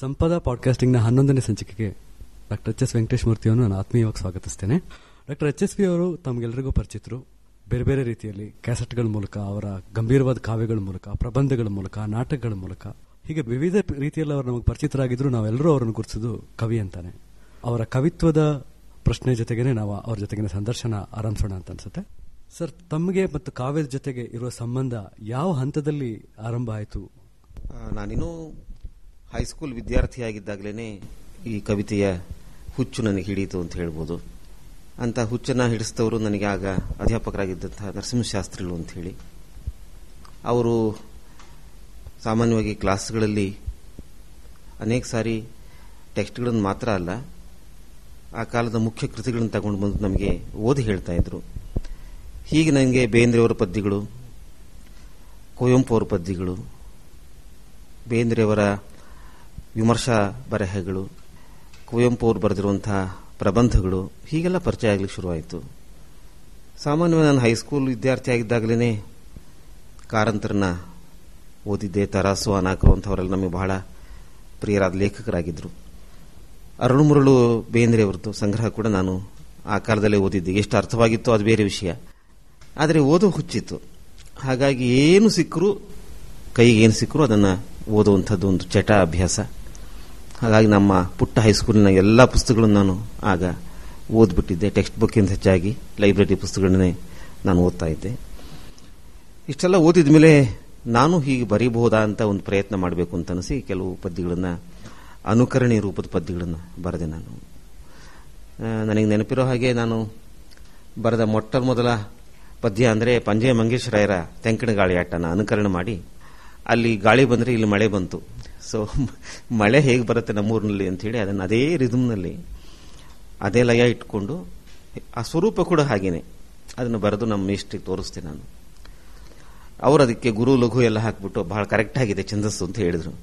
ಸಂಪದ ಪಾಡ್ಕಾಸ್ಟಿಂಗ್ನ ಹನ್ನೊಂದನೇ ಸಂಚಿಕೆಗೆ ಡಾಕ್ಟರ್ ಎಚ್ ಎಸ್ ವೆಂಕಟೇಶ್ ಮೂರ್ತಿಯನ್ನು ನಾನು ಆತ್ಮೀಯವಾಗಿ ಸ್ವಾಗತಿಸ್ತೇನೆ ಡಾಕ್ಟರ್ ಎಚ್ ಎಸ್ ಪಿ ಅವರು ತಮಗೆಲ್ಲರಿಗೂ ಪರಿಚಿತರು ಬೇರೆ ಬೇರೆ ರೀತಿಯಲ್ಲಿ ಕ್ಯಾಸೆಟ್ಗಳ ಮೂಲಕ ಅವರ ಗಂಭೀರವಾದ ಕಾವ್ಯಗಳ ಮೂಲಕ ಪ್ರಬಂಧಗಳ ಮೂಲಕ ನಾಟಕಗಳ ಮೂಲಕ ಹೀಗೆ ವಿವಿಧ ರೀತಿಯಲ್ಲಿ ಅವರು ನಮಗೆ ಪರಿಚಿತರಾಗಿದ್ರು ನಾವೆಲ್ಲರೂ ಅವರನ್ನು ಗುರುತಿಸೋದು ಕವಿ ಅಂತಾನೆ ಅವರ ಕವಿತ್ವದ ಪ್ರಶ್ನೆ ಜೊತೆಗೇನೆ ನಾವು ಅವ್ರ ಜೊತೆಗಿನ ಸಂದರ್ಶನ ಆರಂಭಿಸೋಣ ಅಂತ ಅನ್ಸುತ್ತೆ ಸರ್ ತಮಗೆ ಮತ್ತು ಕಾವ್ಯದ ಜೊತೆಗೆ ಇರುವ ಸಂಬಂಧ ಯಾವ ಹಂತದಲ್ಲಿ ಆರಂಭ ಆಯಿತು ಆ, ನಾನಿನ್ನೂ ಹೈಸ್ಕೂಲ್ ವಿದ್ಯಾರ್ಥಿಯಾಗಿದ್ದಾಗಲೇ ಈ ಕವಿತೆಯ ಹುಚ್ಚು ನನಗೆ ಹಿಡಿಯಿತು ಅಂತ ಹೇಳ್ಬೋದು ಅಂತ ಹುಚ್ಚನ್ನು ಹಿಡಿಸಿದವರು ನನಗೆ ಆಗ ಅಧ್ಯಾಪಕರಾಗಿದ್ದಂತಹ ನರಸಿಂಹಶಾಸ್ತ್ರಿಗಳು ಅಂತ ಹೇಳಿ ಅವರು ಸಾಮಾನ್ಯವಾಗಿ ಕ್ಲಾಸ್ಗಳಲ್ಲಿ ಅನೇಕ ಸಾರಿ ಟೆಕ್ಸ್ಟ್ಗಳನ್ನು ಮಾತ್ರ ಅಲ್ಲ ಆ ಕಾಲದ ಮುಖ್ಯ ಕೃತಿಗಳನ್ನು ತಗೊಂಡು ಬಂದು ನಮಗೆ ಓದಿ ಹೇಳ್ತಾ ಇದ್ರು ಹೀಗೆ ನನಗೆ ಬೇಂದ್ರೆಯವರ ಪದ್ಯಗಳು ಕುವೆಂಪು ಅವರ ಪದ್ಯಗಳು ಬೇಂದ್ರೆಯವರ ವಿಮರ್ಶಾ ಬರಹಗಳು ಕುವೆಂಪು ಅವರು ಬರೆದಿರುವಂತಹ ಪ್ರಬಂಧಗಳು ಹೀಗೆಲ್ಲ ಪರಿಚಯ ಆಗಲಿಕ್ಕೆ ಶುರುವಾಯಿತು ಸಾಮಾನ್ಯವಾಗಿ ನಾನು ಹೈಸ್ಕೂಲ್ ವಿದ್ಯಾರ್ಥಿ ಆಗಿದ್ದಾಗಲೇ ಕಾರಂತರನ್ನ ಓದಿದ್ದೆ ತರಾಸು ಅನಾಕರು ಅಂಥವರೆಲ್ಲ ನಮಗೆ ಬಹಳ ಪ್ರಿಯರಾದ ಲೇಖಕರಾಗಿದ್ದರು ಅರಳು ಮುರಳು ಬೇಂದ್ರೆಯವರದ್ದು ಸಂಗ್ರಹ ಕೂಡ ನಾನು ಆ ಕಾಲದಲ್ಲೇ ಓದಿದ್ದೆ ಎಷ್ಟು ಅರ್ಥವಾಗಿತ್ತೋ ಅದು ಬೇರೆ ವಿಷಯ ಆದರೆ ಓದೋ ಹುಚ್ಚಿತ್ತು ಹಾಗಾಗಿ ಏನು ಸಿಕ್ಕರೂ ಕೈಗೆ ಏನು ಸಿಕ್ಕರೂ ಅದನ್ನು ಓದುವಂಥದ್ದು ಒಂದು ಚಟ ಅಭ್ಯಾಸ ಹಾಗಾಗಿ ನಮ್ಮ ಪುಟ್ಟ ಹೈಸ್ಕೂಲಿನ ಎಲ್ಲ ಪುಸ್ತಕಗಳನ್ನು ನಾನು ಆಗ ಓದ್ಬಿಟ್ಟಿದ್ದೆ ಟೆಕ್ಸ್ಟ್ ಬುಕ್ಕಿಂತ ಹೆಚ್ಚಾಗಿ ಲೈಬ್ರರಿ ಪುಸ್ತಕಗಳನ್ನೇ ನಾನು ಓದ್ತಾ ಇದ್ದೆ ಇಷ್ಟೆಲ್ಲ ಓದಿದ ಮೇಲೆ ನಾನು ಹೀಗೆ ಬರೀಬಹುದಾ ಅಂತ ಒಂದು ಪ್ರಯತ್ನ ಮಾಡಬೇಕು ಅಂತ ಅನಿಸಿ ಕೆಲವು ಪದ್ಯಗಳನ್ನು ಅನುಕರಣೆ ರೂಪದ ಪದ್ಯಗಳನ್ನು ಬರೆದೆ ನಾನು ಆ, ನನಗೆ ನೆನಪಿರೋ ಹಾಗೆ ನಾನು ಬರೆದ ಮೊಟ್ಟ ಮೊದಲ ಪದ್ಯ ಅಂದರೆ ಪಂಜೆ ಮಂಗೇಶ್ ರಾಯರ ತೆಂಕಿನ ಗಾಳಿ ಆಟನ ಅನುಕರಣೆ ಮಾಡಿ ಅಲ್ಲಿ ಗಾಳಿ ಬಂದರೆ ಇಲ್ಲಿ ಮಳೆ ಬಂತು ಸೊ ಮಳೆ ಹೇಗೆ ಬರುತ್ತೆ ನಮ್ಮೂರಿನಲ್ಲಿ ಅಂಥೇಳಿ ಅದನ್ನು ಅದೇ ರಿದಮ್ನಲ್ಲಿ ಅದೇ ಲಯ ಇಟ್ಕೊಂಡು ಆ ಸ್ವರೂಪ ಕೂಡ ಹಾಗೇನೆ ಅದನ್ನು ಬರೆದು ನಮ್ಮ ಮೇಷ್ಟ್ರಿಗೆ ತೋರಿಸ್ತೆ ನಾನು ಅವರು ಅದಕ್ಕೆ ಗುರು ಲಘು ಎಲ್ಲ ಹಾಕ್ಬಿಟ್ಟು ಬಹಳ ಕರೆಕ್ಟ್ ಆಗಿದೆ ಛಂದಸ್ಸು ಅಂತ ಹೇಳಿದರು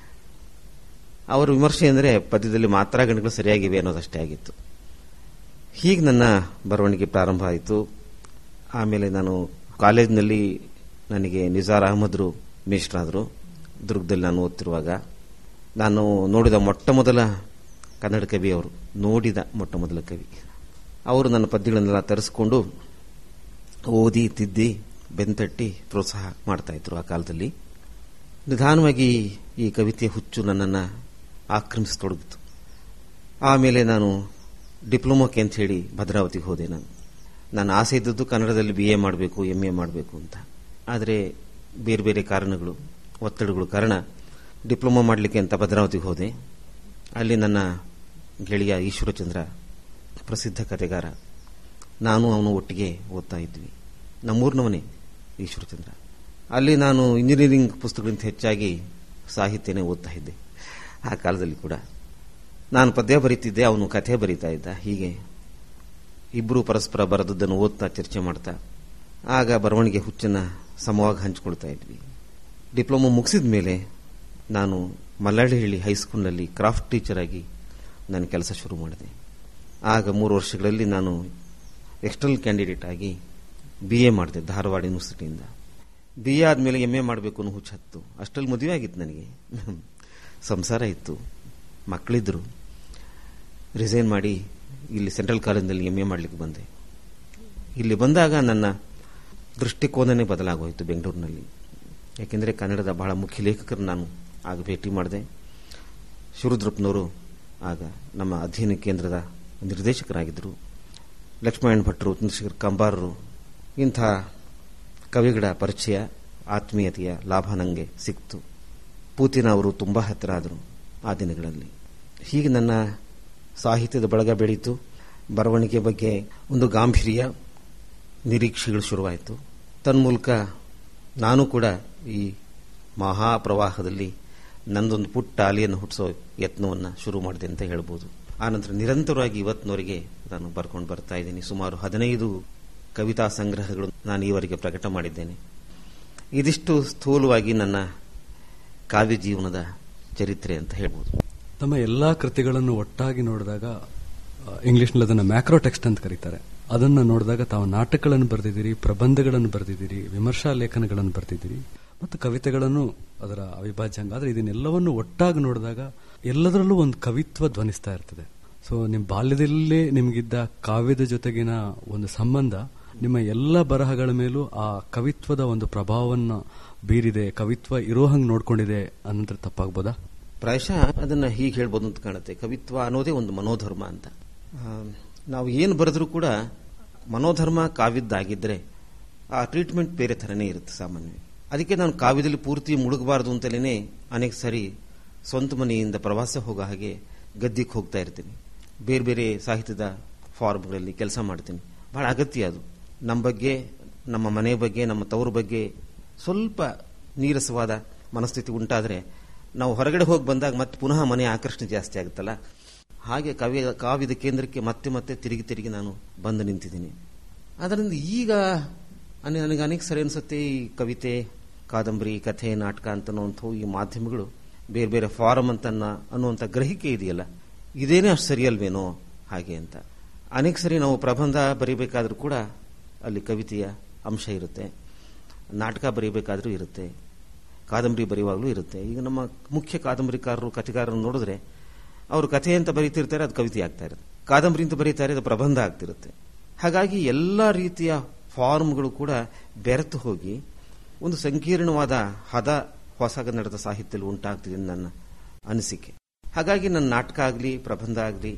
ಅವರ ವಿಮರ್ಶೆ ಅಂದರೆ ಪದ್ಯದಲ್ಲಿ ಮಾತ್ರ ಗಣಗಳು ಸರಿಯಾಗಿವೆ ಅನ್ನೋದಷ್ಟೇ ಆಗಿತ್ತು ಹೀಗೆ ನನ್ನ ಬರವಣಿಗೆ ಪ್ರಾರಂಭ ಆಯಿತು ಆಮೇಲೆ ನಾನು ಕಾಲೇಜಿನಲ್ಲಿ ನನಗೆ ನಿಜಾರ್ ಅಹಮದ್ರು ಮೇಷ್ಟ್ರಾದರು ದುರ್ಗದಲ್ಲಿ ನಾನು ಓದ್ತಿರುವಾಗ ನಾನು ನೋಡಿದ ಮೊಟ್ಟ ಮೊದಲ ಕನ್ನಡ ಕವಿ ಅವರು ನೋಡಿದ ಮೊಟ್ಟ ಮೊದಲ ಕವಿ ಅವರು ನನ್ನ ಪದ್ಯಗಳನ್ನೆಲ್ಲ ತರಿಸ್ಕೊಂಡು ಓದಿ ತಿದ್ದಿ ಬೆಂತಟ್ಟಿ ಪ್ರೋತ್ಸಾಹ ಮಾಡ್ತಾ ಇದ್ರು ಆ ಕಾಲದಲ್ಲಿ ನಿಧಾನವಾಗಿ ಈ ಕವಿತೆಯ ಹುಚ್ಚು ನನ್ನನ್ನು ಆಕ್ರಮಿಸತೊಡಗಿತು ಆಮೇಲೆ ನಾನು ಡಿಪ್ಲೊಮಾಕ್ಕೆ ಅಂತ ಹೇಳಿ ಭದ್ರಾವತಿಗೆ ಹೋದೆ ನಾನು ನನ್ನ ಆಸೆ ಇದ್ದದ್ದು ಕನ್ನಡದಲ್ಲಿ ಬಿ ಎ ಮಾಡಬೇಕು ಎಂ ಎ ಮಾಡಬೇಕು ಅಂತ ಆದರೆ ಬೇರೆ ಬೇರೆ ಕಾರಣಗಳು ಒತ್ತಡಗಳು ಕಾರಣ ಡಿಪ್ಲೊಮಾ ಮಾಡಲಿಕ್ಕೆ ಅಂತ ಭದ್ರಾವತಿಗೆ ಹೋದೆ ಅಲ್ಲಿ ನನ್ನ ಗೆಳೆಯ ಈಶ್ವರಚಂದ್ರ ಪ್ರಸಿದ್ಧ ಕತೆಗಾರ ನಾನು ಅವನು ಒಟ್ಟಿಗೆ ಓದ್ತಾ ಇದ್ವಿ ನಮ್ಮೂರಿನವನೇ ಈಶ್ವರಚಂದ್ರ ಅಲ್ಲಿ ನಾನು ಇಂಜಿನಿಯರಿಂಗ್ ಪುಸ್ತಕಗಳಿಂದ ಹೆಚ್ಚಾಗಿ ಸಾಹಿತ್ಯನೇ ಓದ್ತಾ ಇದ್ದೆ ಆ ಕಾಲದಲ್ಲಿ ಕೂಡ ನಾನು ಪದ್ಯ ಬರೀತಿದ್ದೆ ಅವನು ಕಥೆ ಬರೀತಾ ಇದ್ದ ಹೀಗೆ ಇಬ್ಬರು ಪರಸ್ಪರ ಬರೆದದ್ದನ್ನು ಓದ್ತಾ ಚರ್ಚೆ ಮಾಡ್ತಾ ಆಗ ಬರವಣಿಗೆ ಹುಚ್ಚನ್ನು ಸಮವಾಗಿ ಹಂಚಿಕೊಳ್ತಾ ಇದ್ವಿ ಡಿಪ್ಲೊಮಾ ಮುಗಿಸಿದ ಮೇಲೆ ನಾನು ಮಲ್ಲಳ್ಳಿಹಳ್ಳಿ ಹೈಸ್ಕೂಲ್ನಲ್ಲಿ ಕ್ರಾಫ್ಟ್ ಟೀಚರ್ ಆಗಿ ನಾನು ಕೆಲಸ ಶುರು ಮಾಡಿದೆ ಆಗ ಮೂರು ವರ್ಷಗಳಲ್ಲಿ ನಾನು ಎಕ್ಸ್ಟರ್ನಲ್ ಕ್ಯಾಂಡಿಡೇಟ್ ಆಗಿ ಬಿ ಎ ಮಾಡಿದೆ ಧಾರವಾಡ ಯೂನಿವರ್ಸಿಟಿಯಿಂದ ಬಿ ಎ ಆದಮೇಲೆ ಎಮ್ ಎ ಮಾಡಬೇಕು ಅನ್ನೋ ಹುಚ್ಚು ಹತ್ತು ಅಷ್ಟರಲ್ಲಿ ಮದುವೆ ಆಗಿತ್ತು ನನಗೆ ಸಂಸಾರ ಇತ್ತು ಮಕ್ಕಳಿದ್ದರು ರಿಸೈನ್ ಮಾಡಿ ಇಲ್ಲಿ ಸೆಂಟ್ರಲ್ ಕಾಲೇಜಿನಲ್ಲಿ ಎಮ್ ಎ ಮಾಡಲಿಕ್ಕೆ ಬಂದೆ ಇಲ್ಲಿ ಬಂದಾಗ ನನ್ನ ದೃಷ್ಟಿಕೋನನೇ ಬದಲಾಗೋಯಿತು ಬೆಂಗಳೂರಿನಲ್ಲಿ ಯಾಕೆಂದರೆ ಕನ್ನಡದ ಬಹಳ ಮುಖ್ಯ ಲೇಖಕರು ನಾನು ಆಗ ಭೇಟಿ ಮಾಡಿದೆ ಶಿವರುದ್ರಪ್ಪನವರು ಆಗ ನಮ್ಮ ಅಧ್ಯಯನ ಕೇಂದ್ರದ ನಿರ್ದೇಶಕರಾಗಿದ್ದರು ಲಕ್ಷ್ಮಣ ಭಟ್ರು ಚಂದ್ರಶೇಖರ್ ಕಂಬಾರರು ಇಂಥ ಕವಿಗಳ ಪರಿಚಯ ಆತ್ಮೀಯತೆಯ ಲಾಭ ನನಗೆ ಸಿಕ್ತು ಪೂತಿನ ಅವರು ತುಂಬ ಹತ್ತಿರ ಆದರು ಆ ದಿನಗಳಲ್ಲಿ ಹೀಗೆ ನನ್ನ ಸಾಹಿತ್ಯದ ಬಳಗ ಬೆಳೀತು ಬರವಣಿಗೆ ಬಗ್ಗೆ ಒಂದು ಗಾಂಭೀರ್ಯ ನಿರೀಕ್ಷೆಗಳು ಶುರುವಾಯಿತು ತನ್ಮೂಲಕ ನಾನು ಕೂಡ ಈ ಮಹಾಪ್ರವಾಹದಲ್ಲಿ ನಂದೊಂದು ಪುಟ್ಟ ಅಲೆಯನ್ನು ಹುಟ್ಟಿಸೋ ಯತ್ನವನ್ನು ಶುರು ಮಾಡಿದೆ ಅಂತ ಹೇಳ್ಬೋದು ಆನಂತರ ನಿರಂತರವಾಗಿ ಇವತ್ತಿನವರೆಗೆ ನಾನು ಬರ್ಕೊಂಡು ಬರ್ತಾ ಇದ್ದೀನಿ ಸುಮಾರು ಹದಿನೈದು ಕವಿತಾ ಸಂಗ್ರಹಗಳು ನಾನು ಈವರೆಗೆ ಪ್ರಕಟ ಮಾಡಿದ್ದೇನೆ ಇದಿಷ್ಟು ಸ್ಥೂಲವಾಗಿ ನನ್ನ ಕಾವ್ಯ ಜೀವನದ ಚರಿತ್ರೆ ಅಂತ ಹೇಳ್ಬೋದು ತಮ್ಮ ಎಲ್ಲಾ ಕೃತಿಗಳನ್ನು ಒಟ್ಟಾಗಿ ನೋಡಿದಾಗ ಆ, ಇಂಗ್ಲಿಷ್ನಲ್ಲಿ ಅದನ್ನು ಮ್ಯಾಕ್ರೋ ಟೆಕ್ಸ್ಟ್ ಅಂತ ಕರೀತಾರೆ ಅದನ್ನು ನೋಡಿದಾಗ ತಾವು ನಾಟಕಗಳನ್ನು ಬರೆದಿದ್ದೀರಿ ಪ್ರಬಂಧಗಳನ್ನು ಬರೆದಿದ್ದೀರಿ ವಿಮರ್ಶಾ ಲೇಖನಗಳನ್ನು ಬರೆದಿದ್ದೀರಿ ಮತ್ತು ಕವಿತೆಗಳನ್ನು ಅದರ ಅವಿಭಾಜ್ಯ ಅಂಗ ಆದರೆ ಇದನ್ನೆಲ್ಲವನ್ನು ಒಟ್ಟಾಗಿ ನೋಡಿದಾಗ ಎಲ್ಲದರಲ್ಲೂ ಒಂದು ಕವಿತ್ವ ಧ್ವನಿಸ್ತಾ ಇರ್ತದೆ ಸೊ ನಿಮ್ಮ ಬಾಲ್ಯದಲ್ಲೇ ನಿಮಗಿದ್ದ ಕಾವ್ಯದ ಜೊತೆಗಿನ ಒಂದು ಸಂಬಂಧ ನಿಮ್ಮ ಎಲ್ಲ ಬರಹಗಳ ಮೇಲೂ ಆ ಕವಿತ್ವದ ಒಂದು ಪ್ರಭಾವವನ್ನು ಬೀರಿದೆ ಕವಿತ್ವ ಇರೋ ಹಂಗೆ ನೋಡ್ಕೊಂಡಿದೆ ಅನ್ನೋದ್ರ ತಪ್ಪಾಗ್ಬೋದಾ ಪ್ರಾಯಶಃ ಅದನ್ನ ಹೀಗೆ ಹೇಳ್ಬೋದು ಅಂತ ಕಾಣುತ್ತೆ ಕವಿತ್ವ ಅನ್ನೋದೇ ಒಂದು ಮನೋಧರ್ಮ ಅಂತ ಆ, ನಾವು ಏನು ಬರೆದ್ರೂ ಕೂಡ ಮನೋಧರ್ಮ ಕಾವ್ಯದ್ದಾಗಿದ್ದರೆ ಆ ಟ್ರೀಟ್ಮೆಂಟ್ ಬೇರೆ ಥರನೇ ಇರುತ್ತೆ ಸಾಮಾನ್ಯ ಅದಕ್ಕೆ ನಾನು ಕಾವ್ಯದಲ್ಲಿ ಪೂರ್ತಿ ಮುಳುಗಬಾರದು ಅಂತಲೇ ಅನೇಕ ಸಾರಿ ಸ್ವಂತ ಮನೆಯಿಂದ ಪ್ರವಾಸ ಹೋಗೋ ಹಾಗೆ ಗದ್ದಿಗೆ ಹೋಗ್ತಾ ಇರ್ತೀನಿ ಬೇರೆ ಬೇರೆ ಸಾಹಿತ್ಯದ ಫಾರ್ಮ್ಗಳಲ್ಲಿ ಕೆಲಸ ಮಾಡ್ತೀನಿ ಬಹಳ ಅಗತ್ಯ ಅದು ನಮ್ಮ ಬಗ್ಗೆ ನಮ್ಮ ಮನೆ ಬಗ್ಗೆ ನಮ್ಮ ತವರ ಬಗ್ಗೆ ಸ್ವಲ್ಪ ನೀರಸವಾದ ಮನಸ್ಥಿತಿ ಉಂಟಾದರೆ ನಾವು ಹೊರಗಡೆ ಹೋಗಿ ಬಂದಾಗ ಮತ್ತೆ ಪುನಃ ಮನೆ ಆಕರ್ಷಣೆ ಜಾಸ್ತಿ ಆಗುತ್ತಲ್ಲ ಹಾಗೆ ಕಾವ್ಯ ಕಾವ್ಯದ ಕೇಂದ್ರಕ್ಕೆ ಮತ್ತೆ ಮತ್ತೆ ತಿರುಗಿ ತಿರುಗಿ ನಾನು ಬಂದು ನಿಂತಿದ್ದೀನಿ ಅದರಿಂದ ಈಗ ಅನೆ- ನನಗೆ ಅನೇಕ ಸರಿ ಅನಿಸುತ್ತೆ ಈ ಕವಿತೆ ಕಾದಂಬರಿ ಕಥೆ ನಾಟಕ ಅಂತನ್ನುವಂಥವು ಈ ಮಾಧ್ಯಮಗಳು ಬೇರೆ ಬೇರೆ ಫಾರಮ್ ಅಂತ ಅನ್ನ- ಅನ್ನುವಂಥ ಗ್ರಹಿಕೆ ಇದೆಯಲ್ಲ ಇದೇನೇ ಅಷ್ಟು ಸರಿಯಲ್ವೇನೋ ಹಾಗೆ ಅಂತ ಅನೇಕ ಸರಿ ನಾವು ಪ್ರಬಂಧ ಬರೀಬೇಕಾದ್ರೂ ಕೂಡ ಅಲ್ಲಿ ಕವಿತೆಯ ಅಂಶ ಇರುತ್ತೆ ನಾಟಕ ಬರೀಬೇಕಾದ್ರೂ ಇರುತ್ತೆ ಕಾದಂಬರಿ ಬರೆಯುವಾಗಲೂ ಇರುತ್ತೆ ಈಗ ನಮ್ಮ ಮುಖ್ಯ ಕಾದಂಬರಿಕಾರರು ಕಥೆಗಾರರನ್ನು ನೋಡಿದ್ರೆ ಅವರು ಕಥೆ ಅಂತ ಬರೀತಿರ್ತಾರೆ ಅದು ಕವಿತೆ ಆಗ್ತಾ ಇರುತ್ತೆ ಕಾದಂಬರಿ ಅಂತ ಬರೀತಾರೆ ಅದು ಪ್ರಬಂಧ ಆಗ್ತಿರುತ್ತೆ ಹಾಗಾಗಿ ಎಲ್ಲ ರೀತಿಯ ಫಾರ್ಮ್ಗಳು ಕೂಡ ಬೆರೆತು ಹೋಗಿ ಒಂದು ಸಂಕೀರ್ಣವಾದ ಹದ ಹೊಸಗನ್ನಡದ ಸಾಹಿತ್ಯದಲ್ಲಿ ಉಂಟಾಗ್ತಿದೆ ಅಂತ ನನ್ನ ಅನಿಸಿಕೆ ಹಾಗಾಗಿ ನನ್ನ ನಾಟಕ ಆಗಲಿ ಪ್ರಬಂಧ ಆಗಲಿ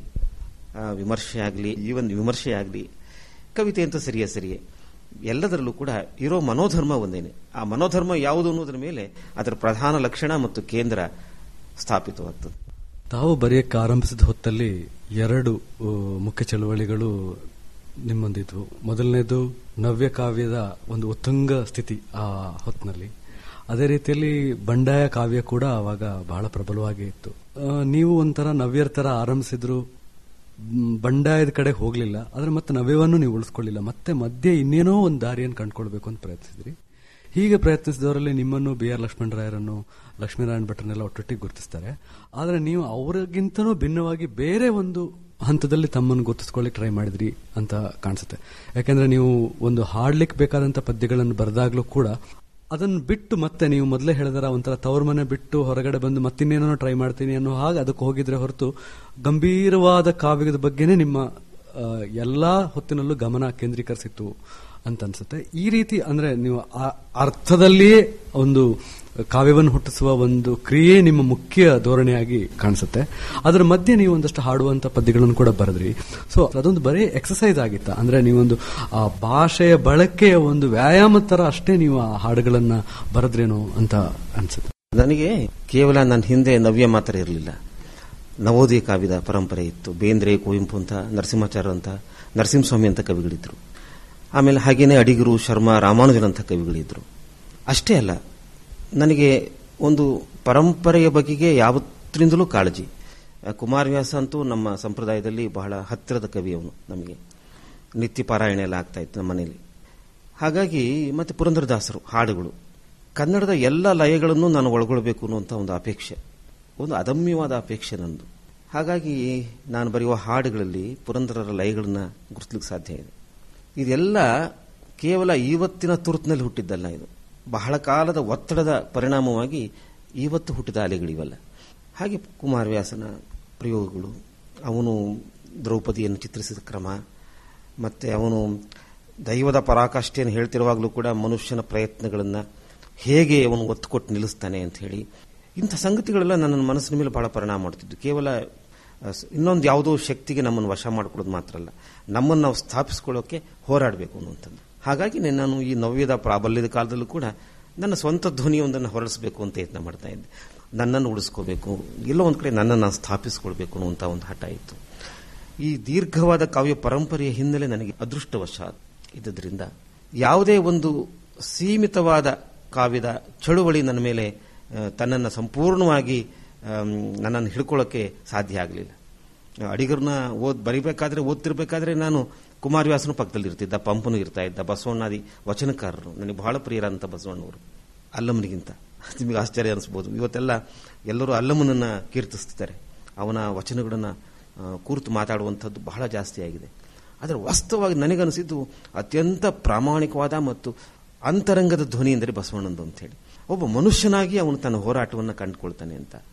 ವಿಮರ್ಶೆ ಆಗಲಿ ಈವನ್ ವಿಮರ್ಶೆ ಆಗಲಿ ಕವಿತೆ ಅಂತ ಸರಿಯೇ ಸರಿಯೇ ಎಲ್ಲದರಲ್ಲೂ ಕೂಡ ಇರೋ ಮನೋಧರ್ಮ ಒಂದೇನೆ ಆ ಮನೋಧರ್ಮ ಯಾವುದು ಅನ್ನೋದ್ರ ಮೇಲೆ ಅದರ ಪ್ರಧಾನ ಲಕ್ಷಣ ಮತ್ತು ಕೇಂದ್ರ ಸ್ಥಾಪಿತವಾಗ್ತದೆ ತಾವು ಬರೆಯಕ್ಕೆ ಆರಂಭಿಸಿದ ಹೊತ್ತಲ್ಲಿ ಎರಡು ಆ, ಮುಖ್ಯ ಚಳವಳಿಗಳು ನಿಮ್ಮೊಂದಿದ್ವು ಮೊದಲನೇದು ನವ್ಯ ಕಾವ್ಯದ ಒಂದು ಉತ್ತುಂಗ ಸ್ಥಿತಿ ಆ ಹೊತ್ತಿನಲ್ಲಿ ಅದೇ ರೀತಿಯಲ್ಲಿ ಬಂಡಾಯ ಕಾವ್ಯ ಕೂಡ ಅವಾಗ ಬಹಳ ಪ್ರಬಲವಾಗಿ ಇತ್ತು ಆ, ನೀವು ಒಂಥರ ನವ್ಯರ ತರ ಆರಂಭಿಸಿದ್ರು ಮ್, ಬಂಡಾಯದ ಕಡೆ ಹೋಗ್ಲಿಲ್ಲ ಆದ್ರೆ ಮತ್ತೆ ನವ್ಯವನ್ನು ನೀವು ಉಳಿಸ್ಕೊಳ್ಳಿಲ್ಲ ಮತ್ತೆ ಮಧ್ಯೆ ಇನ್ನೇನೋ ಒಂದು ದಾರಿಯನ್ನು ಕಂಡುಕೊಳ್ಬೇಕು ಅಂತ ಪ್ರಯತ್ನಿಸಿದ್ರಿ ಹೀಗೆ ಪ್ರಯತ್ನಿಸಿದವರಲ್ಲಿ ನಿಮ್ಮನ್ನು ಬಿ ಆರ್ ಲಕ್ಷ್ಮಣರಾಯರನ್ನು ಲಕ್ಷ್ಮೀನಾರಾಯಣ ಭಟ್ರನ್ನೆಲ್ಲ ಒಟ್ಟೊಟ್ಟಿಗೆ ಗುರುತಿಸ್ತಾರೆ ಆದರೆ ನೀವು ಅವರಿಗಿಂತನೂ ಭಿನ್ನವಾಗಿ ಬೇರೆ ಒಂದು ಹಂತದಲ್ಲಿ ತಮ್ಮನ್ನು ಗುರುತಿಸ್ಕೊಳ್ಳಿಕ್ಕೆ ಟ್ರೈ ಮಾಡಿದ್ರಿ ಅಂತ ಕಾಣಿಸುತ್ತೆ ಯಾಕಂದ್ರೆ ನೀವು ಒಂದು ಹಾಡ್ಲಿಕ್ಕೆ ಬೇಕಾದಂತ ಪದ್ಯಗಳನ್ನು ಬರೆದಾಗ್ಲೂ ಕೂಡ ಅದನ್ನು ಬಿಟ್ಟು ಮತ್ತೆ ನೀವು ಮೊದಲೇ ಹೇಳಿದಾರ ಒಂಥರ ತವ್ರ ಮನೆ ಬಿಟ್ಟು ಹೊರಗಡೆ ಬಂದು ಮತ್ತಿನ್ನೇನೋ ಟ್ರೈ ಮಾಡ್ತೀನಿ ಅನ್ನೋ ಹಾಗೆ ಅದಕ್ಕೆ ಹೋಗಿದ್ರೆ ಹೊರತು ಗಂಭೀರವಾದ ಕಾವ್ಯದ ಬಗ್ಗೆನೇ ನಿಮ್ಮ ಆ, ಎಲ್ಲಾ ಹೊತ್ತಿನಲ್ಲೂ ಗಮನ ಕೇಂದ್ರೀಕರಿಸಿತ್ತು ಅಂತ ಅನ್ಸುತ್ತೆ ಈ ರೀತಿ ಅಂದ್ರೆ ನೀವು ಆ- ಅರ್ಥದಲ್ಲಿಯೇ ಒಂದು ಕಾವ್ಯವನ್ನು ಹುಟ್ಟಿಸುವ ಒಂದು ಕ್ರಿಯೆ ನಿಮ್ಮ ಮುಖ್ಯ ಧೋರಣೆಯಾಗಿ ಕಾಣಿಸುತ್ತೆ ಅದರ ಮಧ್ಯೆ ನೀವು ಒಂದಷ್ಟು ಹಾಡುವಂತ ಪದ್ಯಗಳನ್ನು ಕೂಡ ಬರೆದ್ರಿ ಸೊ ಅದೊಂದು ಬರೀ ಎಕ್ಸಸೈಸ್ ಆಗಿತ್ತ ಅಂದ್ರೆ ನೀವೊಂದು ಆ ಭಾಷೆಯ ಬಳಕೆಯ ಒಂದು ವ್ಯಾಯಾಮ ತರ ಅಷ್ಟೇ ನೀವು ಆ ಹಾಡುಗಳನ್ನ ಬರೆದ್ರೇನೋ ಅಂತ ಅನ್ಸುತ್ತೆ ನನಗೆ ಕೇವಲ ನನ್ನ ಹಿಂದೆ ನವ್ಯ ಮಾತ್ರ ಇರಲಿಲ್ಲ ನವೋದಯ ಕಾವ್ಯದ ಪರಂಪರೆ ಇತ್ತು ಬೇಂದ್ರೆ ಕುವೆಂಪು ಅಂತ ನರಸಿಂಹಾಚಾರ್ಯ ಅಂತ ನರಸಿಂಹಸ್ವಾಮಿ ಅಂತ ಕವಿಗಳಿದ್ರು ಆಮೇಲೆ ಹಾಗೇನೆ ಅಡಿಗರು ಶರ್ಮಾ ರಾಮಾನುಜರಂಥ ಕವಿಗಳಿದ್ರು ಅಷ್ಟೇ ಅಲ್ಲ ನನಗೆ ಒಂದು ಪರಂಪರೆಯ ಬಗೆಗೆ ಯಾವತ್ತರಿಂದಲೂ ಕಾಳಜಿ ಆ, ಕುಮಾರವ್ಯಾಸ ಅಂತೂ ನಮ್ಮ ಸಂಪ್ರದಾಯದಲ್ಲಿ ಬಹಳ ಹತ್ತಿರದ ಕವಿ ಅವನು ನಮಗೆ ನಿತ್ಯ ಪಾರಾಯಣ ಎಲ್ಲ ಆಗ್ತಾ ಇತ್ತು ನಮ್ಮ ಮನೆಯಲ್ಲಿ ಹಾಗಾಗಿ ಮತ್ತೆ ಪುರಂದರದಾಸರು ಹಾಡುಗಳು ಕನ್ನಡದ ಎಲ್ಲ ಲಯಗಳನ್ನು ನಾನು ಒಳಗೊಳ್ಳಬೇಕು ಅನ್ನುವಂಥ ಒಂದು ಅಪೇಕ್ಷೆ ಒಂದು ಅದಮ್ಯವಾದ ಅಪೇಕ್ಷೆ ನಂದು ಹಾಗಾಗಿ ನಾನು ಬರೆಯುವ ಹಾಡುಗಳಲ್ಲಿ ಪುರಂದರರ ಲಯಗಳನ್ನು ಗುರುತಿಸಲಿಕ್ಕೆ ಸಾಧ್ಯ ಇದೆ ಇದೆಲ್ಲ ಕೇವಲ ಇವತ್ತಿನ ತುರ್ತನಲ್ಲಿ ಹುಟ್ಟಿದ್ದಲ್ಲ ಇದು ಬಹಳ ಕಾಲದ ಒತ್ತಡದ ಪರಿಣಾಮವಾಗಿ ಇವತ್ತು ಹುಟ್ಟಿದ ಅಲೆಗಳಿವಲ್ಲ ಹಾಗೆ ಕುಮಾರವ್ಯಾಸನ ಪ್ರಯೋಗಗಳು ಅವನು ದ್ರೌಪದಿಯನ್ನು ಚಿತ್ರಿಸಿದ ಕ್ರಮ ಮತ್ತೆ ಅವನು ದೈವದ ಪರಾಕಾಷ್ಠೆಯನ್ನು ಹೇಳ್ತಿರುವಾಗಲೂ ಕೂಡ ಮನುಷ್ಯನ ಪ್ರಯತ್ನಗಳನ್ನು ಹೇಗೆ ಅವನು ಒತ್ತು ಕೊಟ್ಟು ನಿಲ್ಲಿಸ್ತಾನೆ ಅಂತ ಹೇಳಿ ಇಂಥ ಸಂಗತಿಗಳೆಲ್ಲ ನನ್ನ ಮನಸ್ಸಿನ ಮೇಲೆ ಬಹಳ ಪರಿಣಾಮ ಮಾಡ್ತಿದ್ದು ಕೇವಲ ಆ, ಸ್- ಇನ್ನೊಂದು ಯಾವುದೋ ಶಕ್ತಿಗೆ ನಮ್ಮನ್ನು ವಶ ಮಾಡ್ಕೊಳ್ಳೋದು ಮಾತ್ರ ಅಲ್ಲ ನಮ್ಮನ್ನು ನಾವು ಸ್ಥಾಪಿಸ್ಕೊಳ್ಳೋಕೆ ಹೋರಾಡಬೇಕು ಅನ್ನುವಂಥದ್ದು ಹಾಗಾಗಿ ನಾನು ಈ ನವ್ಯದ ಪ್ರಾಬಲ್ಯದ ಕಾಲದಲ್ಲೂ ಕೂಡ ನನ್ನ ಸ್ವಂತ ಧ್ವನಿಯೊಂದನ್ನು ಹೊರಡಿಸಬೇಕು ಅಂತ ಯತ್ನ ಮಾಡ್ತಾ ಇದ್ದೆ ನನ್ನನ್ನು ಉಳಿಸ್ಕೋಬೇಕು ಎಲ್ಲೋ ಒಂದು ಕಡೆ ನನ್ನನ್ನು ನಾನು ಸ್ಥಾಪಿಸ್ಕೊಳ್ಬೇಕು ಅನ್ನುವಂಥ ಒಂದು ಹಠ ಇತ್ತು ಈ ದೀರ್ಘವಾದ ಕಾವ್ಯ ಪರಂಪರೆಯ ಹಿನ್ನೆಲೆ ನನಗೆ ಅದೃಷ್ಟವಶ ಇದ್ದದ್ರಿಂದ ಯಾವುದೇ ಒಂದು ಸೀಮಿತವಾದ ಕಾವ್ಯದ ಚಳುವಳಿ ನನ್ನ ಮೇಲೆ ಆ, ತನ್ನನ್ನು ಸಂಪೂರ್ಣವಾಗಿ ಆಮ್, ನನ್ನನ್ನು ಹಿಡ್ಕೊಳ್ಳೋಕ್ಕೆ ಸಾಧ್ಯ ಆಗಲಿಲ್ಲ ಅಡಿಗರನ್ನ ಓದ್ ಬರಿಬೇಕಾದ್ರೆ ಓದ್ತಿರ್ಬೇಕಾದ್ರೆ ನಾನು ಕುಮಾರವ್ಯಾಸನ ಪಕ್ಕದಲ್ಲಿ ಇರ್ತಿದ್ದ ಪಂಪನು ಇರ್ತಾ ಇದ್ದ ಬಸವಣ್ಣಾದಿ ವಚನಕಾರರು ನನಗೆ ಬಹಳ ಪ್ರಿಯರಾದಂಥ ಬಸವಣ್ಣವರು ಅಲ್ಲಮ್ಮನಿಗಿಂತ ನಿಮಗೆ ಆಶ್ಚರ್ಯ ಅನಿಸ್ಬೋದು ಇವತ್ತೆಲ್ಲ ಎಲ್ಲರೂ ಅಲ್ಲಮ್ಮನನ್ನ ಕೀರ್ತಿಸ್ತಿದ್ದಾರೆ ಅವನ ವಚನಗಳನ್ನು ಕೂರ್ತು ಮಾತಾಡುವಂಥದ್ದು ಬಹಳ ಜಾಸ್ತಿ ಆಗಿದೆ ಆದರೆ ವಾಸ್ತವವಾಗಿ ನನಗನಿಸಿದ್ದು ಅತ್ಯಂತ ಪ್ರಾಮಾಣಿಕವಾದ ಮತ್ತು ಅಂತರಂಗದ ಧ್ವನಿ ಎಂದರೆ ಬಸವಣ್ಣಂದು ಅಂತೇಳಿ ಒಬ್ಬ ಮನುಷ್ಯನಾಗಿ ಅವನು ತನ್ನ ಹೋರಾಟವನ್ನು ಕಂಡುಕೊಳ್ತಾನೆ ಅಂತ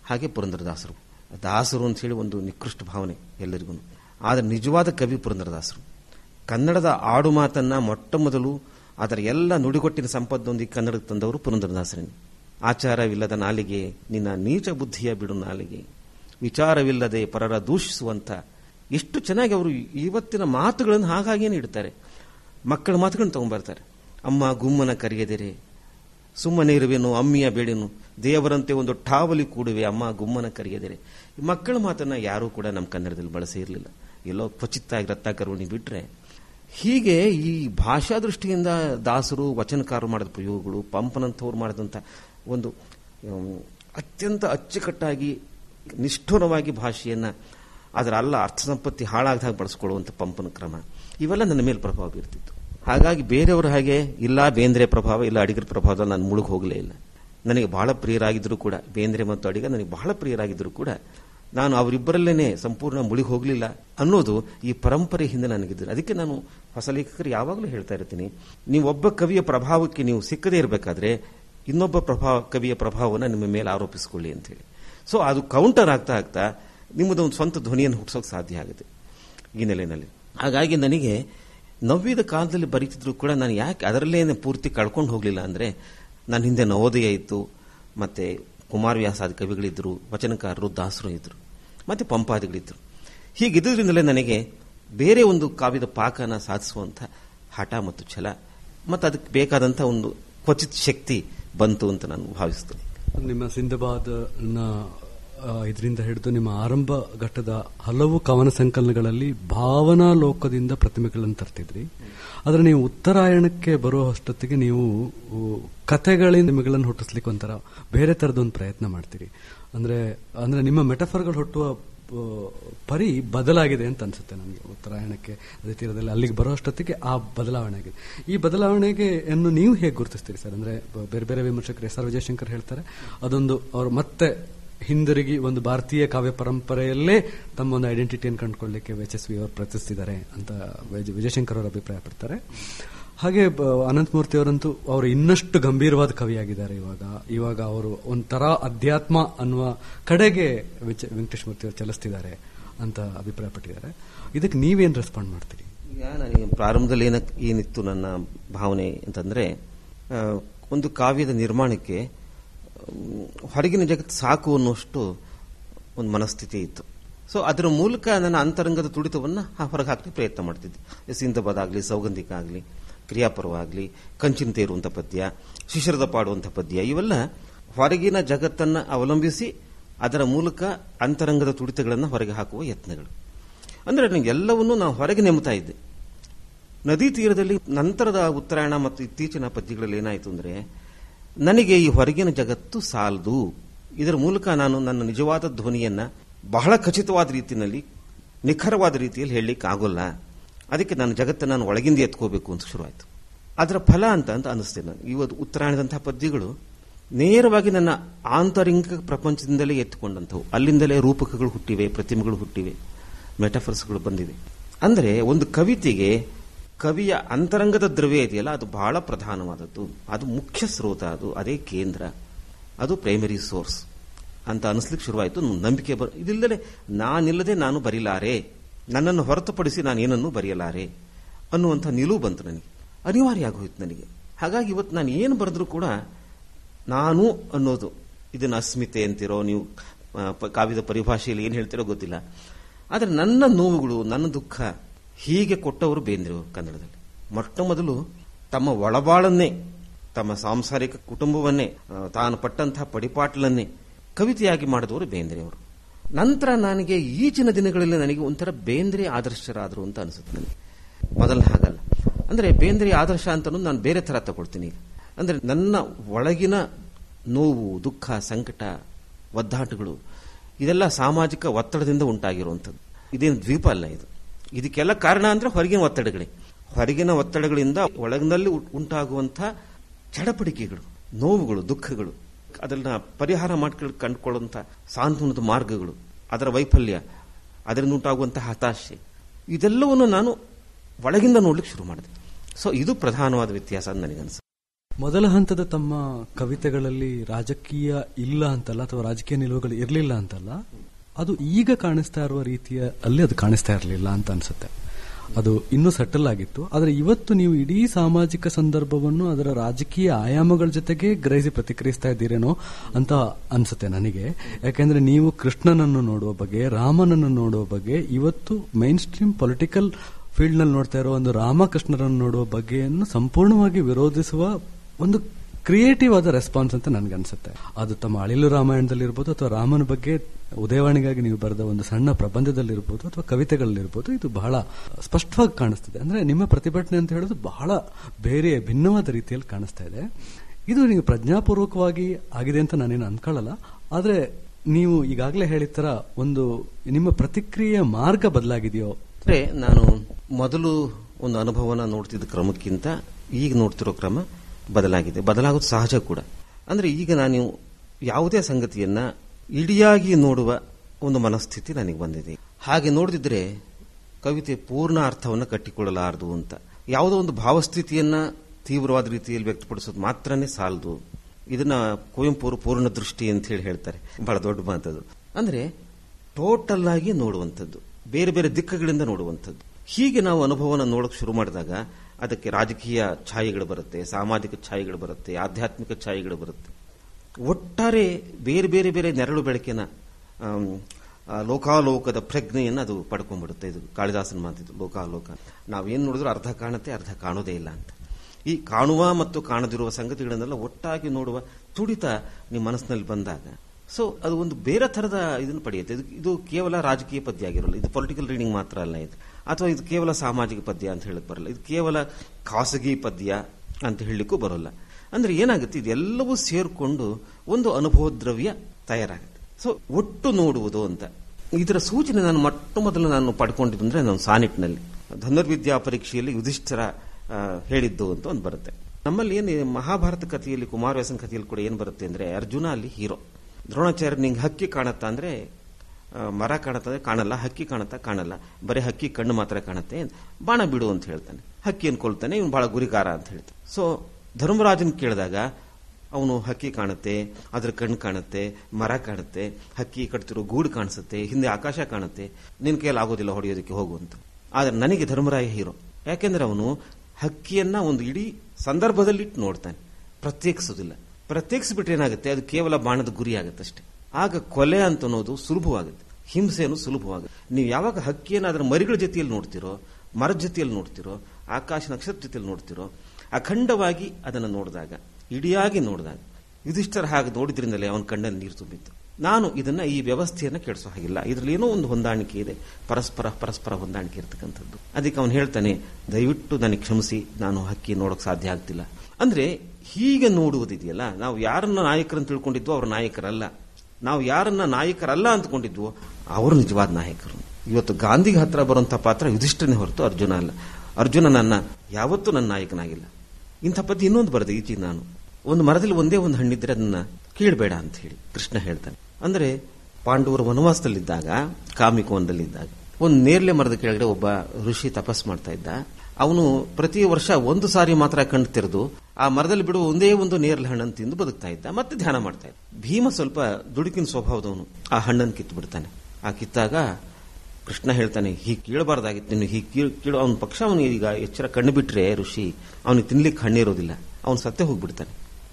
ಹಾಗೆ ಪುರಂದರದಾಸರು ದಾಸರು ಅಂತ ಹೇಳಿ ಒಂದು ನಿಕೃಷ್ಟ ಭಾವನೆ ಎಲ್ಲರಿಗೂ ಆದರೆ ನಿಜವಾದ ಕವಿ ಪುರಂದರದಾಸರು ಕನ್ನಡದ ಆಡು ಮಾತನ್ನ ಮೊಟ್ಟ ಮೊದಲು ಅದರ ಎಲ್ಲ ನುಡಿಗೊಟ್ಟಿನ ಸಂಪದೊಂದಿಗೆ ಕನ್ನಡಕ್ಕೆ ತಂದವರು ಪುರಂದರದಾಸರೇ ಆಚಾರವಿಲ್ಲದ ನಾಲಿಗೆ ನಿನ್ನ ನೀಚ ಬುದ್ಧಿಯ ಬಿಡು ನಾಲಿಗೆ ವಿಚಾರವಿಲ್ಲದೆ ಪರರ ದೂಷಿಸುವಂತ ಎಷ್ಟು ಚೆನ್ನಾಗಿ ಅವರು ಇವತ್ತಿನ ಮಾತುಗಳನ್ನು ಹಾಗಾಗೇ ನೀಡುತ್ತಾರೆ ಮಕ್ಕಳ ಮಾತುಗಳನ್ನು ತಗೊಂಡ್ಬರ್ತಾರೆ ಅಮ್ಮ ಗುಮ್ಮನ ಕರೆಯದಿರೆ ಸುಮ್ಮನೆ ಇರುವೆನು ಅಮ್ಮಿಯ ಬೇಡೆನು ದೇವರಂತೆ ಒಂದು ಠಾವಲಿ ಕೂಡುವೆ ಅಮ್ಮ ಗುಮ್ಮನ ಕರೆಯದಿರೆ ಈ ಮಕ್ಕಳ ಮಾತನ್ನ ಯಾರೂ ಕೂಡ ನಮ್ಮ ಕನ್ನಡದಲ್ಲಿ ಬಳಸೇ ಇರಲಿಲ್ಲ ಎಲ್ಲೋ ಕ್ವಚಿತ್ತಾಗಿ ರತ್ನಾಕರುಣಿ ಬಿಟ್ರೆ ಹೀಗೆ ಈ ಭಾಷಾ ದೃಷ್ಟಿಯಿಂದ ದಾಸರು ವಚನಕಾರರು ಮಾಡಿದ ಪ್ರಯೋಗಗಳು ಪಂಪನಂಥವ್ರು ಮಾಡಿದಂಥ ಒಂದು ಆಮ್, ಅತ್ಯಂತ ಅಚ್ಚುಕಟ್ಟಾಗಿ ನಿಷ್ಠುರವಾಗಿ ಭಾಷೆಯನ್ನ ಅದರ ಅಲ್ಲ ಅರ್ಥ ಸಂಪತ್ತಿ ಹಾಳಾಗದಾಗ ಬಳಸ್ಕೊಳ್ಳುವಂಥ ಪಂಪನ ಕ್ರಮ ಇವೆಲ್ಲ ನನ್ನ ಮೇಲೆ ಪ್ರಭಾವ ಬೀರ್ತಿತ್ತು ಹಾಗಾಗಿ ಬೇರೆಯವರು ಹಾಗೆ ಇಲ್ಲ ಬೇಂದ್ರೆ ಪ್ರಭಾವ ಇಲ್ಲ ಅಡಿಗರ ಪ್ರಭಾವದಲ್ಲಿ ನಾನು ಮುಳುಗಿ ಹೋಗಲೇ ಇಲ್ಲ ನನಗೆ ಬಹಳ ಪ್ರಿಯರಾಗಿದ್ದರೂ ಕೂಡ ಬೇಂದ್ರೆ ಮತ್ತು ಅಡಿಗ ನನಗೆ ಬಹಳ ಪ್ರಿಯರಾಗಿದ್ದರೂ ಕೂಡ ನಾನು ಅವರಿಬ್ಬರಲ್ಲೇನೆ ಸಂಪೂರ್ಣ ಮುಳುಗಿ ಹೋಗಲಿಲ್ಲ ಅನ್ನೋದು ಈ ಪರಂಪರೆ ಹಿಂದೆ ನನಗಿದ್ದು ಅದಕ್ಕೆ ನಾನು ಹೊಸ ಲೇಖಕರು ಯಾವಾಗಲೂ ಹೇಳ್ತಾ ಇರ್ತೀನಿ ನೀವು ಒಬ್ಬ ಕವಿಯ ಪ್ರಭಾವಕ್ಕೆ ನೀವು ಸಿಕ್ಕದೇ ಇರಬೇಕಾದ್ರೆ ಇನ್ನೊಬ್ಬ ಪ್ರಭಾವ ಕವಿಯ ಪ್ರಭಾವವನ್ನು ನಿಮ್ಮ ಮೇಲೆ ಆರೋಪಿಸಿಕೊಳ್ಳಿ ಅಂತ ಹೇಳಿ ಸೊ ಅದು ಕೌಂಟರ್ ಆಗ್ತಾ ಆಗ್ತಾ ನಿಮ್ಮದೊಂದು ಸ್ವಂತ ಧ್ವನಿಯನ್ನು ಹುಟ್ಟಿಸೋಕೆ ಸಾಧ್ಯ ಆಗುತ್ತೆ ಈ ನೆಲೆಯಲ್ಲಿ ಹಾಗಾಗಿ ನನಗೆ ನವ್ಯದ ಕಾಲದಲ್ಲಿ ಬರೀತಿದ್ರು ಕೂಡ ನಾನು ಯಾಕೆ ಅದರಲ್ಲೇ ಪೂರ್ತಿ ಕಳ್ಕೊಂಡು ಹೋಗಲಿಲ್ಲ ಅಂದರೆ ನನ್ನ ಹಿಂದೆ ನವೋದಯ ಇತ್ತು ಮತ್ತೆ ಕುಮಾರವ್ಯಾಸಾದಿ ಕವಿಗಳಿದ್ದರು ವಚನಕಾರರು ದಾಸರು ಇದ್ದರು ಮತ್ತೆ ಪಂಪಾದಿಗಳಿದ್ದರು ಹೀಗಿದ್ದುದರಿಂದಲೇ ನನಗೆ ಬೇರೆ ಒಂದು ಕಾವ್ಯದ ಪಾಕನ ಸಾಧಿಸುವಂಥ ಹಠ ಮತ್ತು ಛಲ ಮತ್ತು ಅದಕ್ಕೆ ಬೇಕಾದಂಥ ಒಂದು ಕ್ವಚಿತ್ ಶಕ್ತಿ ಬಂತು ಅಂತ ನಾನು ಭಾವಿಸ್ತೇನೆ ನಿಮ್ಮ ಸಿಂಧಬಾದ್ ಇದರಿಂದ ಹಿಡಿದು ನಿಮ್ಮ ಆರಂಭ ಘಟ್ಟದ ಹಲವು ಕವನ ಸಂಕಲನಗಳಲ್ಲಿ ಭಾವನಾ ಲೋಕದಿಂದ ಪ್ರತಿಮೆಗಳನ್ನು ತರ್ತಿದ್ರಿ ಆದ್ರೆ ನೀವು ಉತ್ತರಾಯಣಕ್ಕೆ ಬರುವ ಅಷ್ಟೊತ್ತಿಗೆ ನೀವು ಉ, ಕಥೆಗಳಿಂದ ನಿಮಗಳನ್ನು ಹುಟ್ಟಿಸ್ಲಿಕ್ಕೆ ಒಂಥರ ಬೇರೆ ತರದ ಒಂದು ಪ್ರಯತ್ನ ಮಾಡ್ತೀರಿ ಅಂದ್ರೆ ಅಂದ್ರೆ ನಿಮ್ಮ ಮೆಟಫರ್ಗಳು ಹುಟ್ಟುವ ಆ, ಪರಿ ಬದಲಾಗಿದೆ ಅಂತ ಅನ್ಸುತ್ತೆ ನನಗೆ ಉತ್ತರಾಯಣಕ್ಕೆ ಅದೇ ತೀರದಲ್ಲಿ ಅಲ್ಲಿಗೆ ಬರೋ ಅಷ್ಟೊತ್ತಿಗೆ ಆ ಬದಲಾವಣೆ ಆಗಿದೆ ಈ ಬದಲಾವಣೆಗೆ ಅನ್ನು ನೀವು ಹೇಗೆ ಗುರುತಿಸ್ತೀರಿ ಸರ್ ಅಂದ್ರೆ ಬ- ಬೇರೆ ಬೇರೆ ವಿಮರ್ಶಕರು ಎಸ್ ಆರ್ ವಿಜಯಶಂಕರ್ ಹೇಳ್ತಾರೆ ಅದೊಂದು ಅವರು ಮತ್ತೆ ಹಿಂದಿರುಗಿ ಒಂದು ಭಾರತೀಯ ಕಾವ್ಯ ಪರಂಪರೆಯಲ್ಲೇ ತಮ್ಮ ಒಂದು ಐಡೆಂಟಿಟಿಯನ್ನು ಕಂಡುಕೊಳ್ಳಿಕ್ಕೆ ಯಶಸ್ವಿ ಅವರು ಪ್ರಯತ್ನಿಸ್ತಿದ್ದಾರೆ ಅಂತ ವಿಜಯ- ವಿಜಯಶಂಕರ್ ಅವರು ಅಭಿಪ್ರಾಯ ಪಡ್ತಾರೆ ಹಾಗೆ ಬ- ಅನಂತಮೂರ್ತಿ ಅವರಂತೂ ಅವರು ಇನ್ನಷ್ಟು ಗಂಭೀರವಾದ ಕವಿಯಾಗಿದ್ದಾರೆ ಇವಾಗ ಇವಾಗ ಅವರು ಒಂಥರ ಅಧ್ಯಾತ್ಮ ಅನ್ನುವ ಕಡೆಗೆ ವಿಜ- ವೆಂಕಟೇಶ್ ಮೂರ್ತಿ ಅವರು ಚಲಿಸ್ತಿದ್ದಾರೆ ಅಂತ ಅಭಿಪ್ರಾಯ ಪಟ್ಟಿದ್ದಾರೆ ಇದಕ್ಕೆ ನೀವೇನ್ ರೆಸ್ಪಾಂಡ್ ಮಾಡ್ತೀರಿ ಈಗ ನನಗೆ ಪ್ರಾರಂಭದಲ್ಲಿ ಏನ ಏನಿತ್ತು ನನ್ನ ಭಾವನೆ ಅಂತಂದ್ರೆ ಆ, ಒಂದು ಕಾವ್ಯದ ನಿರ್ಮಾಣಕ್ಕೆ ಮ್, ಹೊರಗಿನ ಜಗತ್ತು ಸಾಕು ಅನ್ನುವಷ್ಟು ಒಂದು ಮನಸ್ಥಿತಿ ಇತ್ತು ಸೊ ಅದರ ಮೂಲಕ ನನ್ನ ಅಂತರಂಗದ ತುಡಿತವನ್ನು ಹೊರಗೆ ಹಾಕಿ ಪ್ರಯತ್ನ ಮಾಡ್ತಿದ್ದೆ ಸಿಂಧಬಾದ್ ಆಗಲಿ ಸೌಗಂಧಿಕ ಆಗಲಿ ಕ್ರಿಯಾಪರವಾಗಲಿ ಕಂಚಿನ ತೇರುವಂಥ ಪದ್ಯ ಶಿಶಿರದ ಪಾಡುವಂಥ ಪದ್ಯ ಇವೆಲ್ಲ ಹೊರಗಿನ ಜಗತ್ತನ್ನು ಅವಲಂಬಿಸಿ ಅದರ ಮೂಲಕ ಅಂತರಂಗದ ತುಡಿತಗಳನ್ನು ಹೊರಗೆ ಹಾಕುವ ಯತ್ನಗಳು ಅಂದರೆ ನನಗೆ ಎಲ್ಲವನ್ನೂ ನಾನು ಹೊರಗೆ ನೆಮ್ತಾ ಇದ್ದೆ ನದಿ ತೀರದಲ್ಲಿ ನಂತರದ ಉತ್ತರಾಯಣ ಮತ್ತು ಇತ್ತೀಚಿನ ಪದ್ಯಗಳಲ್ಲಿ ಏನಾಯಿತು ಅಂದರೆ ನನಗೆ ಈ ಹೊರಗಿನ ಜಗತ್ತು ಸಾಲದು ಇದರ ಮೂಲಕ ನಾನು ನನ್ನ ನಿಜವಾದ ಧ್ವನಿಯನ್ನ ಬಹಳ ಖಚಿತವಾದ ರೀತಿಯಲ್ಲಿ ನಿಖರವಾದ ರೀತಿಯಲ್ಲಿ ಹೇಳಲಿಕ್ಕೆ ಆಗೋಲ್ಲ ಅದಕ್ಕೆ ನಾನು ಜಗತ್ತನ್ನು ನಾನು ಒಳಗಿಂದ ಎತ್ಕೋಬೇಕು ಅಂತ ಶುರುವಾಯಿತು ಅದರ ಫಲ ಅಂತ ಅಂತ ಅನಿಸ್ತೇನೆ ನಾನು ಇವತ್ತು ಉತ್ತರಾಯಣದಂತಹ ಪದ್ಯಗಳು ನೇರವಾಗಿ ನನ್ನ ಆಂತರಿಕ ಪ್ರಪಂಚದಿಂದಲೇ ಎತ್ತುಕೊಂಡಂಥವು ಅಲ್ಲಿಂದಲೇ ರೂಪಕಗಳು ಹುಟ್ಟಿವೆ ಪ್ರತಿಮೆಗಳು ಹುಟ್ಟಿವೆ ಮೆಟಫರ್ಸ್ಗಳು ಬಂದಿವೆ ಅಂದರೆ ಒಂದು ಕವಿತೆಗೆ ಕವಿಯ ಅಂತರಂಗದ ದ್ರವ್ಯ ಇದೆಯಲ್ಲ ಅದು ಬಹಳ ಪ್ರಧಾನವಾದದ್ದು ಅದು ಮುಖ್ಯ ಸ್ರೋತ ಅದು ಅದೇ ಕೇಂದ್ರ ಅದು ಪ್ರೈಮರಿ ಸೋರ್ಸ್ ಅಂತ ಅನಿಸ್ಲಿಕ್ಕೆ ಶುರುವಾಯಿತು ನಂಬಿಕೆ ಬರ ಇದಿಲ್ಲದೆ ನಾನಿಲ್ಲದೆ ನಾನು ಬರೀಲಾರೆ ನನ್ನನ್ನು ಹೊರತುಪಡಿಸಿ ನಾನು ಏನನ್ನೂ ಬರೆಯಲಾರೆ ಅನ್ನುವಂಥ ನಿಲುವು ಬಂತು ನನಗೆ ಅನಿವಾರ್ಯ ಆಗೋಯ್ತು ನನಗೆ ಹಾಗಾಗಿ ಇವತ್ತು ನಾನು ಏನು ಬರೆದ್ರೂ ಕೂಡ ನಾನು ಅನ್ನೋದು ಇದನ್ನ ಅಸ್ಮಿತೆ ಅಂತಿರೋ ನೀವು ಆ, ಪ- ಕಾವ್ಯದ ಪರಿಭಾಷೆಯಲ್ಲಿ ಏನು ಹೇಳ್ತಿರೋ ಗೊತ್ತಿಲ್ಲ ಆದರೆ ನನ್ನ ನೋವುಗಳು ನನ್ನ ದುಃಖ ಹೀಗೆ ಕೊಟ್ಟವರು ಬೇಂದ್ರೆಯವರು ಕನ್ನಡದಲ್ಲಿ ಮೊಟ್ಟ ಮೊದಲು ತಮ್ಮ ಒಳಬಾಳನ್ನೇ ತಮ್ಮ ಸಾಂಸಾರಿಕ ಕುಟುಂಬವನ್ನೇ ಆ, ತಾನು ಪಟ್ಟಂತಹ ಪಡಿಪಾಟ್ಲನ್ನೇ ಕವಿತೆಯಾಗಿ ಮಾಡಿದವರು ಬೇಂದ್ರೆಯವರು ನಂತರ ನನಗೆ ಈಚಿನ ದಿನಗಳಲ್ಲಿ ನನಗೆ ಒಂಥರ ಬೇಂದ್ರೆ ಆದರ್ಶರಾದರು ಅಂತ ಅನಿಸುತ್ತೆ ನನಗೆ ಮೊದಲ ಹಾಗಲ್ಲ ಅಂದ್ರೆ ಬೇಂದ್ರೆ ಆದರ್ಶ ಅಂತ ಅನ್ನೋದು ನಾನು ಬೇರೆ ತರ ತಗೊಳ್ತೀನಿ ಈಗ ಅಂದ್ರೆ ನನ್ನ ಒಳಗಿನ ನೋವು ದುಃಖ ಸಂಕಟ ಒದ್ದಾಟಗಳು ಇದೆಲ್ಲ ಸಾಮಾಜಿಕ ಒತ್ತಡದಿಂದ ಉಂಟಾಗಿರುವಂಥದ್ದು ಇದೇನು ದ್ವೀಪ ಅಲ್ಲ ಇದು ಇದಕ್ಕೆಲ್ಲ ಕಾರಣ ಅಂದ್ರೆ ಹೊರಗಿನ ಒತ್ತಡಗಳೇ ಹೊರಗಿನ ಒತ್ತಡಗಳಿಂದ ಒಳಗಿನಲ್ಲಿ ಉ- ಉಂಟಾಗುವಂತಹ ಚಡಪಡಿಕೆಗಳು ನೋವುಗಳು ದುಃಖಗಳು ಅದನ್ನ ಪರಿಹಾರ ಮಾಡ್ಕೊಳ್ಳಿ ಕಂಡುಕೊಳ್ಳುವಂಥ ಸಾಂತ್ವನದ ಮಾರ್ಗಗಳು ಅದರ ವೈಫಲ್ಯ ಅದರಿಂದ ಉಂಟಾಗುವಂತಹ ಹತಾಶೆ ಇದೆಲ್ಲವನ್ನು ನಾನು ಒಳಗಿಂದ ನೋಡ್ಲಿಕ್ಕೆ ಶುರು ಮಾಡಿದೆ ಸೊ ಇದು ಪ್ರಧಾನವಾದ ವ್ಯತ್ಯಾಸ ಅಂತ ನನಗನ್ಸುತ್ತೆ ಮೊದಲ ಹಂತದ ತಮ್ಮ ಕವಿತೆಗಳಲ್ಲಿ ರಾಜಕೀಯ ಇಲ್ಲ ಅಂತಲ್ಲ ಅಥವಾ ರಾಜಕೀಯ ನಿಲುವುಗಳು ಇರಲಿಲ್ಲ ಅಂತಲ್ಲ ಅದು ಈಗ ಕಾಣಿಸ್ತಾ ಇರುವ ರೀತಿಯ ಅಲ್ಲಿ ಅದು ಕಾಣಿಸ್ತಾ ಇರಲಿಲ್ಲ ಅಂತ ಅನ್ಸುತ್ತೆ ಅದು ಇನ್ನೂ ಸಟಲ್ ಆಗಿತ್ತು ಆದರೆ ಇವತ್ತು ನೀವು ಇಡೀ ಸಾಮಾಜಿಕ ಸಂದರ್ಭವನ್ನು ಅದರ ರಾಜಕೀಯ ಆಯಾಮಗಳ ಜೊತೆಗೆ ಗ್ರಹಿಸಿ ಪ್ರತಿಕ್ರಿಯಿಸ್ತಾ ಇದ್ದೀರೇನೋ ಅಂತ ಅನ್ಸುತ್ತೆ ನನಗೆ ಯಾಕೆಂದ್ರೆ ನೀವು ಕೃಷ್ಣನನ್ನು ನೋಡುವ ಬಗ್ಗೆ ರಾಮನನ್ನು ನೋಡುವ ಬಗ್ಗೆ ಇವತ್ತು ಮೈನ್ ಸ್ಟ್ರೀಮ್ ಪೊಲಿಟಿಕಲ್ ಫೀಲ್ಡ್ ನಲ್ಲಿ ನೋಡ್ತಾ ಇರೋ ಒಂದು ರಾಮಕೃಷ್ಣರನ್ನು ನೋಡುವ ಬಗ್ಗೆಯನ್ನು ಸಂಪೂರ್ಣವಾಗಿ ವಿರೋಧಿಸುವ ಒಂದು ಕ್ರಿಯೇಟಿವ್ ಆದ ರೆಸ್ಪಾನ್ಸ್ ಅಂತ ನನ್ಗನ್ಸುತ್ತೆ ಅದು ತಮ್ಮ ಅಳಿಲು ರಾಮಾಯಣದಲ್ಲಿರ್ಬೋದು ಅಥವಾ ರಾಮನ ಬಗ್ಗೆ ಉದಯವಾಣಿಗಾಗಿ ನೀವು ಬರೆದ ಒಂದು ಸಣ್ಣ ಪ್ರಬಂಧದಲ್ಲಿರ್ಬೋದು ಅಥವಾ ಕವಿತೆಗಳಲ್ಲಿರ್ಬೋದು ಇದು ಬಹಳ ಸ್ಪಷ್ಟವಾಗಿ ಕಾಣಿಸ್ತಿದೆ ಅಂದ್ರೆ ನಿಮ್ಮ ಪ್ರತಿಭಟನೆ ಅಂತ ಹೇಳೋದು ಬಹಳ ಬೇರೆ ಭಿನ್ನವಾದ ರೀತಿಯಲ್ಲಿ ಕಾಣಿಸ್ತಾ ಇದೆ ಇದು ನೀವು ಪ್ರಜ್ಞಾಪೂರ್ವಕವಾಗಿ ಆಗಿದೆ ಅಂತ ನಾನೇನು ಅನ್ಕೊಳ್ಳಲ್ಲ ಆದ್ರೆ ನೀವು ಈಗಾಗಲೇ ಹೇಳಿದ ತರ ಒಂದು ನಿಮ್ಮ ಪ್ರತಿಕ್ರಿಯೆಯ ಮಾರ್ಗ ಬದಲಾಗಿದೆಯೋ ಅಂದ್ರೆ ನಾನು ಮೊದಲು ಒಂದು ಅನುಭವನ ನೋಡ್ತಿದ್ದ ಕ್ರಮಕ್ಕಿಂತ ಈಗ ನೋಡ್ತಿರೋ ಕ್ರಮ ಬದಲಾಗಿದೆ ಬದಲಾಗೋದು ಸಹಜ ಕೂಡ ಅಂದ್ರೆ ಈಗ ನಾನು ಯಾವುದೇ ಸಂಗತಿಯನ್ನ ಇಡಿಯಾಗಿ ನೋಡುವ ಒಂದು ಮನಸ್ಥಿತಿ ನನಗೆ ಬಂದಿದೆ ಹಾಗೆ ನೋಡಿದ್ರೆ ಕವಿತೆ ಪೂರ್ಣ ಅರ್ಥವನ್ನು ಕಟ್ಟಿಕೊಳ್ಳಲಾರದು ಅಂತ ಯಾವುದೋ ಒಂದು ಭಾವಸ್ಥಿತಿಯನ್ನ ತೀವ್ರವಾದ ರೀತಿಯಲ್ಲಿ ವ್ಯಕ್ತಪಡಿಸೋದು ಮಾತ್ರನೇ ಸಾಲದು ಇದನ್ನ ಕುವೆಂಪು ಅವರು ಪೂರ್ಣ ದೃಷ್ಟಿ ಅಂತ ಹೇಳಿ ಹೇಳ್ತಾರೆ ಬಹಳ ದೊಡ್ಡ ಮಾತದು ಅಂದ್ರೆ ಟೋಟಲ್ ಆಗಿ ನೋಡುವಂಥದ್ದು ಬೇರೆ ಬೇರೆ ದಿಕ್ಕುಗಳಿಂದ ನೋಡುವಂಥದ್ದು ಹೀಗೆ ನಾವು ಅನುಭವನ ನೋಡಕ್ ಶುರು ಮಾಡಿದಾಗ ಅದಕ್ಕೆ ರಾಜಕೀಯ ಛಾಯೆಗಳು ಬರುತ್ತೆ ಸಾಮಾಜಿಕ ಛಾಯೆಗಳು ಬರುತ್ತೆ ಆಧ್ಯಾತ್ಮಿಕ ಛಾಯೆಗಳು ಬರುತ್ತೆ ಒಟ್ಟಾರೆ ಬೇರೆ ಬೇರೆ ಬೇರೆ ನೆರಳು ಬೆಳಕಿನ ಆಮ್, ಆ ಲೋಕಾಲೋಕದ ಪ್ರಜ್ಞೆಯನ್ನು ಅದು ಪಡ್ಕೊಂಡ್ಬಿಡುತ್ತೆ ಇದು ಕಾಳಿದಾಸನ ಮಾತಿದ್ದು ಲೋಕಾಲೋಕ ನಾವೇನು ನೋಡಿದ್ರು ಅರ್ಧ ಕಾಣುತ್ತೆ ಅರ್ಧ ಕಾಣೋದೇ ಇಲ್ಲ ಅಂತ ಈ ಕಾಣುವ ಮತ್ತು ಕಾಣದಿರುವ ಸಂಗತಿಗಳನ್ನೆಲ್ಲ ಒಟ್ಟಾಗಿ ನೋಡುವ ತುಡಿತ ನಿಮ್ಮ ಮನಸ್ಸಿನಲ್ಲಿ ಬಂದಾಗ ಸೊ ಅದು ಒಂದು ಬೇರೆ ಥರದ ಇದನ್ನು ಪಡೆಯುತ್ತೆ ಇದು ಇದು ಕೇವಲ ರಾಜಕೀಯ ಪದ್ಯ ಆಗಿರೋಲ್ಲ ಇದು ಪೊಲಿಟಿಕಲ್ ರೀಡಿಂಗ್ ಮಾತ್ರ ಅಲ್ಲ ಇದು ಅಥವಾ ಇದು ಕೇವಲ ಸಾಮಾಜಿಕ ಪದ್ಯ ಅಂತ ಹೇಳಕ್ ಬರಲ್ಲ ಇದು ಕೇವಲ ಖಾಸಗಿ ಪದ್ಯ ಅಂತ ಹೇಳಲಿಕ್ಕೂ ಬರೋಲ್ಲ ಅಂದ್ರೆ ಏನಾಗುತ್ತೆ ಇದೆಲ್ಲವೂ ಸೇರ್ಕೊಂಡು ಒಂದು ಅನುಭವ ದ್ರವ್ಯ ತಯಾರಾಗುತ್ತೆ ಸೊ ಒಟ್ಟು ನೋಡುವುದು ಅಂತ ಇದರ ಸೂಚನೆ ನಾನು ಮೊಟ್ಟ ಮೊದಲು ನಾನು ಪಡ್ಕೊಂಡಿದ್ದು ಅಂದ್ರೆ ನಾನು ಸಾನಿಟ್ನಲ್ಲಿ ಧನುರ್ವಿದ್ಯಾ ಪರೀಕ್ಷೆಯಲ್ಲಿ ಯುಧಿಷ್ಠರ ಆ, ಹೇಳಿದ್ದು ಅಂತ ಒಂದು ಬರುತ್ತೆ ನಮ್ಮಲ್ಲಿ ಏನು ಮಹಾಭಾರತ ಕಥೆಯಲ್ಲಿ ಕುಮಾರವ್ಯಾಸನ ಕಥೆಯಲ್ಲಿ ಕೂಡ ಏನು ಬರುತ್ತೆ ಅಂದ್ರೆ ಅರ್ಜುನ ಅಲ್ಲಿ ಹೀರೋ ದ್ರೋಣಾಚಾರ್ಯ ನಿಂಗೆ ಹಕ್ಕಿ ಕಾಣತ್ತಾ ಅಂದ್ರೆ ಆ, ಮರ ಕಾಣುತ್ತಾ ಅಂದ್ರೆ ಕಾಣಲ್ಲ ಹಕ್ಕಿ ಕಾಣುತ್ತಾ ಕಾಣಲ್ಲ ಬರೀ ಹಕ್ಕಿ ಕಣ್ಣು ಮಾತ್ರ ಕಾಣುತ್ತೆ ಬಾಣ ಬಿಡು ಅಂತ ಹೇಳ್ತಾನೆ ಹಕ್ಕಿಯನ್ನು ಕೊಲ್ತಾನೆ ಇವನು ಬಹಳ ಗುರಿಕಾರ ಅಂತ ಹೇಳ್ತಾನೆ ಸೊ ಧರ್ಮರಾಜನ್ ಕೇಳಿದಾಗ ಅವನು ಹಕ್ಕಿ ಕಾಣುತ್ತೆ ಅದ್ರ ಕಣ್ಣು ಕಾಣುತ್ತೆ ಮರ ಕಾಣುತ್ತೆ ಹಕ್ಕಿ ಕಟ್ತಿರೋ ಗೂಡು ಕಾಣಿಸುತ್ತೆ ಹಿಂದೆ ಆಕಾಶ ಕಾಣುತ್ತೆ ನಿನ್ ಕೈಯಲ್ಲಿ ಆಗೋದಿಲ್ಲ ಹೊಡೆಯೋದಕ್ಕೆ ಹೋಗುವಂತ ಆದ್ರೆ ನನಗೆ ಧರ್ಮರಾಯ ಹೀರೋ ಯಾಕೆಂದ್ರೆ ಅವನು ಹಕ್ಕಿಯನ್ನ ಒಂದು ಇಡೀ ಸಂದರ್ಭದಲ್ಲಿ ಇಟ್ಟು ನೋಡ್ತಾನೆ ಪ್ರತ್ಯೇಕಿಸೋದಿಲ್ಲ ಪ್ರತ್ಯೇಕಿಸ್ಬಿಟ್ರೆ ಏನಾಗುತ್ತೆ ಅದು ಕೇವಲ ಬಾಣದ ಗುರಿ ಆಗುತ್ತೆ ಅಷ್ಟೇ ಆಗ ಕೊಲೆ ಅಂತ ಅನ್ನೋದು ಸುಲಭವಾಗುತ್ತೆ ಹಿಂಸೆಯನ್ನು ಸುಲಭವಾಗುತ್ತೆ ನೀವು ಯಾವಾಗ ಹಕ್ಕಿಯನ್ನು ಅದರ ಮರಿಗಳ ಜೊತೆಯಲ್ಲಿ ನೋಡ್ತಿರೋ ಮರದ ಜೊತೆಯಲ್ಲಿ ನೋಡ್ತಿರೋ ಆಕಾಶ ನಕ್ಷತ್ರ ಜೊತೆಯಲ್ಲಿ ನೋಡ್ತಿರೋ ಅಖಂಡವಾಗಿ ಅದನ್ನು ನೋಡಿದಾಗ ಇಡಿಯಾಗಿ ನೋಡಿದಾಗ ಯುಧಿಷ್ಠರ ಹಾಗೆ ನೋಡಿದ್ರಿಂದಲೇ ಅವನ ಕಣ್ಣಲ್ಲಿ ನೀರು ತುಂಬಿತ್ತು ನಾನು ಇದನ್ನ ಈ ವ್ಯವಸ್ಥೆಯನ್ನ ಕೆಡಿಸೋ ಹಾಗಿಲ್ಲ ಇದರಲ್ಲಿ ಏನೋ ಒಂದು ಹೊಂದಾಣಿಕೆ ಇದೆ ಪರಸ್ಪರ ಪರಸ್ಪರ ಹೊಂದಾಣಿಕೆ ಇರತಕ್ಕಂಥದ್ದು ಅದಕ್ಕೆ ಅವನು ಹೇಳ್ತಾನೆ ದಯವಿಟ್ಟು ನನಗೆ ಕ್ಷಮಿಸಿ ನಾನು ಹಕ್ಕಿ ನೋಡೋಕೆ ಸಾಧ್ಯ ಆಗ್ತಿಲ್ಲ ಅಂದ್ರೆ ಹೀಗೆ ನೋಡುವುದಿದೆಯಲ್ಲ ನಾವು ಯಾರನ್ನ ನಾಯಕರನ್ನು ತಿಳ್ಕೊಂಡಿದ್ವೋ ಅವ್ರ ನಾಯಕರಲ್ಲ ನಾವು ಯಾರನ್ನ ನಾಯಕರಲ್ಲ ಅಂದ್ಕೊಂಡಿದ್ವೋ ಅವರು ನಿಜವಾದ ನಾಯಕರು ಇವತ್ತು ಗಾಂಧಿಗೆ ಹತ್ರ ಬರುವಂತ ಪಾತ್ರ ಯುಧಿಷ್ಠನೇ ಹೊರತು ಅರ್ಜುನ ಅಲ್ಲ ಅರ್ಜುನ ನನ್ನ ಯಾವತ್ತೂ ನನ್ನ ನಾಯಕನಾಗಿಲ್ಲ ಇಂಥ ಪದ್ಯ ಇನ್ನೊಂದು ಬರೆದೆ ಈಚೆಗೆ ನಾನು ಒಂದು ಮರದಲ್ಲಿ ಒಂದೇ ಒಂದು ಹಣ್ಣಿದ್ರೆ ಅದನ್ನ ಕೀಳಬೇಡ ಅಂತ ಹೇಳಿ ಕೃಷ್ಣ ಹೇಳ್ತಾನೆ ಅಂದ್ರೆ ಪಾಂಡವರು ವನವಾಸದಲ್ಲಿದ್ದಾಗ ಕಾಮಿಕೋವನದಲ್ಲಿದ್ದಾಗ ಒಂದು ನೇರ್ಲೆ ಮರದ ಕೆಳಗಡೆ ಒಬ್ಬ ಋಷಿ ತಪಸ್ ಮಾಡ್ತಾ ಇದ್ದ ಅವನು ಪ್ರತಿ ವರ್ಷ ಒಂದು ಸಾರಿ ಮಾತ್ರ ಕಣ್ಣು ತೆರೆದು ಆ ಮರದಲ್ಲಿ ಬಿಡುವ ಒಂದೇ ಒಂದು ನೇರ್ಲೆ ಹಣ್ಣನ್ನು ತಿಂದು ಬದುಕ್ತಾ ಇದ್ದ ಮತ್ತೆ ಧ್ಯಾನ ಮಾಡ್ತಾ ಇದ್ದ ಭೀಮ ಸ್ವಲ್ಪ ದುಡುಕಿನ ಸ್ವಭಾವದವನು ಆ ಹಣ್ಣನ್ನು ಕಿತ್ತು ಬಿಡ್ತಾನೆ ಆ ಕಿತ್ತಾಗ ಕೃಷ್ಣ ಹೇಳ್ತಾನೆ ಹೀಗೆ ಕೀಳಬಾರ್ದಾಗಿತ್ತು ನೀನು ಹೀಗೆ ಕೀಳು ಕೀಳು ಅವನ ಪಕ್ಷ ಅವನು ಈಗ ಎಚ್ಚರ ಕಣ್ಣು ಬಿಟ್ರೆ ಋಷಿ ಅವನಿಗೆ ತಿನ್ಲಿಕ್ಕೆ ಹಣ್ಣಿರೋದಿಲ್ಲ ಅವನು ಸತ್ತೇ ಹೋಗ್ಬಿಡ್ತಾನೆ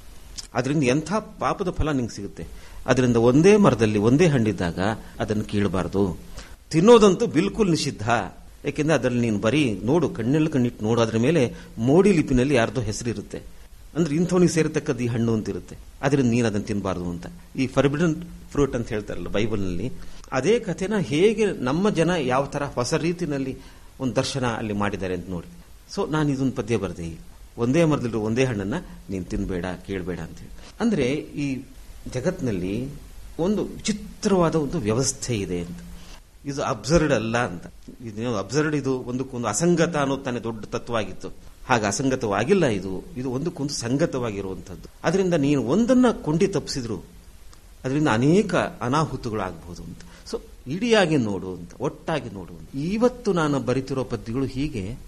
ಅದರಿಂದ ಎಂಥ ಪಾಪದ ಫಲ ನಿಂಗೆ ಸಿಗುತ್ತೆ ಅದರಿಂದ ಒಂದೇ ಮರದಲ್ಲಿ ಒಂದೇ ಹಣ್ಣಿದ್ದಾಗ ಅದನ್ನು ಕೀಳಬಾರದು ತಿನ್ನೋದಂತೂ ಬಿಲ್ಕುಲ್ ನಿಷಿದ್ಧ ಯಾಕೆಂದ್ರೆ ಅದರಲ್ಲಿ ನೀನು ಬರೀ ನೋಡು ಕಣ್ಣೆಲ್ಲ ಕಣ್ಣಿಟ್ಟು ನೋಡು ಅದ್ರ ಮೇಲೆ ಮೋಡಿ ಲಿಪಿನಲ್ಲಿ ಯಾರ್ದೋ ಹೆಸರಿರುತ್ತೆ ಅಂದ್ರೆ ಇಂಥವನಿಗೆ ಸೇರತಕ್ಕದ್ದು ಈ ಹಣ್ಣು ಅಂತ ಇರುತ್ತೆ ಅದರಿಂದ ನೀನು ಅದನ್ನು ತಿನ್ನಬಾರ್ದು ಅಂತ ಈ ಫರ್ಬಿಡನ್ ಫ್ರೂಟ್ ಅಂತ ಹೇಳ್ತಾರಲ್ಲ ಬೈಬಲ್ನಲ್ಲಿ ಅದೇ ಕಥೆನ ಹೇಗೆ ನಮ್ಮ ಜನ ಯಾವ ತರ ಹೊಸ ರೀತಿನಲ್ಲಿ ಒಂದು ದರ್ಶನ ಅಲ್ಲಿ ಮಾಡಿದ್ದಾರೆ ಅಂತ ನೋಡಿ ಸೊ ನಾನು ಇದೊಂದು ಪದ್ಯ ಬರೆದೆ ಈಗ ಒಂದೇ ಮರದಲ್ಲಿರೋ ಒಂದೇ ಹಣ್ಣನ್ನ ನೀನು ತಿನ್ಬೇಡ ಕೇಳಬೇಡ ಅಂತ ಹೇಳಿ ಅಂದ್ರೆ ಈ ಜಗತ್ನಲ್ಲಿ ಒಂದು ವಿಚಿತ್ರವಾದ ಒಂದು ವ್ಯವಸ್ಥೆ ಇದೆ ಅಂತ ಇದು ಅಬ್ಸರ್ಡ್ ಅಲ್ಲ ಅಂತ ಇದು ಅಬ್ಸರ್ಡ್ ಇದು ಒಂದಕ್ಕೊಂದು ಅಸಂಗತ ಅನ್ನೋದು ತಾನೇ ದೊಡ್ಡ ತತ್ವ ಆಗಿತ್ತು ಹಾಗೆ ಅಸಂಗತವಾಗಿಲ್ಲ ಇದು ಇದು ಒಂದಕ್ಕೊಂದು ಸಂಗತವಾಗಿರುವಂಥದ್ದು ಅದರಿಂದ ನೀನು ಒಂದನ್ನ ಕೊಂಡಿ ತಪ್ಪಿಸಿದ್ರು ಅದರಿಂದ ಅನೇಕ ಅನಾಹುತಗಳಾಗಬಹುದು ಅಂತ ಸೊ ಇಡಿಯಾಗಿ ನೋಡು ಅಂತ ಒಟ್ಟಾಗಿ ನೋಡು ಅಂತ ಇವತ್ತು ನಾನು ಬರಿತಿರೋ ಪದ್ಯಗಳು ಹೀಗೆ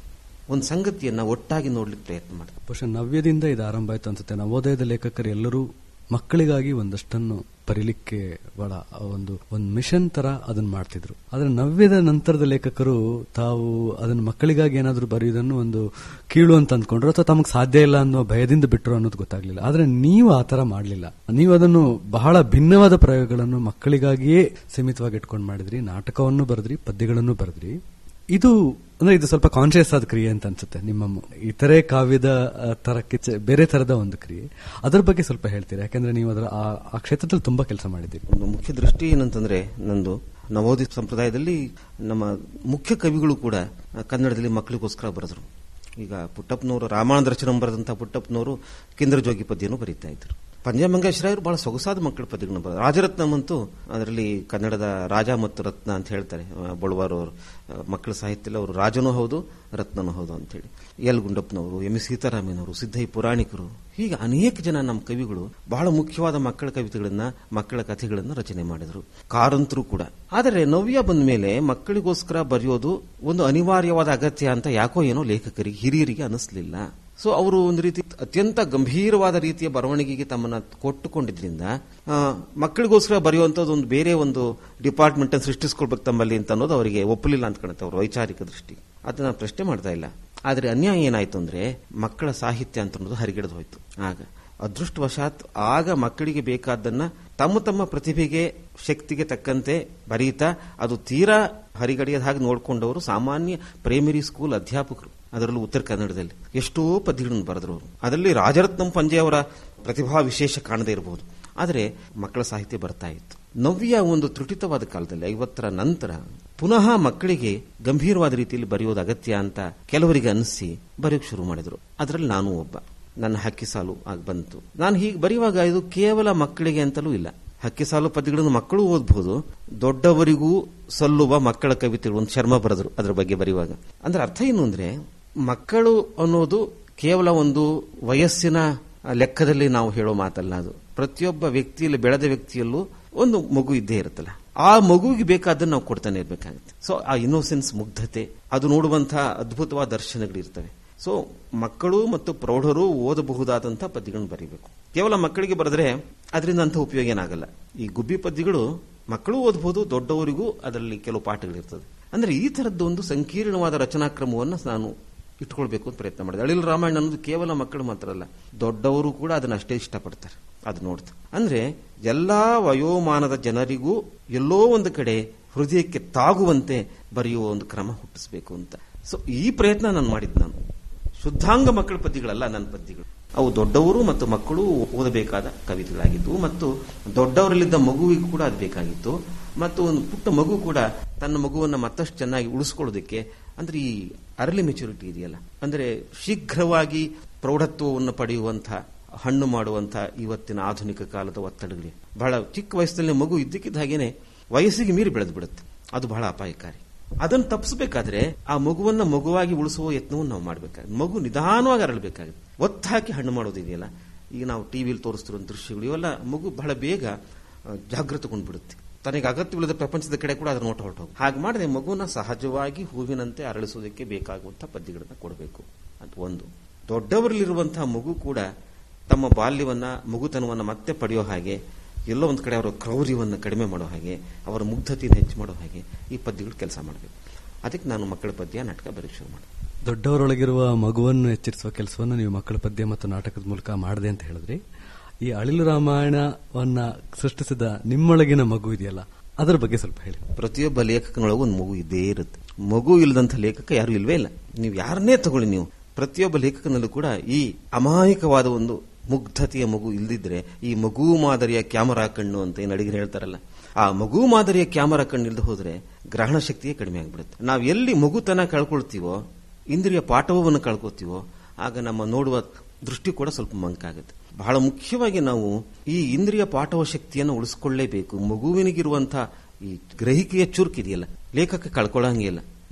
ಒಂದು ಸಂಗತಿಯನ್ನ ಒಟ್ಟಾಗಿ ನೋಡ್ಲಿಕ್ಕೆ ಪ್ರಯತ್ನ ಮಾಡ್ತಾರೆ ಬಹುಶಃ ನವ್ಯದಿಂದ ಇದು ಆರಂಭ ಆಯ್ತು ಅನ್ಸುತ್ತೆ ನವೋದಯದ ಲೇಖಕರು ಎಲ್ಲರೂ ಮಕ್ಕಳಿಗಾಗಿ ಒಂದಷ್ಟನ್ನು ಬರೀಲಿಕ್ಕೆ ಬಹಳ ಒಂದು ಒಂದು ಮಿಷನ್ ತರ ಅದನ್ನ ಮಾಡ್ತಿದ್ರು ಆದ್ರೆ ನವ್ಯದ ನಂತರದ ಲೇಖಕರು ತಾವು ಅದನ್ನ ಮಕ್ಕಳಿಗಾಗಿ ಏನಾದ್ರೂ ಬರೆಯುವುದನ್ನು ಒಂದು ಕೀಳು ಅಂತ ಅಂದ್ಕೊಂಡ್ರು ಅಥವಾ ತಮಗೆ ಸಾಧ್ಯ ಇಲ್ಲ ಅನ್ನೋ ಭಯದಿಂದ ಬಿಟ್ಟರು ಅನ್ನೋದು ಗೊತ್ತಾಗ್ಲಿಲ್ಲ ಆದ್ರೆ ನೀವು ಆ ತರ ಮಾಡಲಿಲ್ಲ ನೀವು ಅದನ್ನು ಬಹಳ ಭಿನ್ನವಾದ ಪ್ರಯೋಗಗಳನ್ನು ಮಕ್ಕಳಿಗಾಗಿಯೇ ಸೀಮಿತವಾಗಿ ಇಟ್ಕೊಂಡು ಮಾಡಿದ್ರಿ ನಾಟಕವನ್ನು ಬರೆದ್ರಿ ಪದ್ಯಗಳನ್ನು ಬರೆದ್ರಿ ಇದು ಅಂದ್ರೆ ಇದು ಸ್ವಲ್ಪ ಕಾನ್ಶಿಯಸ್ ಆದ ಕ್ರಿಯೆ ಅಂತ ಅನ್ಸುತ್ತೆ ನಿಮ್ಮ ಮ- ಇತರೆ ಕಾವ್ಯದ ಆ, ತರಕ್ಕೆ ಚೆ- ಬೇರೆ ತರದ ಒಂದು ಕ್ರಿಯೆ ಅದರ ಬಗ್ಗೆ ಸ್ವಲ್ಪ ಹೇಳ್ತೀರಾ ಯಾಕಂದ್ರೆ ನೀವು ಅದರ ಆ- ಆ ಕ್ಷೇತ್ರದಲ್ಲಿ ತುಂಬಾ ಕೆಲಸ ಮಾಡಿದ್ದೀರಿ ಒಂದು ಮುಖ್ಯ ದೃಷ್ಟಿ ಏನಂತಂದ್ರೆ ನಂದು ನವೋದಿತ ಸಂಪ್ರದಾಯದಲ್ಲಿ ನಮ್ಮ ಮುಖ್ಯ ಕವಿಗಳು ಕೂಡ ಆ, ಕನ್ನಡದಲ್ಲಿ ಮಕ್ಕಳಿಗೋಸ್ಕರ ಬರೆದ್ರು ಈಗ ಪುಟ್ಟಪ್ಪನವರು ರಾಮಾಯಣ ದರ್ಶನಂ ಬರೆದಂತ ಪುಟ್ಟಪ್ಪನವರು ಕೇಂದ್ರ ಜೋಗಿ ಪದ್ಯನೂ ಬರೀತಾ ಇದ್ರು ಪಂಜಮಂಗೇಶ್ವರಾಯರು ಬಹಳ ಸೊಗಸಾದ ಮಕ್ಕಳ ಪದ್ಯಗಳನ್ನು ಬರೆದ್ರು ರಾಜರತ್ನಂ ಅಂತೂ ಅದರಲ್ಲಿ ಕನ್ನಡದ ರಾಜ ಮತ್ತು ರತ್ನ ಅಂತ ಹೇಳ್ತಾರೆ ಆ, ಬಳುವಾರ್ ಅವರು ಆ, ಮಕ್ಕಳ ಸಾಹಿತ್ಯದಲ್ಲಿ ಅವರು ರಾಜನೂ ಹೌದು ರತ್ನನೂ ಹೌದು ಅಂತೇಳಿ ಎಲ್ ಗುಂಡಪ್ಪನವರು ಎಂ ಎಸ್ ಸೀತಾರಾಮಯ್ಯನವರು ಸಿದ್ದಯ್ಯ ಪುರಾಣಿಕರು ಹೀಗೆ ಅನೇಕ ಜನ ನಮ್ಮ ಕವಿಗಳು ಬಹಳ ಮುಖ್ಯವಾದ ಮಕ್ಕಳ ಕವಿತೆಗಳನ್ನ ಮಕ್ಕಳ ಕಥೆಗಳನ್ನ ರಚನೆ ಮಾಡಿದರು ಕಾರಂತರು ಕೂಡ ಆದರೆ ನವ್ಯ ಬಂದ ಮೇಲೆ ಮಕ್ಕಳಿಗೋಸ್ಕರ ಬರೆಯೋದು ಒಂದು ಅನಿವಾರ್ಯವಾದ ಅಗತ್ಯ ಅಂತ ಯಾಕೋ ಏನೋ ಲೇಖಕರಿಗೆ ಹಿರಿಯರಿಗೆ ಅನಿಸ್ಲಿಲ್ಲ ಸೊ ಅವರು ಒಂದು ರೀತಿ ಅತ್ಯಂತ ಗಂಭೀರವಾದ ರೀತಿಯ ಬರವಣಿಗೆಗೆ ತಮ್ಮನ್ನ ಕೊಟ್ಟುಕೊಂಡಿದ್ರಿಂದ ಆ, ಮಕ್ಕಳಿಗೋಸ್ಕರ ಬರೆಯುವಂಥದ್ದು ಒಂದು ಬೇರೆ ಒಂದು ಡಿಪಾರ್ಟ್ಮೆಂಟ್ ಅನ್ನು ಸೃಷ್ಟಿಸ್ಕೊಳ್ಬೇಕು ತಮ್ಮಲ್ಲಿ ಅಂತ ಅನ್ನೋದು ಅವರಿಗೆ ಒಪ್ಪಲಿಲ್ಲ ಅಂತ ಕಾಣುತ್ತೆ ಅವರು ವೈಚಾರಿಕ ದೃಷ್ಟಿ ಅದನ್ನ ಪ್ರಶ್ನೆ ಮಾಡ್ತಾ ಇಲ್ಲ ಆದ್ರೆ ಅನ್ಯಾಯ ಏನಾಯ್ತು ಅಂದ್ರೆ ಮಕ್ಕಳ ಸಾಹಿತ್ಯ ಅಂತ ಅನ್ನೋದು ಹರಿಗೆಡದು ಹೋಯ್ತು ಆಗ ಅದೃಷ್ಟವಶಾತ್ ಆಗ ಮಕ್ಕಳಿಗೆ ಬೇಕಾದ್ದನ್ನ ತಮ್ಮ ತಮ್ಮ ಪ್ರತಿಭೆಗೆ ಶಕ್ತಿಗೆ ತಕ್ಕಂತೆ ಬರೀತಾ ಅದು ತೀರಾ ಹರಿಗಡಿಯದ ಹಾಗೆ ನೋಡ್ಕೊಂಡವರು ಸಾಮಾನ್ಯ ಪ್ರೈಮರಿ ಸ್ಕೂಲ್ ಅಧ್ಯಾಪಕರು ಅದರಲ್ಲೂ ಉತ್ತರ ಕನ್ನಡದಲ್ಲಿ ಎಷ್ಟೋ ಪದ್ಯಗಳನ್ನು ಬರೆದ್ರು ಅವರು ಅದರಲ್ಲಿ ರಾಜರತ್ನಂ ಪಂಜೆ ಅವರ ಪ್ರತಿಭಾ ವಿಶೇಷ ಕಾಣದೇ ಇರಬಹುದು ಆದರೆ ಮಕ್ಕಳ ಸಾಹಿತ್ಯ ಬರ್ತಾ ಇತ್ತು ನವ್ಯ ಒಂದು ತ್ರುಟಿತವಾದ ಕಾಲದಲ್ಲಿ ಐವತ್ತರ ನಂತರ ಪುನಃ ಮಕ್ಕಳಿಗೆ ಗಂಭೀರವಾದ ರೀತಿಯಲ್ಲಿ ಬರೆಯೋದು ಅಗತ್ಯ ಅಂತ ಕೆಲವರಿಗೆ ಅನಿಸಿ ಬರೆಯೋಕೆ ಶುರು ಮಾಡಿದ್ರು ಅದರಲ್ಲಿ ನಾನು ಒಬ್ಬ ನನ್ನ ಹಕ್ಕಿ ಸಾಲು ಆಗ ಬಂತು ನಾನು ಹೀಗೆ ಬರೆಯುವಾಗ ಇದು ಕೇವಲ ಮಕ್ಕಳಿಗೆ ಅಂತಲೂ ಇಲ್ಲ ಹಕ್ಕಿ ಸಾಲು ಪದ್ಯಗಳನ್ನು ಮಕ್ಕಳು ಓದಬಹುದು ದೊಡ್ಡವರಿಗೂ ಸಲ್ಲುವ ಮಕ್ಕಳ ಕವಿತೆಗಳು ಒಂದು ಶರ್ಮ ಬರೆದ್ರು ಅದರ ಬಗ್ಗೆ ಬರೆಯುವಾಗ ಅಂದ್ರೆ ಅರ್ಥ ಏನು ಅಂದ್ರೆ ಮಕ್ಕಳು ಅನ್ನೋದು ಕೇವಲ ಒಂದು ವಯಸ್ಸಿನ ಲೆಕ್ಕದಲ್ಲಿ ನಾವು ಹೇಳೋ ಮಾತಲ್ಲ ಅದು ಪ್ರತಿಯೊಬ್ಬ ವ್ಯಕ್ತಿಯಲ್ಲಿ ಬೆಳೆದ ವ್ಯಕ್ತಿಯಲ್ಲೂ ಒಂದು ಮಗು ಇದ್ದೇ ಇರುತ್ತಲ್ಲ ಆ ಮಗುವಿಗೆ ಬೇಕಾದನ್ನು ನಾವು ಕೊಡ್ತಾನೆ ಇರಬೇಕಾಗುತ್ತೆ ಸೊ ಆ ಇನ್ನೋಸೆನ್ಸ್ ಮುಗ್ಧತೆ ಅದು ನೋಡುವಂತಹ ಅದ್ಭುತವಾದ ದರ್ಶನಗಳು ಇರ್ತವೆ ಸೊ ಮಕ್ಕಳು ಮತ್ತು ಪ್ರೌಢರು ಓದಬಹುದಾದಂಥ ಪದ್ಯಗಳನ್ನು ಬರೀಬೇಕು ಕೇವಲ ಮಕ್ಕಳಿಗೆ ಬರೆದ್ರೆ ಅದರಿಂದ ಅಂತ ಉಪಯೋಗ ಏನಾಗಲ್ಲ ಈ ಗುಬ್ಬಿ ಪದ್ಯಗಳು ಮಕ್ಕಳು ಓದಬಹುದು ದೊಡ್ಡವರಿಗೂ ಅದರಲ್ಲಿ ಕೆಲವು ಪಾಠಗಳಿರ್ತದೆ ಅಂದ್ರೆ ಈ ತರದ್ದು ಒಂದು ಸಂಕೀರ್ಣವಾದ ರಚನಾಕ್ರಮವನ್ನು ನಾನು ಇಟ್ಕೊಳ್ಬೇಕು ಅಂತ ಪ್ರಯತ್ನ ಮಾಡಿದೆ ಅಳಿಲ್ ರಾಮಾಯಣ ಅನ್ನೋದು ಕೇವಲ ಮಕ್ಕಳು ಮಾತ್ರ ಅಲ್ಲ ದೊಡ್ಡವರು ಕೂಡ ಅದನ್ನ ಅಷ್ಟೇ ಇಷ್ಟಪಡ್ತಾರೆ ಅದು ನೋಡ್ತಾ ಅಂದ್ರೆ ಎಲ್ಲಾ ವಯೋಮಾನದ ಜನರಿಗೂ ಎಲ್ಲೋ ಒಂದು ಕಡೆ ಹೃದಯಕ್ಕೆ ತಾಗುವಂತೆ ಬರೆಯುವ ಒಂದು ಕ್ರಮ ಹುಟ್ಟಿಸಬೇಕು ಅಂತ ಸೊ ಈ ಪ್ರಯತ್ನ ನಾನು ಮಾಡಿದ್ದು ನಾನು ಶುದ್ಧಾಂಗ ಮಕ್ಕಳ ಪದ್ಯಗಳಲ್ಲ ನನ್ನ ಪದ್ಯಗಳು ಅವು ದೊಡ್ಡವರು ಮತ್ತು ಮಕ್ಕಳು ಓದಬೇಕಾದ ಕವಿತೆಗಳಾಗಿದ್ದವು ಮತ್ತು ದೊಡ್ಡವರಲ್ಲಿದ್ದ ಮಗುವಿಗೂ ಕೂಡ ಅದು ಬೇಕಾಗಿತ್ತು ಮತ್ತು ಒಂದು ಪುಟ್ಟ ಮಗು ಕೂಡ ತನ್ನ ಮಗುವನ್ನ ಮತ್ತಷ್ಟು ಚೆನ್ನಾಗಿ ಉಳಿಸ್ಕೊಳ್ಳೋದಕ್ಕೆ ಅಂದ್ರೆ ಈ ಅರ್ಲಿ ಮೆಚುರಿಟಿ ಇದೆಯಲ್ಲ ಅಂದ್ರೆ ಶೀಘ್ರವಾಗಿ ಪ್ರೌಢತ್ವವನ್ನು ಪಡೆಯುವಂತಹ ಹಣ್ಣು ಮಾಡುವಂತಹ ಇವತ್ತಿನ ಆಧುನಿಕ ಕಾಲದ ಒತ್ತಡಗಳಿಗೆ ಬಹಳ ಚಿಕ್ಕ ವಯಸ್ಸಿನಲ್ಲಿ ಮಗು ಇದ್ದಕ್ಕಿದ್ದ ಹಾಗೇನೆ ವಯಸ್ಸಿಗೆ ಮೀರಿ ಬೆಳೆದು ಬಿಡುತ್ತೆ ಅದು ಬಹಳ ಅಪಾಯಕಾರಿ ಅದನ್ನು ತಪ್ಪಿಸಬೇಕಾದ್ರೆ ಆ ಮಗುವನ್ನ ಮಗುವಾಗಿ ಉಳಿಸುವ ಯತ್ನವನ್ನು ನಾವು ಮಾಡಬೇಕಾಗುತ್ತೆ ಮಗು ನಿಧಾನವಾಗಿ ಅರಳಬೇಕಾಗುತ್ತೆ ಒತ್ತು ಹಾಕಿ ಹಣ್ಣು ಮಾಡೋದಿದೆಯಲ್ಲ ಈಗ ನಾವು ಟಿವಿಯಲ್ಲಿ ತೋರಿಸ್ತಿರೋ ದೃಶ್ಯಗಳು ಇವೆಲ್ಲ ಮಗು ಬಹಳ ಬೇಗ ಆ, ಜಾಗೃತಗೊಂಡ್ಬಿಡುತ್ತೆ ತನಗೆ ಅಗತ್ಯವಿಲ್ಲದ ಪ್ರಪಂಚದ ಕಡೆ ಕೂಡ ಅದರ ನೋಟ ಹೊರಟೋಗು ಹಾಗೆ ಮಾಡದೆ ಮಗುನ ಸಹಜವಾಗಿ ಹೂವಿನಂತೆ ಅರಳಿಸೋದಕ್ಕೆ ಬೇಕಾಗುವಂತಹ ಪದ್ಯಗಳನ್ನ ಕೊಡಬೇಕು ಅಂತ ಒಂದು ದೊಡ್ಡವರಲ್ಲಿರುವಂತಹ ಮಗು ಕೂಡ ತಮ್ಮ ಬಾಲ್ಯವನ್ನ ಮಗುತನವನ್ನ ಮತ್ತೆ ಪಡೆಯೋ ಹಾಗೆ ಎಲ್ಲೋ ಒಂದು ಕಡೆ ಅವರ ಕ್ರೌರ್ಯವನ್ನು ಕಡಿಮೆ ಮಾಡೋ ಹಾಗೆ ಅವರ ಮುಗ್ಧತೆಯನ್ನು ಹೆಚ್ಚು ಮಾಡೋ ಹಾಗೆ ಈ ಪದ್ಯಗಳು ಕೆಲಸ ಮಾಡಬೇಕು ಅದಕ್ಕೆ ನಾನು ಮಕ್ಕಳ ಪದ್ಯ ನಾಟಕ ಬರೀಕ್ ಶುರು ಮಾಡಿದೆ ದೊಡ್ಡವರೊಳಗಿರುವ ಮಗುವನ್ನು ಎಚ್ಚರಿಸುವ ಕೆಲಸವನ್ನು ನೀವು ಮಕ್ಕಳ ಪದ್ಯ ಮತ್ತು ನಾಟಕದ ಮೂಲಕ ಮಾಡಿದೆ ಅಂತ ಹೇಳಿದ್ರಿ ಈ ಅಳಿಲು ರಾಮಾಯಣವನ್ನ ಸೃಷ್ಟಿಸಿದ ನಿಮ್ಮೊಳಗಿನ ಮಗು ಇದೆಯಲ್ಲ ಅದರ ಬಗ್ಗೆ ಸ್ವಲ್ಪ ಹೇಳಿ ಪ್ರತಿಯೊಬ್ಬ ಲೇಖಕನೊಳಗೂ ಒಂದು ಮಗು ಇದ್ದೇ ಇರುತ್ತೆ ಮಗು ಇಲ್ಲದಂಥ ಲೇಖಕ ಯಾರು ಇಲ್ವೇ ಇಲ್ಲ ನೀವು ಯಾರನ್ನೇ ತಗೊಳ್ಳಿ ನೀವು ಪ್ರತಿಯೊಬ್ಬ ಲೇಖಕನಲ್ಲೂ ಕೂಡ ಈ ಅಮಾಯಕವಾದ ಒಂದು ಮುಗ್ಧತೆಯ ಮಗು ಇಲ್ದಿದ್ರೆ ಈ ಮಗು ಮಾದರಿಯ ಕ್ಯಾಮರಾ ಕಣ್ಣು ಅಂತ ಏನು ಅಡಿಗೆ ಹೇಳ್ತಾರಲ್ಲ ಆ ಮಗು ಮಾದರಿಯ ಕ್ಯಾಮರಾ ಕಣ್ಣು ಇಲ್ಲದೆ ಹೋದ್ರೆ ಗ್ರಹಣ ಶಕ್ತಿಯೇ ಕಡಿಮೆ ಆಗ್ಬಿಡುತ್ತೆ ನಾವು ಎಲ್ಲಿ ಮಗುತನ ಕಳ್ಕೊಳ್ತೀವೋ ಇಂದ್ರಿಯ ಪಾಠವನ್ನು ಕಳ್ಕೊತೀವೋ ಆಗ ನಮ್ಮ ನೋಡುವ ದೃಷ್ಟಿ ಕೂಡ ಸ್ವಲ್ಪ ಮಂಕಾಗುತ್ತೆ ಬಹಳ ಮುಖ್ಯವಾಗಿ ನಾವು ಈ ಇಂದ್ರಿಯ ಪಾಠವ ಶಕ್ತಿಯನ್ನು ಉಳಿಸ್ಕೊಳ್ಳೇಬೇಕು ಮಗುವಿನಿಗಿರುವಂತಹ ಈ ಗ್ರಹಿಕೆಯ ಚುರುಕಿದೆಯಲ್ಲ ಲೇಖಕ ಕಳ್ಕೊಳ್ಳಂಗಿಲ್ಲ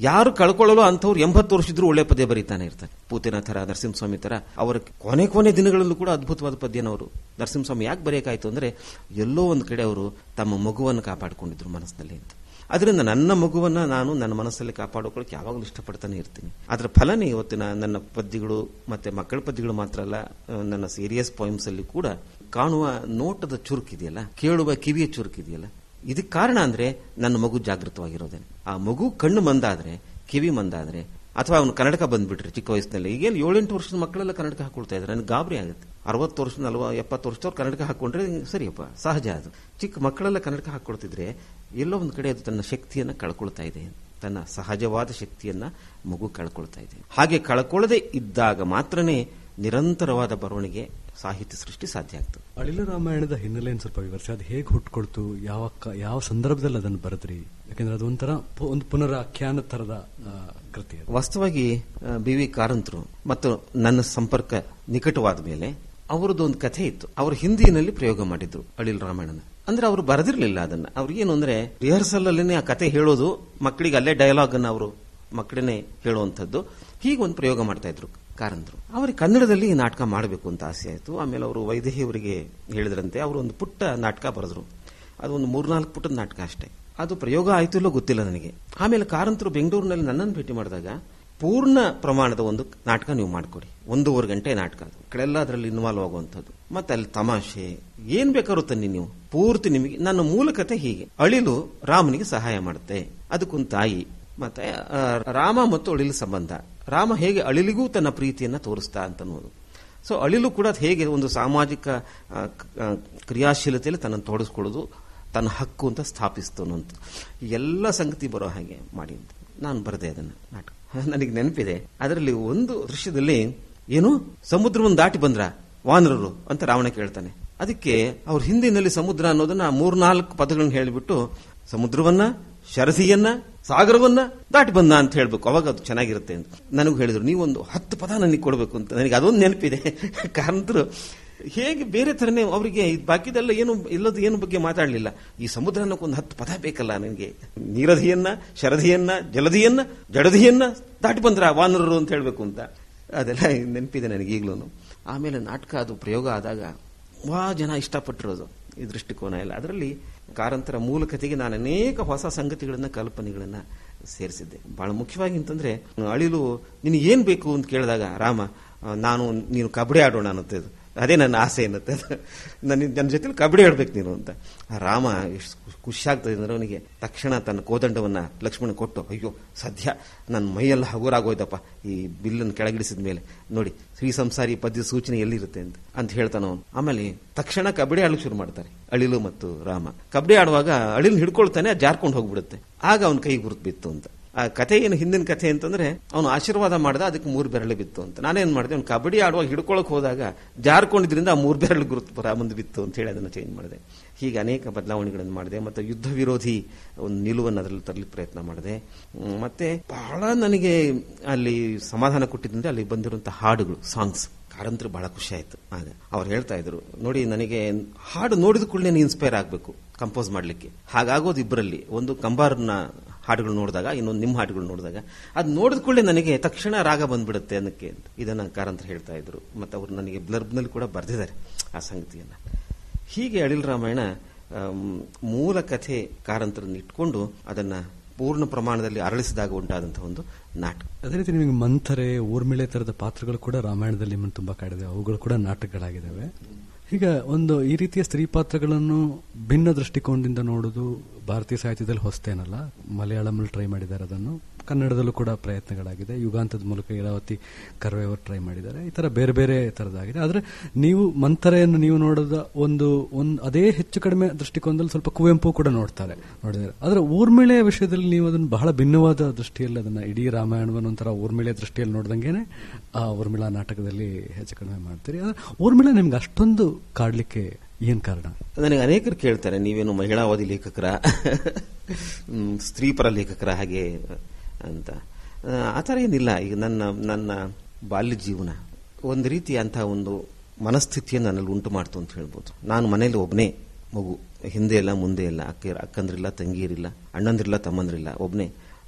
ಯಾರು ಕಳ್ಕೊಳ್ಳಲು ಅಂಥವ್ರು ಎಂಬತ್ತು ವರ್ಷಿದ್ರು ಒಳ್ಳೆ ಪದ್ಯ ಬರೀತಾನೆ ಇರ್ತಾರೆ ಪೂತಿನ ಥರ ನರಸಿಂಹಸ್ವಾಮಿ ಥರ ಅವರ ಕೊನೆ ಕೊನೆ ದಿನಗಳಲ್ಲೂ ಕೂಡ ಅದ್ಭುತವಾದ ಪದ್ಯನವರು ನರಸಿಂಹಸ್ವಾಮಿ ಯಾಕೆ ಬರೆಯೋಕ್ಕಾಯ್ತು ಅಂದರೆ ಎಲ್ಲೋ ಒಂದು ಕಡೆ ಅವರು ತಮ್ಮ ಮಗುವನ್ನು ಕಾಪಾಡಿಕೊಂಡಿದ್ರು ಮನಸ್ಸಿನಲ್ಲಿ ಅಂತ ಅದರಿಂದ ನನ್ನ ಮಗುವನ್ನ ನಾನು ನನ್ನ ಮನಸ್ಸಲ್ಲಿ ಕಾಪಾಡಿಕೊಳ್ಳಕ್ಕೆ ಯಾವಾಗಲೂ ಇಷ್ಟಪಡ್ತಾನೆ ಇರ್ತೀನಿ ಅದರ ಫಲನೇ ಇವತ್ತಿನ ನನ್ನ ಪದ್ಯಗಳು ಮತ್ತೆ ಮಕ್ಕಳ ಪದ್ಯಗಳು ಮಾತ್ರ ಅಲ್ಲ ಆ, ನನ್ನ ಸೀರಿಯಸ್ ಪಾಯಿಂಟ್ಸ್ ಅಲ್ಲಿ ಕೂಡ ಕಾಣುವ ನೋಟದ ಚುರುಕಿದೆಯಲ್ಲ ಕೇಳುವ ಕಿವಿಯ ಚುರುಕಿದೆಯಲ್ಲ ಇದಕ್ಕೆ ಕಾರಣ ಅಂದ್ರೆ ನನ್ನ ಮಗು ಜಾಗೃತವಾಗಿರೋದೇನೆ ಆ ಮಗು ಕಣ್ಣು ಮಂದಾದ್ರೆ ಕಿವಿ ಮಂದಾದ್ರೆ ಅಥವಾ ಅವನು ಕನ್ನಡಕ ಬಂದ್ಬಿಟ್ರೆ ಚಿಕ್ಕ ವಯಸ್ಸಿನಲ್ಲಿ ಈಗೇನು ಏಳೆಂಟು ವರ್ಷದ ಮಕ್ಕಳೆಲ್ಲ ಕನ್ನಡಕ ಹಾಕೊಳ್ತಾ ಇದ್ದಾರೆ ನನಗೆ ಗಾಬರಿ ಆಗುತ್ತೆ ಅರವತ್ತು ವರ್ಷ ನಲ್ವ ಎಪ್ಪತ್ತು ವರ್ಷದವ್ರು ಕನ್ನಡಕ ಹಾಕೊಂಡ್ರೆ ಸರಿಯಪ್ಪ ಸಹಜ ಅದು ಚಿಕ್ಕ ಮಕ್ಕಳೆಲ್ಲ ಕನ್ನಡಕ ಹಾಕೊಳ್ತಿದ್ರೆ ಎಲ್ಲೋ ಒಂದು ಕಡೆ ಅದು ತನ್ನ ಶಕ್ತಿಯನ್ನು ಕಳ್ಕೊಳ್ತಾ ಇದೆ ತನ್ನ ಸಹಜವಾದ ಶಕ್ತಿಯನ್ನ ಮಗು ಕಳ್ಕೊಳ್ತಾ ಇದೆ ಹಾಗೆ ಕಳ್ಕೊಳ್ಳದೆ ಇದ್ದಾಗ ಮಾತ್ರನೇ ನಿರಂತರವಾದ ಬರವಣಿಗೆ ಸಾಹಿತ್ಯ ಸೃಷ್ಟಿ ಸಾಧ್ಯ ಆಗ್ತದೆ ಅಳಿಲು ರಾಮಾಯಣದ ಹಿನ್ನೆಲೆಯನ್ನು ಸ್ವಲ್ಪ ವಿವರಿಸಿ ಅದು ಹೇಗೆ ಹುಟ್ಕೊಳ್ತು ಯಾವ ಕ- ಯಾವ ಸಂದರ್ಭದಲ್ಲಿ ಅದನ್ನು ಬರೆದ್ರಿ ಯಾಕಂದ್ರೆ ಅದು ಒಂಥರ ಪು- ಒಂದು ಪುನರಾಖ್ಯಾನ ತರದ ಆ, ಕೃತಿ ಅದು ವಾಸ್ತವವಾಗಿ ಬಿ ವಿ ಕಾರಂತರು ಮತ್ತು ನನ್ನ ಸಂಪರ್ಕ ನಿಕಟವಾದ ಮೇಲೆ ಅವರದ್ದು ಒಂದು ಕಥೆ ಇತ್ತು ಅವರು ಹಿಂದಿನಲ್ಲಿ ಪ್ರಯೋಗ ಮಾಡಿದ್ರು ಅಳಿಲ್ ರಾಮಾಯಣನ ಅಂದ್ರೆ ಅವರು ಬರೆದಿರ್ಲಿಲ್ಲ ಅದನ್ನ ಅವ್ರಿಗೇನು ಅಂದ್ರೆ ರಿಹರ್ಸಲ್ ಅಲ್ಲೇನೆ ಆ ಕತೆ ಹೇಳೋದು ಮಕ್ಕಳಿಗೆ ಅಲ್ಲೇ ಡಯಲಾಗ್ ಅನ್ನ ಅವರು ಮಕ್ಕಳನ್ನೇ ಹೇಳುವಂಥದ್ದು ಹೀಗೆ ಒಂದು ಪ್ರಯೋಗ ಮಾಡ್ತಾ ಇದ್ರು ಕಾರಂತರು ಅವರಿಗೆ ಕನ್ನಡದಲ್ಲಿ ಈ ನಾಟಕ ಮಾಡಬೇಕು ಅಂತ ಆಸೆ ಆಯಿತು ಆಮೇಲೆ ಅವರು ವೈದೇಹಿ ಅವರಿಗೆ ಹೇಳಿದ್ರಂತೆ ಅವರು ಒಂದು ಪುಟ್ಟ ನಾಟಕ ಬರೆದ್ರು ಅದು ಒಂದು ಮೂರ್ನಾಲ್ಕು ಪುಟದ ನಾಟಕ ಅಷ್ಟೇ ಅದು ಪ್ರಯೋಗ ಆಯ್ತು ಇಲ್ಲೋ ಗೊತ್ತಿಲ್ಲ ನನಗೆ ಆಮೇಲೆ ಕಾರಂತರು ಬೆಂಗಳೂರಿನಲ್ಲಿ ನನ್ನನ್ನು ಭೇಟಿ ಮಾಡಿದಾಗ ಪೂರ್ಣ ಪ್ರಮಾಣದ ಒಂದು ನಾಟಕ ನೀವು ಮಾಡಿಕೊಡಿ ಒಂದೂವರೆ ಗಂಟೆ ನಾಟಕ ಅದು ಕಳೆಲ್ಲ ಅದರಲ್ಲಿ ಇನ್ವಾಲ್ವ್ ಆಗುವಂಥದ್ದು ಮತ್ತೆ ಅಲ್ಲಿ ತಮಾಷೆ ಏನ್ ಬೇಕಾದ್ರೂ ತನ್ನಿ ನೀವು ಪೂರ್ತಿ ನಿಮಗೆ ನನ್ನ ಮೂಲ ಕಥೆ ಹೀಗೆ ಅಳಿಲು ರಾಮನಿಗೆ ಸಹಾಯ ಮಾಡುತ್ತೆ ಅದಕ್ಕೊಂದು ತಾಯಿ ಮತ್ತೆ ಆ, ರಾಮ ಮತ್ತು ಅಳಿಲು ಸಂಬಂಧ ರಾಮ ಹೇಗೆ ಅಳಿಲಿಗೂ ತನ್ನ ಪ್ರೀತಿಯನ್ನ ತೋರಿಸ್ತಾ ಅಂತ ಅನ್ನೋದು ಸೊ ಅಳಿಲು ಕೂಡ ಹೇಗೆ ಒಂದು ಸಾಮಾಜಿಕ ಆ, ಕ- ಆ, ಕ್ರಿಯಾಶೀಲತೆಯಲ್ಲಿ ತನ್ನನ್ನು ತೊಡಗಿಸ್ಕೊಳ್ಳೋದು ತನ್ನ ಹಕ್ಕು ಅಂತ ಸ್ಥಾಪಿಸ್ತು ಅನ್ನೋಂಥ ಈ ಎಲ್ಲ ಸಂಗತಿ ಬರೋ ಹಾಗೆ ಮಾಡಿ ಅಂತ ನಾನು ಬರೆದೆ ಅದನ್ನು ನಾಟಕ ನನಗೆ ನೆನಪಿದೆ ಅದರಲ್ಲಿ ಒಂದು ದೃಶ್ಯದಲ್ಲಿ ಏನು ಸಮುದ್ರವನ್ನು ದಾಟಿ ಬಂದ್ರ ವಾನರರು ಅಂತ ರಾವಣ ಕೇಳ್ತಾನೆ ಅದಕ್ಕೆ ಅವ್ರ ಹಿಂದಿನಲ್ಲಿ ಸಮುದ್ರ ಅನ್ನೋದನ್ನ ಮೂರ್ನಾಲ್ಕು ಪದಗಳನ್ನ ಹೇಳಿಬಿಟ್ಟು ಸಮುದ್ರವನ್ನ ಶರಸಿಯನ್ನ ಸಾಗರವನ್ನ ದಾಟಿ ಬಂದ ಅಂತ ಹೇಳ್ಬೇಕು ಅವಾಗ ಅದು ಚೆನ್ನಾಗಿರುತ್ತೆ ಅಂತ ನನಗೂ ಹೇಳಿದ್ರು ನೀವೊಂದು ಹತ್ತು ಪದ ನನಗೆ ಕೊಡಬೇಕು ಅಂತ ನನಗೆ ಅದೊಂದು ನೆನಪಿದೆ ಕಾರಂತರು ಹೇಗೆ ಬೇರೆ ತರನೇ ಅವರಿಗೆ ಬಾಕಿದೆಲ್ಲ ಏನು ಇಲ್ಲದ ಏನು ಬಗ್ಗೆ ಮಾತಾಡಲಿಲ್ಲ ಈ ಸಮುದ್ರ ಅನ್ನೋಕ್ಕೊಂದು ಹತ್ತು ಪದ ಬೇಕಲ್ಲ ನನಗೆ ನೀರಧಿಯನ್ನ ಶರಧಿಯನ್ನ ಜಲಧಿಯನ್ನ ಜಡಧಿಯನ್ನ ದಾಟಿ ಬಂದ್ರ ವಾನರರು ಅಂತ ಹೇಳ್ಬೇಕು ಅಂತ ಅದೆಲ್ಲ ನೆನಪಿದೆ ನನಗೆ ಈಗಲೂ ಆಮೇಲೆ ನಾಟಕ ಅದು ಪ್ರಯೋಗ ಆದಾಗ ವಾ ಜನ ಇಷ್ಟಪಟ್ಟಿರೋದು ಈ ದೃಷ್ಟಿಕೋನ ಎಲ್ಲ ಅದರಲ್ಲಿ ಕಾರಂತರ ಮೂಲ ಕಥೆಗೆ ನಾನು ಅನೇಕ ಹೊಸ ಸಂಗತಿಗಳನ್ನ ಕಲ್ಪನೆಗಳನ್ನ ಸೇರಿಸಿದ್ದೆ ಬಹಳ ಮುಖ್ಯವಾಗಿ ಅಂತಂದ್ರೆ ಅಳಿಲು ನಿನಗೆ ಏನ್ ಬೇಕು ಅಂತ ಕೇಳಿದಾಗ ರಾಮ ಆ, ನಾನು ನೀನು ಕಬಡ್ಡಿ ಆಡೋಣ ಅನ್ನತ್ತೆ ಅದು. ಅದೇ ನನ್ನ ಆಸೆ ಅನ್ನತ್ತೆ ಅದು. ನನ್ನ ನನ್ನ ಜೊತೆಲಿ ಕಬಡ್ಡಿ ಆಡ್ಬೇಕು ನೀನು ಅಂತ ಆ ರಾಮ ಎಷ್ಟು ಖುಷಿ ಆಗ್ತದೆ ಅಂದ್ರೆ ಅವನಿಗೆ ತಕ್ಷಣ ತನ್ನ ಕೋದಂಡವನ್ನ ಲಕ್ಷ್ಮಣ ಕೊಟ್ಟು ಅಯ್ಯೋ ಸದ್ಯ ನನ್ನ ಮೈಯೆಲ್ಲ ಹಗುರಾಗೋಯ್ತಪ್ಪ ಈ ಬಿಲ್ಲನ್ನು ಕೆಳಗಿಳಿಸಿದ ಮೇಲೆ ನೋಡಿ ಶ್ರೀ ಸಂಸಾರಿ ಪದ್ಯ ಸೂಚನೆ ಎಲ್ಲಿರುತ್ತೆ ಅಂತ ಅಂತ ಹೇಳ್ತಾನ ಅವನು ಆಮೇಲೆ ತಕ್ಷಣ ಕಬಡ್ಡಿ ಆಡಲಿಕ್ಕೆ ಶುರು ಮಾಡ್ತಾರೆ ಅಳಿಲು ಮತ್ತು ರಾಮ ಕಬಡ್ಡಿ ಆಡುವಾಗ ಅಳಿಲು ಹಿಡ್ಕೊಳ್ತಾನೆ ಅದು ಜಾರ್ಕೊಂಡು ಹೋಗ್ಬಿಡುತ್ತೆ ಆಗ ಅವನ ಕೈ ಗುರುತು ಬಿತ್ತು ಅಂತ ಆ ಕಥೆ ಏನು ಹಿಂದಿನ ಕಥೆ ಅಂತಂದ್ರೆ ಅವನು ಆಶೀರ್ವಾದ ಮಾಡ್ದ ಅದಕ್ಕೆ ಮೂರು ಬೆರಳು ಬಿತ್ತು ಅಂತ ನಾನೇನ್ ಮಾಡಿದೆ ಅವ್ನು ಕಬಡ್ಡಿ ಆಡುವಾಗ ಹಿಡ್ಕೊಳಕ್ ಹೋದಾಗ ಜಾರ್ಕೊಂಡಿದ್ರಿಂದ ಆ ಮೂರು ಬೆರಳು ಗುರುತು ರಾಮಂದು ಬಿತ್ತು ಅಂತ ಹೇಳಿ ಅದನ್ನು ಚೇಂಜ್ ಮಾಡಿದೆ ಹೀಗೆ ಅನೇಕ ಬದಲಾವಣೆಗಳನ್ನು ಮಾಡಿದೆ ಮತ್ತು ಯುದ್ಧ ವಿರೋಧಿ ಒಂದು ನಿಲುವನ್ನು ಅದರಲ್ಲಿ ತರಲಿಕ್ಕೆ ಪ್ರಯತ್ನ ಮಾಡಿದೆ ಹ್ಮ್, ಮತ್ತೆ ಬಹಳ ನನಗೆ ಅಲ್ಲಿ ಸಮಾಧಾನ ಕೊಟ್ಟಿದ್ದಂದ್ರೆ ಅಲ್ಲಿ ಬಂದಿರುವಂತಹ ಹಾಡುಗಳು ಸಾಂಗ್ಸ್ ಕಾರಂತರು ಬಹಳ ಖುಷಿ ಆಯ್ತು ಆಗ ಅವ್ರು ಹೇಳ್ತಾ ಇದ್ರು ನೋಡಿ ನನಗೆ ಹಾಡು ನೋಡಿದ ಕೂಡಲೇ ಇನ್ಸ್ಪೈರ್ ಆಗಬೇಕು ಕಂಪೋಸ್ ಮಾಡಲಿಕ್ಕೆ ಹಾಗಾಗೋದು ಇಬ್ಬರಲ್ಲಿ ಒಂದು ಕಂಬಾರ್ನ ಹಾಡುಗಳು ನೋಡಿದಾಗ ಇನ್ನೊಂದು ನಿಮ್ಮ ಹಾಡುಗಳು ನೋಡಿದಾಗ ಅದು ನೋಡಿದ ಕೂಡಲೇ ನನಗೆ ತಕ್ಷಣ ರಾಗ ಬಂದ್ಬಿಡುತ್ತೆ ಅನ್ನಕ್ಕೆ ಅಂತ ಇದನ್ನ ಕಾರಂತರು ಹೇಳ್ತಾ ಇದ್ರು ಮತ್ತು ಅವರು ನನಗೆ ಬ್ಲರ್ಬ್ನಲ್ಲಿ ಕೂಡ ಬರೆದಿದ್ದಾರೆ ಆ ಸಂಗತಿಯನ್ನ ಹೀಗೆ ಅಳಿಲ್ ರಾಮಾಯಣ ಆಮ್, ಮೂಲ ಕಥೆ ಕಾರಂತರನ್ನು ಇಟ್ಕೊಂಡು ಅದನ್ನ ಪೂರ್ಣ ಪ್ರಮಾಣದಲ್ಲಿ ಅರಳಿಸಿದಾಗ ಉಂಟಾದಂತಹ ಒಂದು ನಾಟಕ ಅದೇ ರೀತಿ ನಿಮಗೆ ಮಂಥರೆ ಊರ್ಮಿಳೆ ತರದ ಪಾತ್ರಗಳು ಕೂಡ ರಾಮಾಯಣದಲ್ಲಿ ನಿಮ್ಮನ್ನು ತುಂಬಾ ಕಾಡಿದೆ ಅವುಗಳು ಕೂಡ ನಾಟಕಗಳಾಗಿದ್ದಾವೆ ಈಗ ಒಂದು ಈ ರೀತಿಯ ಸ್ತ್ರೀ ಪಾತ್ರಗಳನ್ನು ಭಿನ್ನ ದೃಷ್ಟಿಕೋನದಿಂದ ನೋಡೋದು ಭಾರತೀಯ ಸಾಹಿತ್ಯದಲ್ಲಿ ಹೊಸ್ತೇನಲ್ಲ ಮಲಯಾಳಮಲ್ಲಿ ಟ್ರೈ ಮಾಡಿದ್ದಾರೆ ಅದನ್ನು ಕನ್ನಡದಲ್ಲೂ ಕೂಡ ಪ್ರಯತ್ನಗಳಾಗಿದೆ ಯುಗಾಂತದ ಮೂಲಕ ಇರಾವತಿ ಕರ್ವೆ ಅವರು ಟ್ರೈ ಮಾಡಿದ್ದಾರೆ ಈ ತರ ಬೇರೆ ಬೇರೆ ತರದಾಗಿದೆ ಆದ್ರೆ ನೀವು ಮಂಥರೆಯನ್ನು ನೀವು ನೋಡೋದ ಒಂದು ಒಂದು ಅದೇ ಹೆಚ್ಚು ಕಡಿಮೆ ದೃಷ್ಟಿಕೋನದಲ್ಲಿ ಸ್ವಲ್ಪ ಕುವೆಂಪು ಕೂಡ ನೋಡ್ತಾರೆ ನೋಡಿದ್ದಾರೆ ಆದ್ರೆ ಊರ್ಮಿಳೆಯ ವಿಷಯದಲ್ಲಿ ನೀವು ಅದನ್ನು ಬಹಳ ಭಿನ್ನವಾದ ದೃಷ್ಟಿಯಲ್ಲಿ ಅದನ್ನ ಇಡೀ ರಾಮಾಯಣವನ್ನು ಒಂಥರ ಊರ್ಮಿಳೆ ದೃಷ್ಟಿಯಲ್ಲಿ ನೋಡ್ದಂಗೆನೆ ಆ ಊರ್ಮಿಳಾ ನಾಟಕದಲ್ಲಿ ಹೆಚ್ಚು ಕಡಿಮೆ ಮಾಡ್ತೀರಿ ಆದ್ರೆ ಊರ್ಮಿಳೆ ನಿಮ್ಗೆ ಅಷ್ಟೊಂದು ಕಾಡ್ಲಿಕ್ಕೆ ಏನ್ ಕಾರಣ ನನಗೆ ಅನೇಕರು ಕೇಳ್ತಾರೆ ನೀವೇನು ಮಹಿಳಾವಾದಿ ಲೇಖಕರ ಹ್ಮ್, ಸ್ತ್ರೀಪರ ಲೇಖಕರ ಹಾಗೆ ಅಂತ ಆ, ಆ ಥರ ಏನಿಲ್ಲ ಈಗ ನನ್ನ ನನ್ನ ಬಾಲ್ಯ ಜೀವನ ಒಂದು ರೀತಿ ಅಂಥ ಒಂದು ಮನಸ್ಥಿತಿಯನ್ನು ನನ್ನಲ್ಲಿ ಉಂಟು ಮಾಡ್ತು ಅಂತ ಹೇಳ್ಬೋದು ನಾನು ಮನೇಲಿ ಒಬ್ಬನೇ ಮಗು ಹಿಂದೆ ಇಲ್ಲ ಮುಂದೆ ಇಲ್ಲ ಅಕ್ಕ ಅಕ್ಕಂದ್ರಿಲ್ಲ ತಂಗಿಯರಿಲ್ಲ ಅಣ್ಣಂದ್ರಿಲ್ಲ ತಮ್ಮಂದ್ರಿಲ್ಲ ಒಬ್ಬನೇ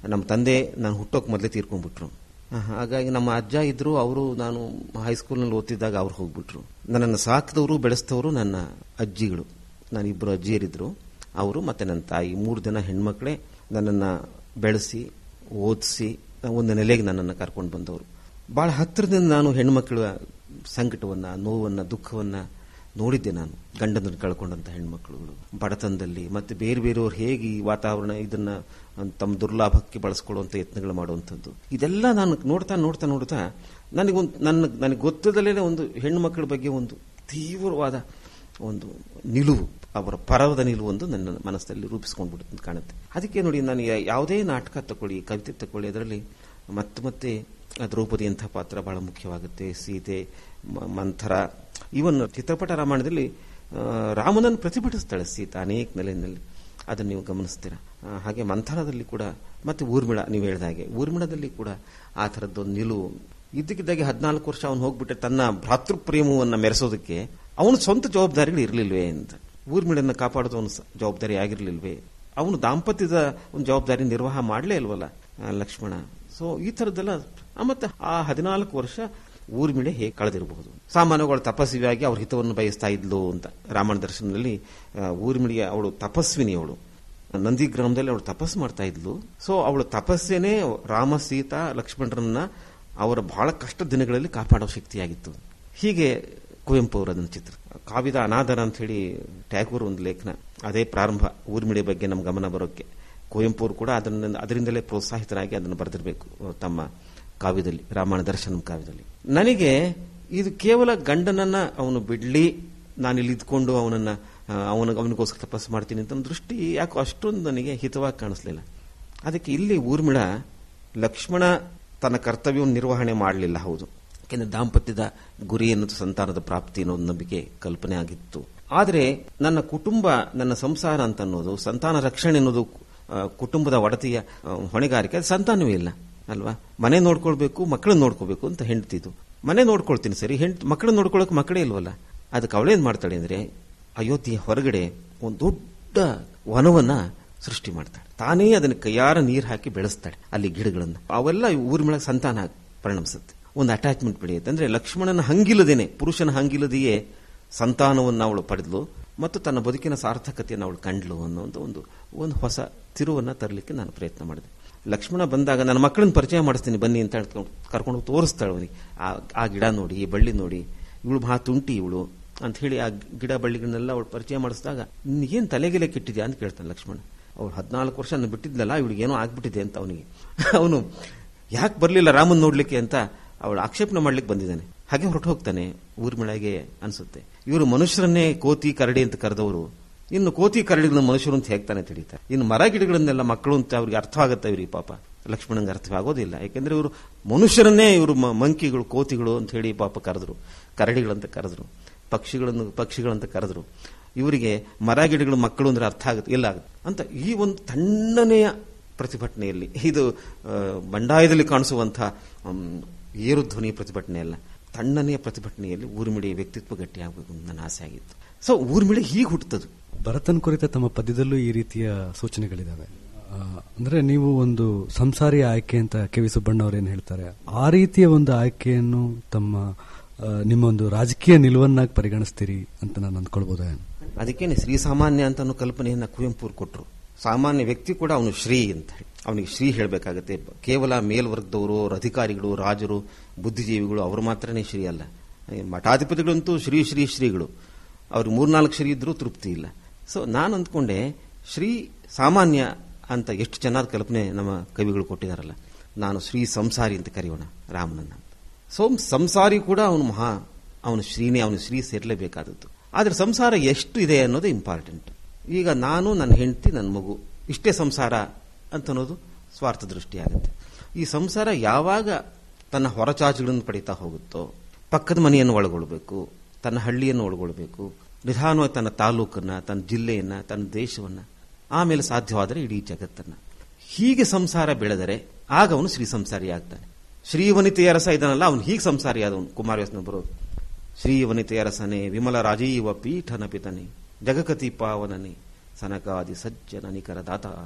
ನಮ್ಮ ತಂದೆ ನಾನು ಹುಟ್ಟೋಕೆ ಮೊದಲೇ ತೀರ್ಕೊಂಡ್ಬಿಟ್ರು ಆ, ಹಾಗಾಗಿ ನಮ್ಮ ಅಜ್ಜ ಇದ್ರು ಅವರು ನಾನು ಹೈಸ್ಕೂಲ್ನಲ್ಲಿ ಓದ್ತಿದ್ದಾಗ ಅವ್ರು ಹೋಗ್ಬಿಟ್ರು ನನ್ನನ್ನು ಸಾಕಿದವರು ಬೆಳೆಸಿದವರು ನನ್ನ ಅಜ್ಜಿಗಳು ನಾನು ಇಬ್ಬರು ಅಜ್ಜಿಯರಿದ್ರು ಅವರು ಮತ್ತೆ ನನ್ನ ತಾಯಿ ಮೂರು ಜನ ಹೆಣ್ಮಕ್ಳೇ ನನ್ನನ್ನು ಬೆಳೆಸಿ ಓದಿಸಿ ಒಂದು ನೆಲೆಗೆ ನನ್ನನ್ನು ಕರ್ಕೊಂಡು ಬಂದವರು ಭಾಳ ಹತ್ತಿರದಿಂದ ನಾನು ಹೆಣ್ಮಕ್ಳ ಸಂಕಟವನ್ನು ನೋವನ್ನು ದುಃಖವನ್ನು ನೋಡಿದ್ದೆ ನಾನು ಗಂಡನನ್ನು ಕಳ್ಕೊಂಡಂತ ಹೆಣ್ಮಕ್ಳುಗಳು ಬಡತನದಲ್ಲಿ ಮತ್ತೆ ಬೇರೆ ಬೇರೆಯವ್ರು ಹೇಗೆ ಈ ವಾತಾವರಣ ಇದನ್ನ ತಮ್ಮ ದುರ್ಲಾಭಕ್ಕೆ ಬಳಸ್ಕೊಳ್ಳುವಂತ ಯತ್ನಗಳು ಮಾಡುವಂಥದ್ದು ಇದೆಲ್ಲ ನಾನು ನೋಡ್ತಾ ನೋಡ್ತಾ ನೋಡ್ತಾ ನನಗೊಂದು ನನ್ನ ನನಗೆ ಗೊತ್ತದಲ್ಲೇ ಒಂದು ಹೆಣ್ಣು ಬಗ್ಗೆ ಒಂದು ತೀವ್ರವಾದ ಒಂದು ನಿಲುವು ಅವರ ಪರವದ ನಿಲುವು ಒಂದು ನನ್ನ ಮನಸ್ಸಲ್ಲಿ ರೂಪಿಸ್ಕೊಂಡ್ಬಿಡುತ್ತೆ ಕಾಣುತ್ತೆ ಅದಕ್ಕೆ ನೋಡಿ ನಾನು ಯಾ- ಯಾವುದೇ ನಾಟಕ ತಗೊಳ್ಳಿ ಕವಿತೆ ತಗೊಳ್ಳಿ ಅದರಲ್ಲಿ ಮತ್ತೆ ಮತ್ತೆ ಆ ದ್ರೌಪದಿಯಂಥ ಪಾತ್ರ ಬಹಳ ಮುಖ್ಯವಾಗುತ್ತೆ ಸೀತೆ ಮ- ಮಂಥರ ಇವನ್ ಚಿತ್ರಪಟ ರಾಮಾಯಣದಲ್ಲಿ ಆ, ರಾಮನನ್ನು ಪ್ರತಿಭಟಿಸ್ತಾಳೆ ಸೀತಾ ಅನೇಕ ನೆಲೆಯಲ್ಲಿ ಅದನ್ನು ನೀವು ಗಮನಿಸ್ತೀರಾ ಆ, ಹಾಗೆ ಮಂಥರದಲ್ಲಿ ಕೂಡ ಮತ್ತೆ ಊರ್ಮಿಳ ನೀವು ಹೇಳಿದ ಹಾಗೆ ಊರ್ಮಿಳದಲ್ಲಿ ಕೂಡ ಆ ಥರದ್ದೊಂದು ನಿಲುವು ಇದ್ದಕ್ಕಿದ್ದಾಗೆ ಹದಿನಾಲ್ಕು ವರ್ಷ ಅವನು ಹೋಗ್ಬಿಟ್ಟೆ ತನ್ನ ಭ್ರಾತೃಪ್ರೇಮವನ್ನು ಮೆರೆಸೋದಕ್ಕೆ ಅವನ ಸ್ವಂತ ಜವಾಬ್ದಾರಿಗಳು ಇರಲಿಲ್ವೇ ಅಂತ ಊರ್ಮಿಳನ್ನು ಕಾಪಾಡೋದು ಅವನ ಸ- ಜವಾಬ್ದಾರಿ ಆಗಿರಲಿಲ್ವೇ ಅವನು ದಾಂಪತ್ಯದ ಒಂದು ಜವಾಬ್ದಾರಿ ನಿರ್ವಾಹ ಮಾಡಲೇ ಇಲ್ವಲ್ಲ ಆ, ಲಕ್ಷ್ಮಣ ಸೊ ಈ ಥರದ್ದೆಲ್ಲ ಆ, ಮತ್ತೆ ಆ ಹದಿನಾಲ್ಕು ವರ್ಷ ಊರ್ಮಿಳೆ ಹೇಗೆ ಕಳೆದಿರಬಹುದು ಸಾಮಾನ್ಯಗಳು ತಪಸ್ವಿಯಾಗಿ ಅವ್ರ ಹಿತವನ್ನು ಬಯಸ್ತಾ ಇದ್ಲು ಅಂತ ರಾಮನ ದರ್ಶನದಲ್ಲಿ ಆ, ಊರ್ಮಿಳಿಯ ಅವಳು ತಪಸ್ವಿನಿ ಅವಳು ನಂದಿ ಗ್ರಾಮದಲ್ಲಿ ಅವಳು ತಪಸ್ಸು ಮಾಡ್ತಾ ಇದ್ಲು ಸೊ ಅವಳು ತಪಸ್ಸೇನೆ ರಾಮ ಸೀತಾ ಲಕ್ಷ್ಮಣರನ್ನ ಅವರ ಬಹಳ ಕಷ್ಟ ದಿನಗಳಲ್ಲಿ ಕಾಪಾಡೋ ಶಕ್ತಿಯಾಗಿತ್ತು ಹೀಗೆ ಕುವೆಂಪು ಅವರ ಅದನ್ನ ಚಿತ್ರ ಕಾವ್ಯದ ಅನಾದರ ಅಂತ ಹೇಳಿ ಟ್ಯಾಗೂರ್ ಒಂದು ಲೇಖನ ಅದೇ ಪ್ರಾರಂಭ ಊರ್ಮಿಳೆ ಬಗ್ಗೆ ನಮ್ಮ ಗಮನ ಬರೋಕ್ಕೆ ಕುವೆಂಪು ಅವರು ಕೂಡ ಅದನ್ನ ಅದರಿಂದಲೇ ಪ್ರೋತ್ಸಾಹಿತರಾಗಿ ಅದನ್ನು ಬರೆದಿರಬೇಕು ತಮ್ಮ ಕಾವ್ಯದಲ್ಲಿ ರಾಮಾಯಣ ದರ್ಶನಂ ಕಾವ್ಯದಲ್ಲಿ ನನಗೆ ಇದು ಕೇವಲ ಗಂಡನನ್ನ ಅವನು ಬಿಡ್ಲಿ ನಾನು ಇಲ್ಲಿ ಇದ್ಕೊಂಡು ಅವನನ್ನ ಆ, ಅವನ ಅವನಿಗೋಸ್ಕರ ತಪಸ್ಸು ಮಾಡ್ತೀನಿ ಅಂತ ಒಂದು ದೃಷ್ಟಿ ಯಾಕೋ ಅಷ್ಟೊಂದು ನನಗೆ ಹಿತವಾಗಿ ಕಾಣಿಸ್ಲಿಲ್ಲ ಅದಕ್ಕೆ ಇಲ್ಲಿ ಊರ್ಮಿಳ ಲಕ್ಷ್ಮಣ ತನ್ನ ಕರ್ತವ್ಯವನ್ನು ನಿರ್ವಹಣೆ ಮಾಡಲಿಲ್ಲ ಹೌದು ಯಾಕೆಂದ್ರೆ ದಾಂಪತ್ಯದ ಗುರಿ ಅನ್ನೋದು ಸಂತಾನದ ಪ್ರಾಪ್ತಿ ಅನ್ನೋ ಒಂದು ನಂಬಿಕೆ ಕಲ್ಪನೆ ಆಗಿತ್ತು ಆದರೆ ನನ್ನ ಕುಟುಂಬ ನನ್ನ ಸಂಸಾರ ಅಂತ ಅನ್ನೋದು ಸಂತಾನ ರಕ್ಷಣೆ ಅನ್ನೋದು ಆ, ಕುಟುಂಬದ ಒಡತಿಯ ಆ, ಹೊಣೆಗಾರಿಕೆ ಅದು ಸಂತಾನವೇ ಇಲ್ಲ ಅಲ್ವಾ ಮನೆ ನೋಡ್ಕೊಳ್ಬೇಕು ಮಕ್ಕಳನ್ನ ನೋಡ್ಕೋಬೇಕು ಅಂತ ಹೆಂಡ್ತಿದ್ದು ಮನೆ ನೋಡ್ಕೊಳ್ತೀನಿ ಸರಿ ಹೆಂಡ್ ಮಕ್ಕಳನ್ನ ನೋಡ್ಕೊಳಕ್ ಮಕ್ಕಳೇ ಇಲ್ವಲ್ಲ ಅದಕ್ಕೆ ಅವಳೇನ್ ಮಾಡ್ತಾಳೆ ಅಂದ್ರೆ ಅಯೋಧ್ಯೆಯ ಹೊರಗಡೆ ಒಂದು ದೊಡ್ಡ ವನವನ್ನ ಸೃಷ್ಟಿ ಮಾಡ್ತಾಳೆ ತಾನೇ ಅದನ್ನ ಕೈಯಾರ ನೀರು ಹಾಕಿ ಬೆಳೆಸ್ತಾಳೆ ಅಲ್ಲಿ ಗಿಡಗಳನ್ನ ಅವೆಲ್ಲ ಊರ್ಮಿಳ ಸಂತಾನ ಆಗಿ ಪರಿಣಮಿಸುತ್ತೆ ಒಂದು ಅಟ್ಯಾಚ್ಮೆಂಟ್ ಬೆಳೆಯುತ್ತೆ ಅಂದ್ರೆ ಲಕ್ಷ್ಮಣನ ಹಂಗಿಲ್ಲದೇನೆ ಪುರುಷನ ಹಂಗಿಲ್ಲದೆಯೇ ಸಂತಾನವನ್ನು ಅವಳು ಪಡೆದ್ಲು ಮತ್ತು ತನ್ನ ಬದುಕಿನ ಸಾರ್ಥಕತೆಯನ್ನು ಅವಳು ಕಂಡ್ಲು ಅನ್ನೋ ಒಂದು ಒಂದು ಒಂದು ಹೊಸ ತಿರುವನ್ನ ತರಲಿಕ್ಕೆ ನಾನು ಪ್ರಯತ್ನ ಮಾಡಿದೆ ಲಕ್ಷ್ಮಣ ಬಂದಾಗ ನನ್ನ ಮಕ್ಕಳನ್ನ ಪರಿಚಯ ಮಾಡಿಸ್ತೀನಿ ಬನ್ನಿ ಅಂತ ಹೇಳ್ಕೊಂಡು ಕರ್ಕೊಂಡು ಹೋಗಿ ತೋರಿಸ್ತಾಳೆ ಅವನಿಗೆ ಆ ಆ ಗಿಡ ನೋಡಿ ಈ ಬಳ್ಳಿ ನೋಡಿ ಇವಳು ಮಹಾ ತುಂಟಿ ಇವಳು ಅಂತ ಹೇಳಿ ಆ ಗಿಡ ಬಳ್ಳಿಗಳನ್ನೆಲ್ಲ ಅವಳು ಪರಿಚಯ ಮಾಡಿಸಿದಾಗ ಏನ್ ತಲೆಗೆಲೆ ಕೆಟ್ಟಿದ್ಯಾ ಅಂತ ಕೇಳ್ತಾನೆ ಲಕ್ಷ್ಮಣ ಅವಳು ಹದಿನಾಲ್ಕು ವರ್ಷ ನಾನು ಬಿಟ್ಟಿದ್ನಲ್ಲ ಇವಳಿಗೆ ಏನೋ ಆಗ್ಬಿಟ್ಟಿದೆ ಅಂತ ಅವನಿಗೆ ಅವನು ಯಾಕೆ ಬರಲಿಲ್ಲ ರಾಮನ್ ನೋಡ್ಲಿಕ್ಕೆ ಅಂತ ಅವಳು ಆಕ್ಷೇಪಣೆ ಮಾಡ್ಲಿಕ್ಕೆ ಬಂದಿದ್ದಾನೆ ಹಾಗೆ ಹೊರಟು ಹೋಗ್ತಾನೆ ಊರ್ಮಿಳಗೆ ಅನ್ಸುತ್ತೆ ಇವರು ಮನುಷ್ಯರನ್ನೇ ಕೋತಿ ಕರಡಿ ಅಂತ ಕರೆದವರು ಇನ್ನು ಕೋತಿ ಕರಡಿಗಳನ್ನ ಮನುಷ್ಯರು ಅಂತ ಹೇಗ್ತಾನೆ ತಿಳಿತಾರೆ ಇನ್ನು ಮರ ಗಿಡಗಳನ್ನೆಲ್ಲ ಮಕ್ಕಳು ಅಂತ ಅವ್ರಿಗೆ ಅರ್ಥವಾಗುತ್ತೆ ಇವ್ರಿಗೆ ಪಾಪ ಲಕ್ಷ್ಮಣಂಗೆ ಅರ್ಥವಾಗೋದಿಲ್ಲ ಯಾಕೆಂದ್ರೆ ಇವರು ಮನುಷ್ಯರನ್ನೇ ಇವರು ಮಂಕಿಗಳು ಕೋತಿಗಳು ಅಂತ ಹೇಳಿ ಪಾಪ ಕರೆದ್ರು ಕರಡಿಗಳಂತ ಕರೆದ್ರು ಪಕ್ಷಿಗಳನ್ನು ಪಕ್ಷಿಗಳಂತ ಕರೆದ್ರು ಇವರಿಗೆ ಮರ ಗಿಡಗಳು ಮಕ್ಕಳು ಅಂದ್ರೆ ಅರ್ಥ ಆಗುತ್ತೆ ಇಲ್ಲ ಆಗುತ್ತೆ ಅಂತ ಈ ಒಂದು ತಣ್ಣನೆಯ ಪ್ರತಿಭಟನೆಯಲ್ಲಿ ಇದು ಆ, ಬಂಡಾಯದಲ್ಲಿ ಕಾಣಿಸುವಂತಹ ಆಮ್, ಏರು ಧ್ವನಿ ಪ್ರತಿಭಟನೆ ಅಲ್ಲ ತಣ್ಣನೆಯ ಪ್ರತಿಭಟನೆಯಲ್ಲಿ ಊರ್ಮಿಳೆಯ ವ್ಯಕ್ತಿತ್ವ ಗಟ್ಟಿಯಾಗಬೇಕು ಅಂತ ನನ್ನ ಆಸೆ ಆಗಿತ್ತು ಸೊ ಊರ್ಮಿಳೆ ಹೀಗೆ ಹುಟ್ಟುತ್ತದು ಭರತನ್ ಕುರಿತ ತಮ್ಮ ಪದ್ಯದಲ್ಲೂ ಈ ರೀತಿಯ ಸೂಚನೆಗಳಿದಾವೆ ಆ, ಅಂದ್ರೆ ನೀವು ಒಂದು ಸಂಸಾರಿ ಆಯ್ಕೆ ಅಂತ ಕೆ ವಿ ಸುಬ್ಬಣ್ಣ ಅವರೇನು ಹೇಳ್ತಾರೆ ಆ ರೀತಿಯ ಒಂದು ಆಯ್ಕೆಯನ್ನು ತಮ್ಮ ಆ, ನಿಮ್ಮ ಒಂದು ರಾಜಕೀಯ ನಿಲುವನ್ನಾಗಿ ಪರಿಗಣಿಸ್ತೀರಿ ಅಂತ ನಾನು ಅಂದ್ಕೊಳ್ಬೋದಾ ಅದಕ್ಕೇನೆ ಶ್ರೀ ಸಾಮಾನ್ಯ ಅಂತ ಅನ್ನೋ ಕಲ್ಪನೆಯನ್ನ ಕುವೆಂಪು ಅವ್ರು ಕೊಟ್ಟರು ಸಾಮಾನ್ಯ ವ್ಯಕ್ತಿ ಕೂಡ ಅವನು ಶ್ರೀ ಅಂತ ಹೇಳಿ ಅವನಿಗೆ ಶ್ರೀ ಹೇಳಬೇಕಾಗತ್ತೆ ಕೇವಲ ಮೇಲ್ವರ್ಗದವರು ಅವ್ರ ಅಧಿಕಾರಿಗಳು ರಾಜರು ಬುದ್ಧಿಜೀವಿಗಳು ಅವರು ಮಾತ್ರನೇ ಶ್ರೀ ಅಲ್ಲ ಈ ಮಠಾಧಿಪತಿಗಳಂತೂ ಶ್ರೀ ಶ್ರೀ ಶ್ರೀಗಳು ಅವ್ರಿಗೆ ಮೂರ್ನಾಲ್ಕು ಶ್ರೀ ಇದ್ರೂ ತೃಪ್ತಿ ಇಲ್ಲ ಸೊ ನಾನು ಅಂದ್ಕೊಂಡೆ ಶ್ರೀ ಸಾಮಾನ್ಯ ಅಂತ ಎಷ್ಟು ಚೆನ್ನಾದ ಕಲ್ಪನೆ ನಮ್ಮ ಕವಿಗಳು ಕೊಟ್ಟಿದಾರಲ್ಲ ನಾನು ಶ್ರೀ ಸಂಸಾರಿ ಅಂತ ಕರೆಯೋಣ ರಾಮನನ್ನ ಸೊ ಸಂಸಾರಿ ಕೂಡ ಅವನು ಮಹಾ ಅವನು ಶ್ರೀನೇ ಅವನು ಶ್ರೀ ಸೇರ್ಲೇಬೇಕಾದದ್ದು ಆದ್ರೆ ಸಂಸಾರ ಎಷ್ಟು ಇದೆ ಅನ್ನೋದು ಇಂಪಾರ್ಟೆಂಟ್ ಈಗ ನಾನು ನನ್ನ ಹೆಂಡತಿ ನನ್ನ ಮಗು ಇಷ್ಟೇ ಸಂಸಾರ ಅಂತ ಅನ್ನೋದು ಸ್ವಾರ್ಥ ದೃಷ್ಟಿ ಆಗುತ್ತೆ ಈ ಸಂಸಾರ ಯಾವಾಗ ತನ್ನ ಹೊರಚಾಚುಗಳನ್ನು ಪಡಿತಾ ಹೋಗುತ್ತೋ ಪಕ್ಕದ ಮನೆಯನ್ನು ಒಳಗೊಳ್ಬೇಕು ತನ್ನ ಹಳ್ಳಿಯನ್ನು ಒಳಗೊಳ್ಬೇಕು ನಿಧಾನವಾಗಿ ತನ್ನ ತಾಲೂಕನ್ನ ತನ್ನ ಜಿಲ್ಲೆಯನ್ನ ತನ್ನ ದೇಶವನ್ನ ಆಮೇಲೆ ಸಾಧ್ಯವಾದರೆ ಇಡೀ ಜಗತ್ತನ್ನ ಹೀಗೆ ಸಂಸಾರ ಬೆಳೆದರೆ ಆಗ ಅವನು ಶ್ರೀ ಸಂಸಾರಿ ಆಗ್ತಾನೆ ಶ್ರೀವನಿತೆಯ ರಸ ಇದನ್ನಲ್ಲ ಅವನು ಹೀಗೆ ಸಂಸಾರಿ ಆದವನು ಕುಮಾರವ್ಯಾಸನ ಬರೋದು ಶ್ರೀವನಿತೆಯ ರಸನೆ ವಿಮಲ ರಾಜೀವ ಪೀಠನ ಪಿತನೆ ಜಗಕತಿ ಪಾವನನೆ ಸನಕಾದಿ ಸಜ್ಜನ ನಿಕರ ದಾತಾರ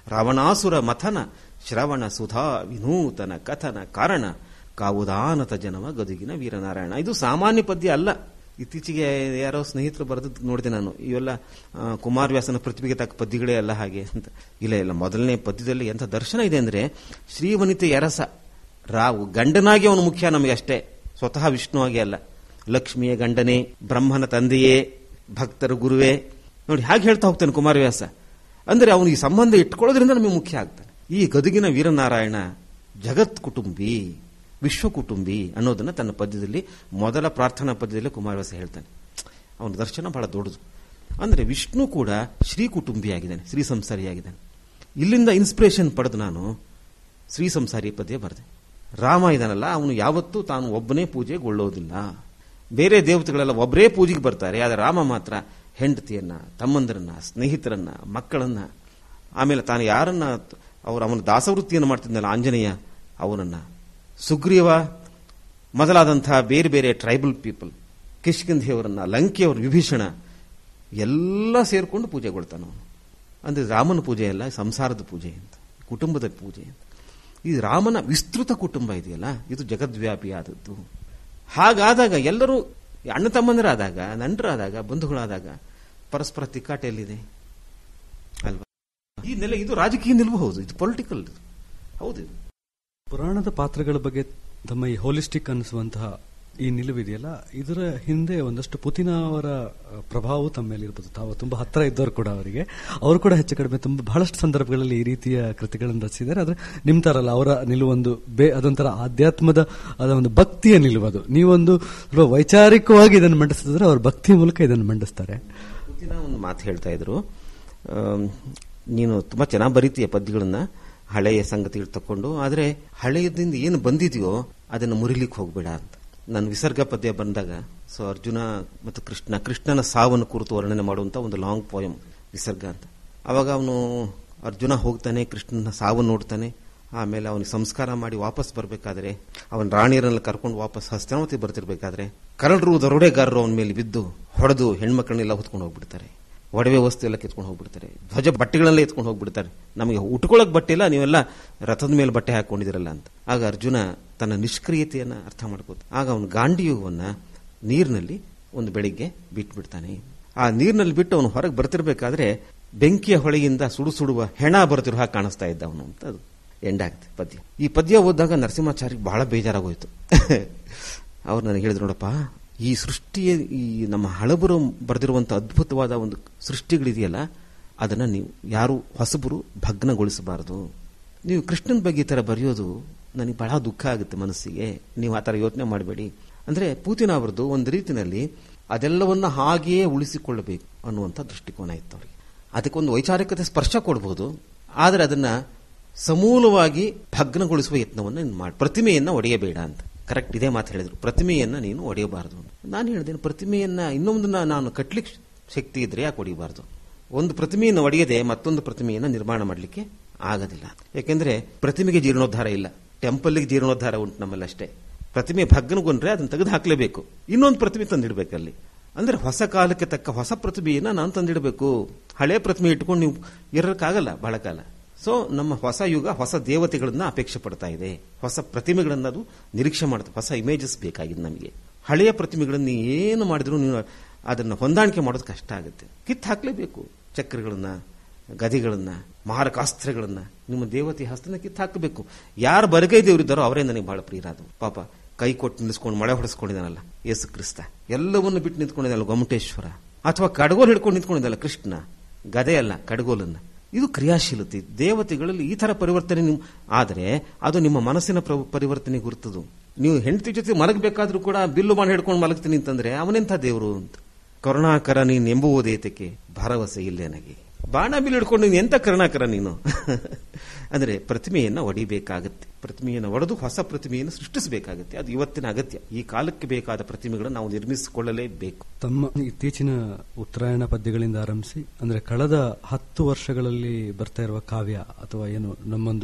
ರಾವಣಾಸುರ ಮಥನ ಶ್ರವಣ ಸುಧಾ ವಿನೂತನ ಕಥನ ಕಾರಣ ಕಾವುದಾನತ ಜನವ ಗದುಗಿನ ವೀರನಾರಾಯಣ ಇದು ಸಾಮಾನ್ಯ ಪದ್ಯ ಅಲ್ಲ ಇತ್ತೀಚೆಗೆ ಯಾರೋ ಸ್ನೇಹಿತರು ಬರೆದದ್ದು ನೋಡಿದೆ ನಾನು ಇವೆಲ್ಲ ಆ, ಕುಮಾರವ್ಯಾಸನ ಪ್ರತಿಭೆಗೆ ತಕ್ಕ ಪದ್ಯಗಳೇ ಅಲ್ಲ ಹಾಗೆ ಅಂತ ಇಲ್ಲ ಇಲ್ಲ ಮೊದಲನೇ ಪದ್ಯದಲ್ಲಿ ಎಂಥ ದರ್ಶನ ಇದೆ ಅಂದ್ರೆ ಶ್ರೀವನಿತೆ ಯರಸ ರಾವು ಗಂಡನಾಗಿ ಅವನು ಮುಖ್ಯ ನಮಗೆ ಅಷ್ಟೇ ಸ್ವತಃ ವಿಷ್ಣುವಾಗಿ ಅಲ್ಲ ಲಕ್ಷ್ಮಿಯ ಗಂಡನೇ ಬ್ರಹ್ಮನ ತಂದೆಯೇ ಭಕ್ತರ ಗುರುವೇ ನೋಡಿ ಹಾಗೆ ಹೇಳ್ತಾ ಹೋಗ್ತಾನೆ ಕುಮಾರವ್ಯಾಸ ಅಂದ್ರೆ ಅವನು ಈ ಸಂಬಂಧ ಇಟ್ಕೊಳ್ಳೋದ್ರಿಂದ ನಮಗೆ ಮುಖ್ಯ ಆಗ್ತಾನೆ ಈ ಗದುಗಿನ ವೀರನಾರಾಯಣ ಜಗತ್ ಕುಟುಂಬಿ ವಿಶ್ವ ಕುಟುಂಬಿ ಅನ್ನೋದನ್ನ ತನ್ನ ಪದ್ಯದಲ್ಲಿ ಮೊದಲ ಪ್ರಾರ್ಥನಾ ಪದ್ಯದಲ್ಲಿ ಕುಮಾರವ್ಯಾಸ ಹೇಳ್ತಾನೆ ಅವನ ದರ್ಶನ ಬಹಳ ದೊಡ್ಡದು ಅಂದ್ರೆ ವಿಷ್ಣು ಕೂಡ ಶ್ರೀ ಕುಟುಂಬಿಯಾಗಿದ್ದಾನೆ ಶ್ರೀ ಸಂಸಾರಿಯಾಗಿದ್ದಾನೆ ಇಲ್ಲಿಂದ ಇನ್ಸ್ಪಿರೇಷನ್ ಪಡೆದು ನಾನು ಶ್ರೀ ಸಂಸಾರಿ ಪದ್ಯ ಬರೆದೆ ರಾಮ ಇದಾನಲ್ಲ ಅವನು ಯಾವತ್ತೂ ತಾನು ಒಬ್ಬನೇ ಪೂಜೆಗೊಳ್ಳೋದಿಲ್ಲ ಬೇರೆ ದೇವತೆಗಳೆಲ್ಲ ಒಬ್ಬರೇ ಪೂಜೆಗೆ ಬರ್ತಾರೆ ಆದರೆ ರಾಮ ಮಾತ್ರ ಹೆಂಡತಿಯನ್ನ ತಮ್ಮಂದರನ್ನ ಸ್ನೇಹಿತರನ್ನ ಮಕ್ಕಳನ್ನ ಆಮೇಲೆ ತಾನು ಯಾರನ್ನ ಅವರು ಅವನ ದಾಸವೃತ್ತಿಯನ್ನು ಮಾಡ್ತಿದ್ನಲ್ಲ ಆಂಜನೇಯ ಅವನನ್ನ ಸುಗ್ರೀವ ಮೊದಲಾದಂತಹ ಬೇರೆ ಬೇರೆ ಟ್ರೈಬಲ್ ಪೀಪಲ್ ಕಿಷ್ಕಿಂಧಿಯವರನ್ನ ಲಂಕೆಯವರು ವಿಭೀಷಣ ಎಲ್ಲ ಸೇರ್ಕೊಂಡು ಪೂಜೆಗೊಳ್ತಾನೆ ಅವನು ಅಂದ್ರೆ ರಾಮನ ಪೂಜೆ ಅಲ್ಲ ಸಂಸಾರದ ಪೂಜೆ ಅಂತ ಕುಟುಂಬದ ಪೂಜೆ ಅಂತ ಈ ರಾಮನ ವಿಸ್ತೃತ ಕುಟುಂಬ ಇದೆಯಲ್ಲ ಇದು ಜಗದ್ವ್ಯಾಪಿಯಾದದ್ದು ಹಾಗಾದಾಗ ಎಲ್ಲರೂ ಅಣ್ಣ ತಮ್ಮಂದರಾದಾಗ ನಂಟರಾದಾಗ ಬಂಧುಗಳಾದಾಗ ಪರಸ್ಪರ ತಿಕ್ಕಾಟ ಎಲ್ಲಿದೆ ಅಲ್ವಾ ಈ ನೆಲೆ ಇದು ರಾಜಕೀಯ ನಿಲುವು ಹೌದು ಇದು ಪೊಲಿಟಿಕಲ್ ಹೌದು ಇದು. ಪುರಾಣದ ಪಾತ್ರಗಳ ಬಗ್ಗೆ ತಮ್ಮ ಈ ಹೋಲಿಸ್ಟಿಕ್ ಅನಿಸುವಂತಹ ಈ ನಿಲುವಿದೆಯಲ್ಲ ಇದರ ಹಿಂದೆ ಒಂದಷ್ಟು ಪುತಿನ ಅವರ ಅಹ್, ಪ್ರಭಾವ ತಮ್ಮ ಮೇಲೆ ಇರ್ಬೋದು ತಾವು ತುಂಬಾ ಹತ್ರ ಇದ್ದವರು ಕೂಡ ಅವರಿಗೆ ಅವರು ಕೂಡ ಹೆಚ್ಚು ಕಡಿಮೆ ತುಂಬಾ ಬಹಳಷ್ಟು ಸಂದರ್ಭಗಳಲ್ಲಿ ಈ ರೀತಿಯ ಕೃತಿಗಳನ್ನು ರಚಿಸಿದ್ದಾರೆ ಆದ್ರೆ ನಿಮ್ ತರಲ್ಲ ಅವರ ನಿಲುವೊಂದು ಬೇ ಅದೊಂಥರ ಆಧ್ಯಾತ್ಮದ ಅದ ಒಂದು ಭಕ್ತಿಯ ನಿಲುವು ಅದು ನೀವೊಂದು ಸ್ವಲ್ಪ ವೈಚಾರಿಕವಾಗಿ ಇದನ್ನು ಮಂಡಿಸಿದ್ರೆ ಅವ್ರ ಭಕ್ತಿಯ ಮೂಲಕ ಇದನ್ನು ಮಂಡಿಸ್ತಾರೆ ಪುತಿನ ಒಂದು ಮಾತು ಹೇಳ್ತಾ ಇದ್ರು ಆಮ್, ನೀನು ತುಂಬಾ ಚೆನ್ನಾಗಿ ಬರೀತೀಯ ಪದ್ಯಗಳನ್ನ ಹಳೆಯ ಸಂಗತಿಗಳು ತಕೊಂಡು ಆದರೆ ಹಳೆಯದಿಂದ ಏನು ಬಂದಿದೆಯೋ ಅದನ್ನು ಮುರಿಲಿಕ್ಕೆ ಹೋಗ್ಬೇಡ ಅಂತ ನಾನು ವಿಸರ್ಗ ಪದ್ಯ ಬಂದಾಗ ಸೊ ಅರ್ಜುನ ಮತ್ತು ಕೃಷ್ಣ ಕೃಷ್ಣನ ಸಾವನ್ನು ಕುರಿತು ವರ್ಣನೆ ಮಾಡುವಂತ ಒಂದು ಲಾಂಗ್ ಪೋಯಮ್ ವಿಸರ್ಗ ಅಂತ ಅವಾಗ ಅವನು ಅರ್ಜುನ ಹೋಗ್ತಾನೆ ಕೃಷ್ಣನ ಸಾವು ನೋಡ್ತಾನೆ ಆಮೇಲೆ ಅವನಿಗೆ ಸಂಸ್ಕಾರ ಮಾಡಿ ವಾಪಸ್ ಬರಬೇಕಾದ್ರೆ ಅವನ ರಾಣಿಯರನ್ನ ಕರ್ಕೊಂಡು ವಾಪಸ್ ಹಸ್ತಾವತಿ ಬರ್ತಿರ್ಬೇಕಾದ್ರೆ ಕರಡರು ದರೋಡೆಗಾರರು ಅವನ ಮೇಲೆ ಬಿದ್ದು ಹೊಡೆದು ಹೆಣ್ಮಕ್ಳನ್ನೆಲ್ಲ ಹೊತ್ಕೊಂಡು ಹೋಗ್ಬಿಡ್ತಾರೆ ಒಡವೆ ವಸ್ತು ಎಲ್ಲ ಕಿತ್ಕೊಂಡು ಹೋಗ್ಬಿಡ್ತಾರೆ ಧ್ವಜ ಬಟ್ಟೆಗಳೆಲ್ಲ ಎತ್ಕೊಂಡು ಹೋಗ್ಬಿಡ್ತಾರೆ ನಮಗೆ ಉಟ್ಕೊಳ್ಳೋಕೆ ಬಟ್ಟೆ ಇಲ್ಲ ನೀವೆಲ್ಲ ರಥದ ಮೇಲೆ ಬಟ್ಟೆ ಹಾಕೊಂಡಿದಿರಲ್ಲ ಅಂತ ಆಗ ಅರ್ಜುನ ತನ್ನ ನಿಷ್ಕ್ರಿಯತೆಯನ್ನ ಅರ್ಥ ಮಾಡ್ಕೋತ ಆಗ ಅವನ ಗಾಂಡಿಯುವನ್ನ ನೀರಿನಲ್ಲಿ ಒಂದು ಬೆಳಿಗ್ಗೆ ಬಿಟ್ಬಿಡ್ತಾನೆ ಆ ನೀರಿನಲ್ಲಿ ಬಿಟ್ಟು ಅವನು ಹೊರಗೆ ಬರ್ತಿರ್ಬೇಕಾದ್ರೆ ಬೆಂಕಿಯ ಹೊಳೆಯಿಂದ ಸುಡು ಸುಡುವ ಹೆಣ ಬರ್ತಿರೋ ಹಾಗೆ ಕಾಣಿಸ್ತಾ ಇದ್ದ ಅವನು ಅಂತ ಅದು ಎಂಡಾಗುತ್ತೆ ಪದ್ಯ ಈ ಪದ್ಯ ಓದಿದಾಗ ನರಸಿಂಹಾಚಾರ್ಯ ಬಹಳ ಬೇಜಾರಾಗೋಯ್ತು ಅವ್ರು ನನಗೆ ಹೇಳಿದ್ರು ನೋಡಪ್ಪ ಈ ಸೃಷ್ಟಿಯ ಈ ನಮ್ಮ ಹಳಬರು ಬರೆದಿರುವಂತಹ ಅದ್ಭುತವಾದ ಒಂದು ಸೃಷ್ಟಿಗಳಿದೆಯಲ್ಲ ಅದನ್ನ ನೀವು ಯಾರು ಹೊಸಬರು ಭಗ್ನಗೊಳಿಸಬಾರದು ನೀವು ಕೃಷ್ಣನ ಬಗ್ಗೆ ಈ ತರ ಬರೆಯೋದು ನನಗೆ ಬಹಳ ದುಃಖ ಆಗುತ್ತೆ ಮನಸ್ಸಿಗೆ ನೀವು ಆ ತರ ಯೋಚನೆ ಮಾಡಬೇಡಿ ಅಂದ್ರೆ ಪೂತಿನ ಅವರದ್ದು ಒಂದು ರೀತಿಯಲ್ಲಿ ಅದೆಲ್ಲವನ್ನ ಹಾಗೆಯೇ ಉಳಿಸಿಕೊಳ್ಳಬೇಕು ಅನ್ನುವಂಥ ದೃಷ್ಟಿಕೋನ ಇತ್ತು ಅವರಿಗೆ ಅದಕ್ಕೊಂದು ವೈಚಾರಿಕತೆ ಸ್ಪರ್ಶ ಕೊಡಬಹುದು ಆದರೆ ಅದನ್ನ ಸಮೂಲವಾಗಿ ಭಗ್ನಗೊಳಿಸುವ ಯತ್ನವನ್ನು ನೀನು ಮಾಡಿ ಪ್ರತಿಮೆಯನ್ನ ಒಡೆಯಬೇಡ ಅಂತ ಕರೆಕ್ಟ್ ಇದೇ ಮಾತು ಹೇಳಿದ್ರು ಪ್ರತಿಮೆಯನ್ನ ನೀನು ಒಡೆಯಬಾರದು ಅಂತ. ನಾನು ಹೇಳಿದ್ದೇನೆ ಪ್ರತಿಮೆಯನ್ನ ಇನ್ನೊಂದನ್ನ ನಾನು ಕಟ್ಲಿಕ್ಕೆ ಶಕ್ತಿ ಇದ್ರೆ ಯಾಕೆ ಒಡೆಯಬಾರದು ಒಂದು ಪ್ರತಿಮೆಯನ್ನು ಒಡೆಯದೆ ಮತ್ತೊಂದು ಪ್ರತಿಮೆಯನ್ನ ನಿರ್ಮಾಣ ಮಾಡಲಿಕ್ಕೆ ಆಗೋದಿಲ್ಲ ಯಾಕೆಂದ್ರೆ ಪ್ರತಿಮೆಗೆ ಜೀರ್ಣೋದ್ಧಾರ ಇಲ್ಲ ಟೆಂಪಲ್ಗೆ ಜೀರ್ಣೋದ್ಧಾರ ಉಂಟು ನಮ್ಮಲ್ಲಿ ಅಷ್ಟೇ ಪ್ರತಿಮೆ ಭಗ್ನಗೊಂಡ್ರೆ ಅದನ್ನು ತೆಗೆದು ಹಾಕಲೇಬೇಕು ಇನ್ನೊಂದು ಪ್ರತಿಮೆ ತಂದಿಡಬೇಕಲ್ಲಿ ಅಂದ್ರೆ ಹೊಸ ಕಾಲಕ್ಕೆ ತಕ್ಕ ಹೊಸ ಪ್ರತಿಮೆಯನ್ನ ನಾನು ತಂದಿಡಬೇಕು ಹಳೆ ಪ್ರತಿಮೆ ಇಟ್ಕೊಂಡು ನೀವು ಇರೋಕ್ಕಾಗಲ್ಲ ಬಹಳ ಕಾಲ ಸೊ ನಮ್ಮ ಹೊಸ ಯುಗ ಹೊಸ ದೇವತೆಗಳನ್ನ ಅಪೇಕ್ಷೆ ಪಡ್ತಾ ಇದೆ ಹೊಸ ಪ್ರತಿಮೆಗಳನ್ನ ಅದು ನಿರೀಕ್ಷೆ ಮಾಡುತ್ತೆ ಹೊಸ ಇಮೇಜಸ್ ಬೇಕಾಗಿದೆ ನಮಗೆ ಹಳೆಯ ಪ್ರತಿಮೆಗಳನ್ನ ಏನು ಮಾಡಿದ್ರು ನೀವು ಅದನ್ನ ಹೊಂದಾಣಿಕೆ ಮಾಡೋದು ಕಷ್ಟ ಆಗುತ್ತೆ ಕಿತ್ತು ಹಾಕ್ಲೇಬೇಕು ಚಕ್ರಗಳನ್ನ ಗದಿಗಳನ್ನ ಮಾರಕಾಸ್ತ್ರಗಳನ್ನ ನಿಮ್ಮ ದೇವತೆ ಹಸ್ತನ ಕಿತ್ತು ಹಾಕಬೇಕು ಯಾರು ಬರಗೈ ದೇವರಿದ್ದಾರೋ ಅವರೇ ನನಗೆ ಬಹಳ ಪ್ರಿಯರಾದವು ಪಾಪ ಕೈ ಕೊಟ್ಟು ನಿಲ್ಲಿಸ್ಕೊಂಡು ಮಳೆ ಹೊಡೆಸ್ಕೊಂಡಿದ್ದಾನಲ್ಲ ಯೇಸು ಕ್ರಿಸ್ತ ಎಲ್ಲವನ್ನು ಬಿಟ್ಟು ನಿಂತ್ಕೊಂಡಿದ್ದಾನಲ್ಲ ಗೊಮಟೇಶ್ವರ ಅಥವಾ ಕಡಗೋಲ್ ಹಿಡ್ಕೊಂಡು ನಿಂತ್ಕೊಂಡಿದ್ದಲ್ಲ ಕೃಷ್ಣ ಗದೆ ಅಲ್ಲ ಕಡಗೋಲನ್ನ ಇದು ಕ್ರಿಯಾಶೀಲತೆ ದೇವತೆಗಳಲ್ಲಿ ಈ ತರ ಪರಿವರ್ತನೆ ನಿಮ್ ಆದರೆ ಅದು ನಿಮ್ಮ ಮನಸ್ಸಿನ ಪ್ರ- ಪರಿವರ್ತನೆ ಗುರುತದು ನೀವು ಹೆಂಡತಿ ಜೊತೆ ಮಲಗಬೇಕಾದ್ರೂ ಕೂಡ ಬಿಲ್ಲು ಮಾಡಿ ಹಿಡ್ಕೊಂಡು ಮಲಗ್ತೀನಿ ಅಂತಂದ್ರೆ ಅವನೆಂಥ ದೇವರು ಅಂತ ಕರುಣಾಕರ ನೀನು ಎಂಬುವುದೇತಕ್ಕೆ ಭರವಸೆ ಇಲ್ಲ ನನಗೆ ಬಾಣ ಬಿಲ್ ಹಿಡ್ಕೊಂಡು ನೀನು ಎಂತ ಕರುಣಾಕರ ನೀನು ಅಂದ್ರೆ ಪ್ರತಿಮೆಯನ್ನ ಒಡಿಬೇಕಾಗತ್ತೆ ಪ್ರತಿಮೆಯನ್ನು ಒಡೆದು ಹೊಸ ಪ್ರತಿಮೆಯನ್ನು ಸೃಷ್ಟಿಸಬೇಕಾಗತ್ತೆ ಅದು ಇವತ್ತಿನ ಅಗತ್ಯ ಈ ಕಾಲಕ್ಕೆ ಬೇಕಾದ ಪ್ರತಿಮೆಗಳನ್ನು ನಾವು ನಿರ್ಮಿಸಿಕೊಳ್ಳಲೇಬೇಕು ತಮ್ಮ ಇತ್ತೀಚಿನ ಉತ್ತರಾಯಣ ಪದ್ಯಗಳಿಂದ ಆರಂಭಿಸಿ ಅಂದ್ರೆ ಕಳೆದ ಹತ್ತು ವರ್ಷಗಳಲ್ಲಿ ಬರ್ತಾ ಇರುವ ಕಾವ್ಯ ಅಥವಾ ಏನು ನಮ್ಮೊಂದು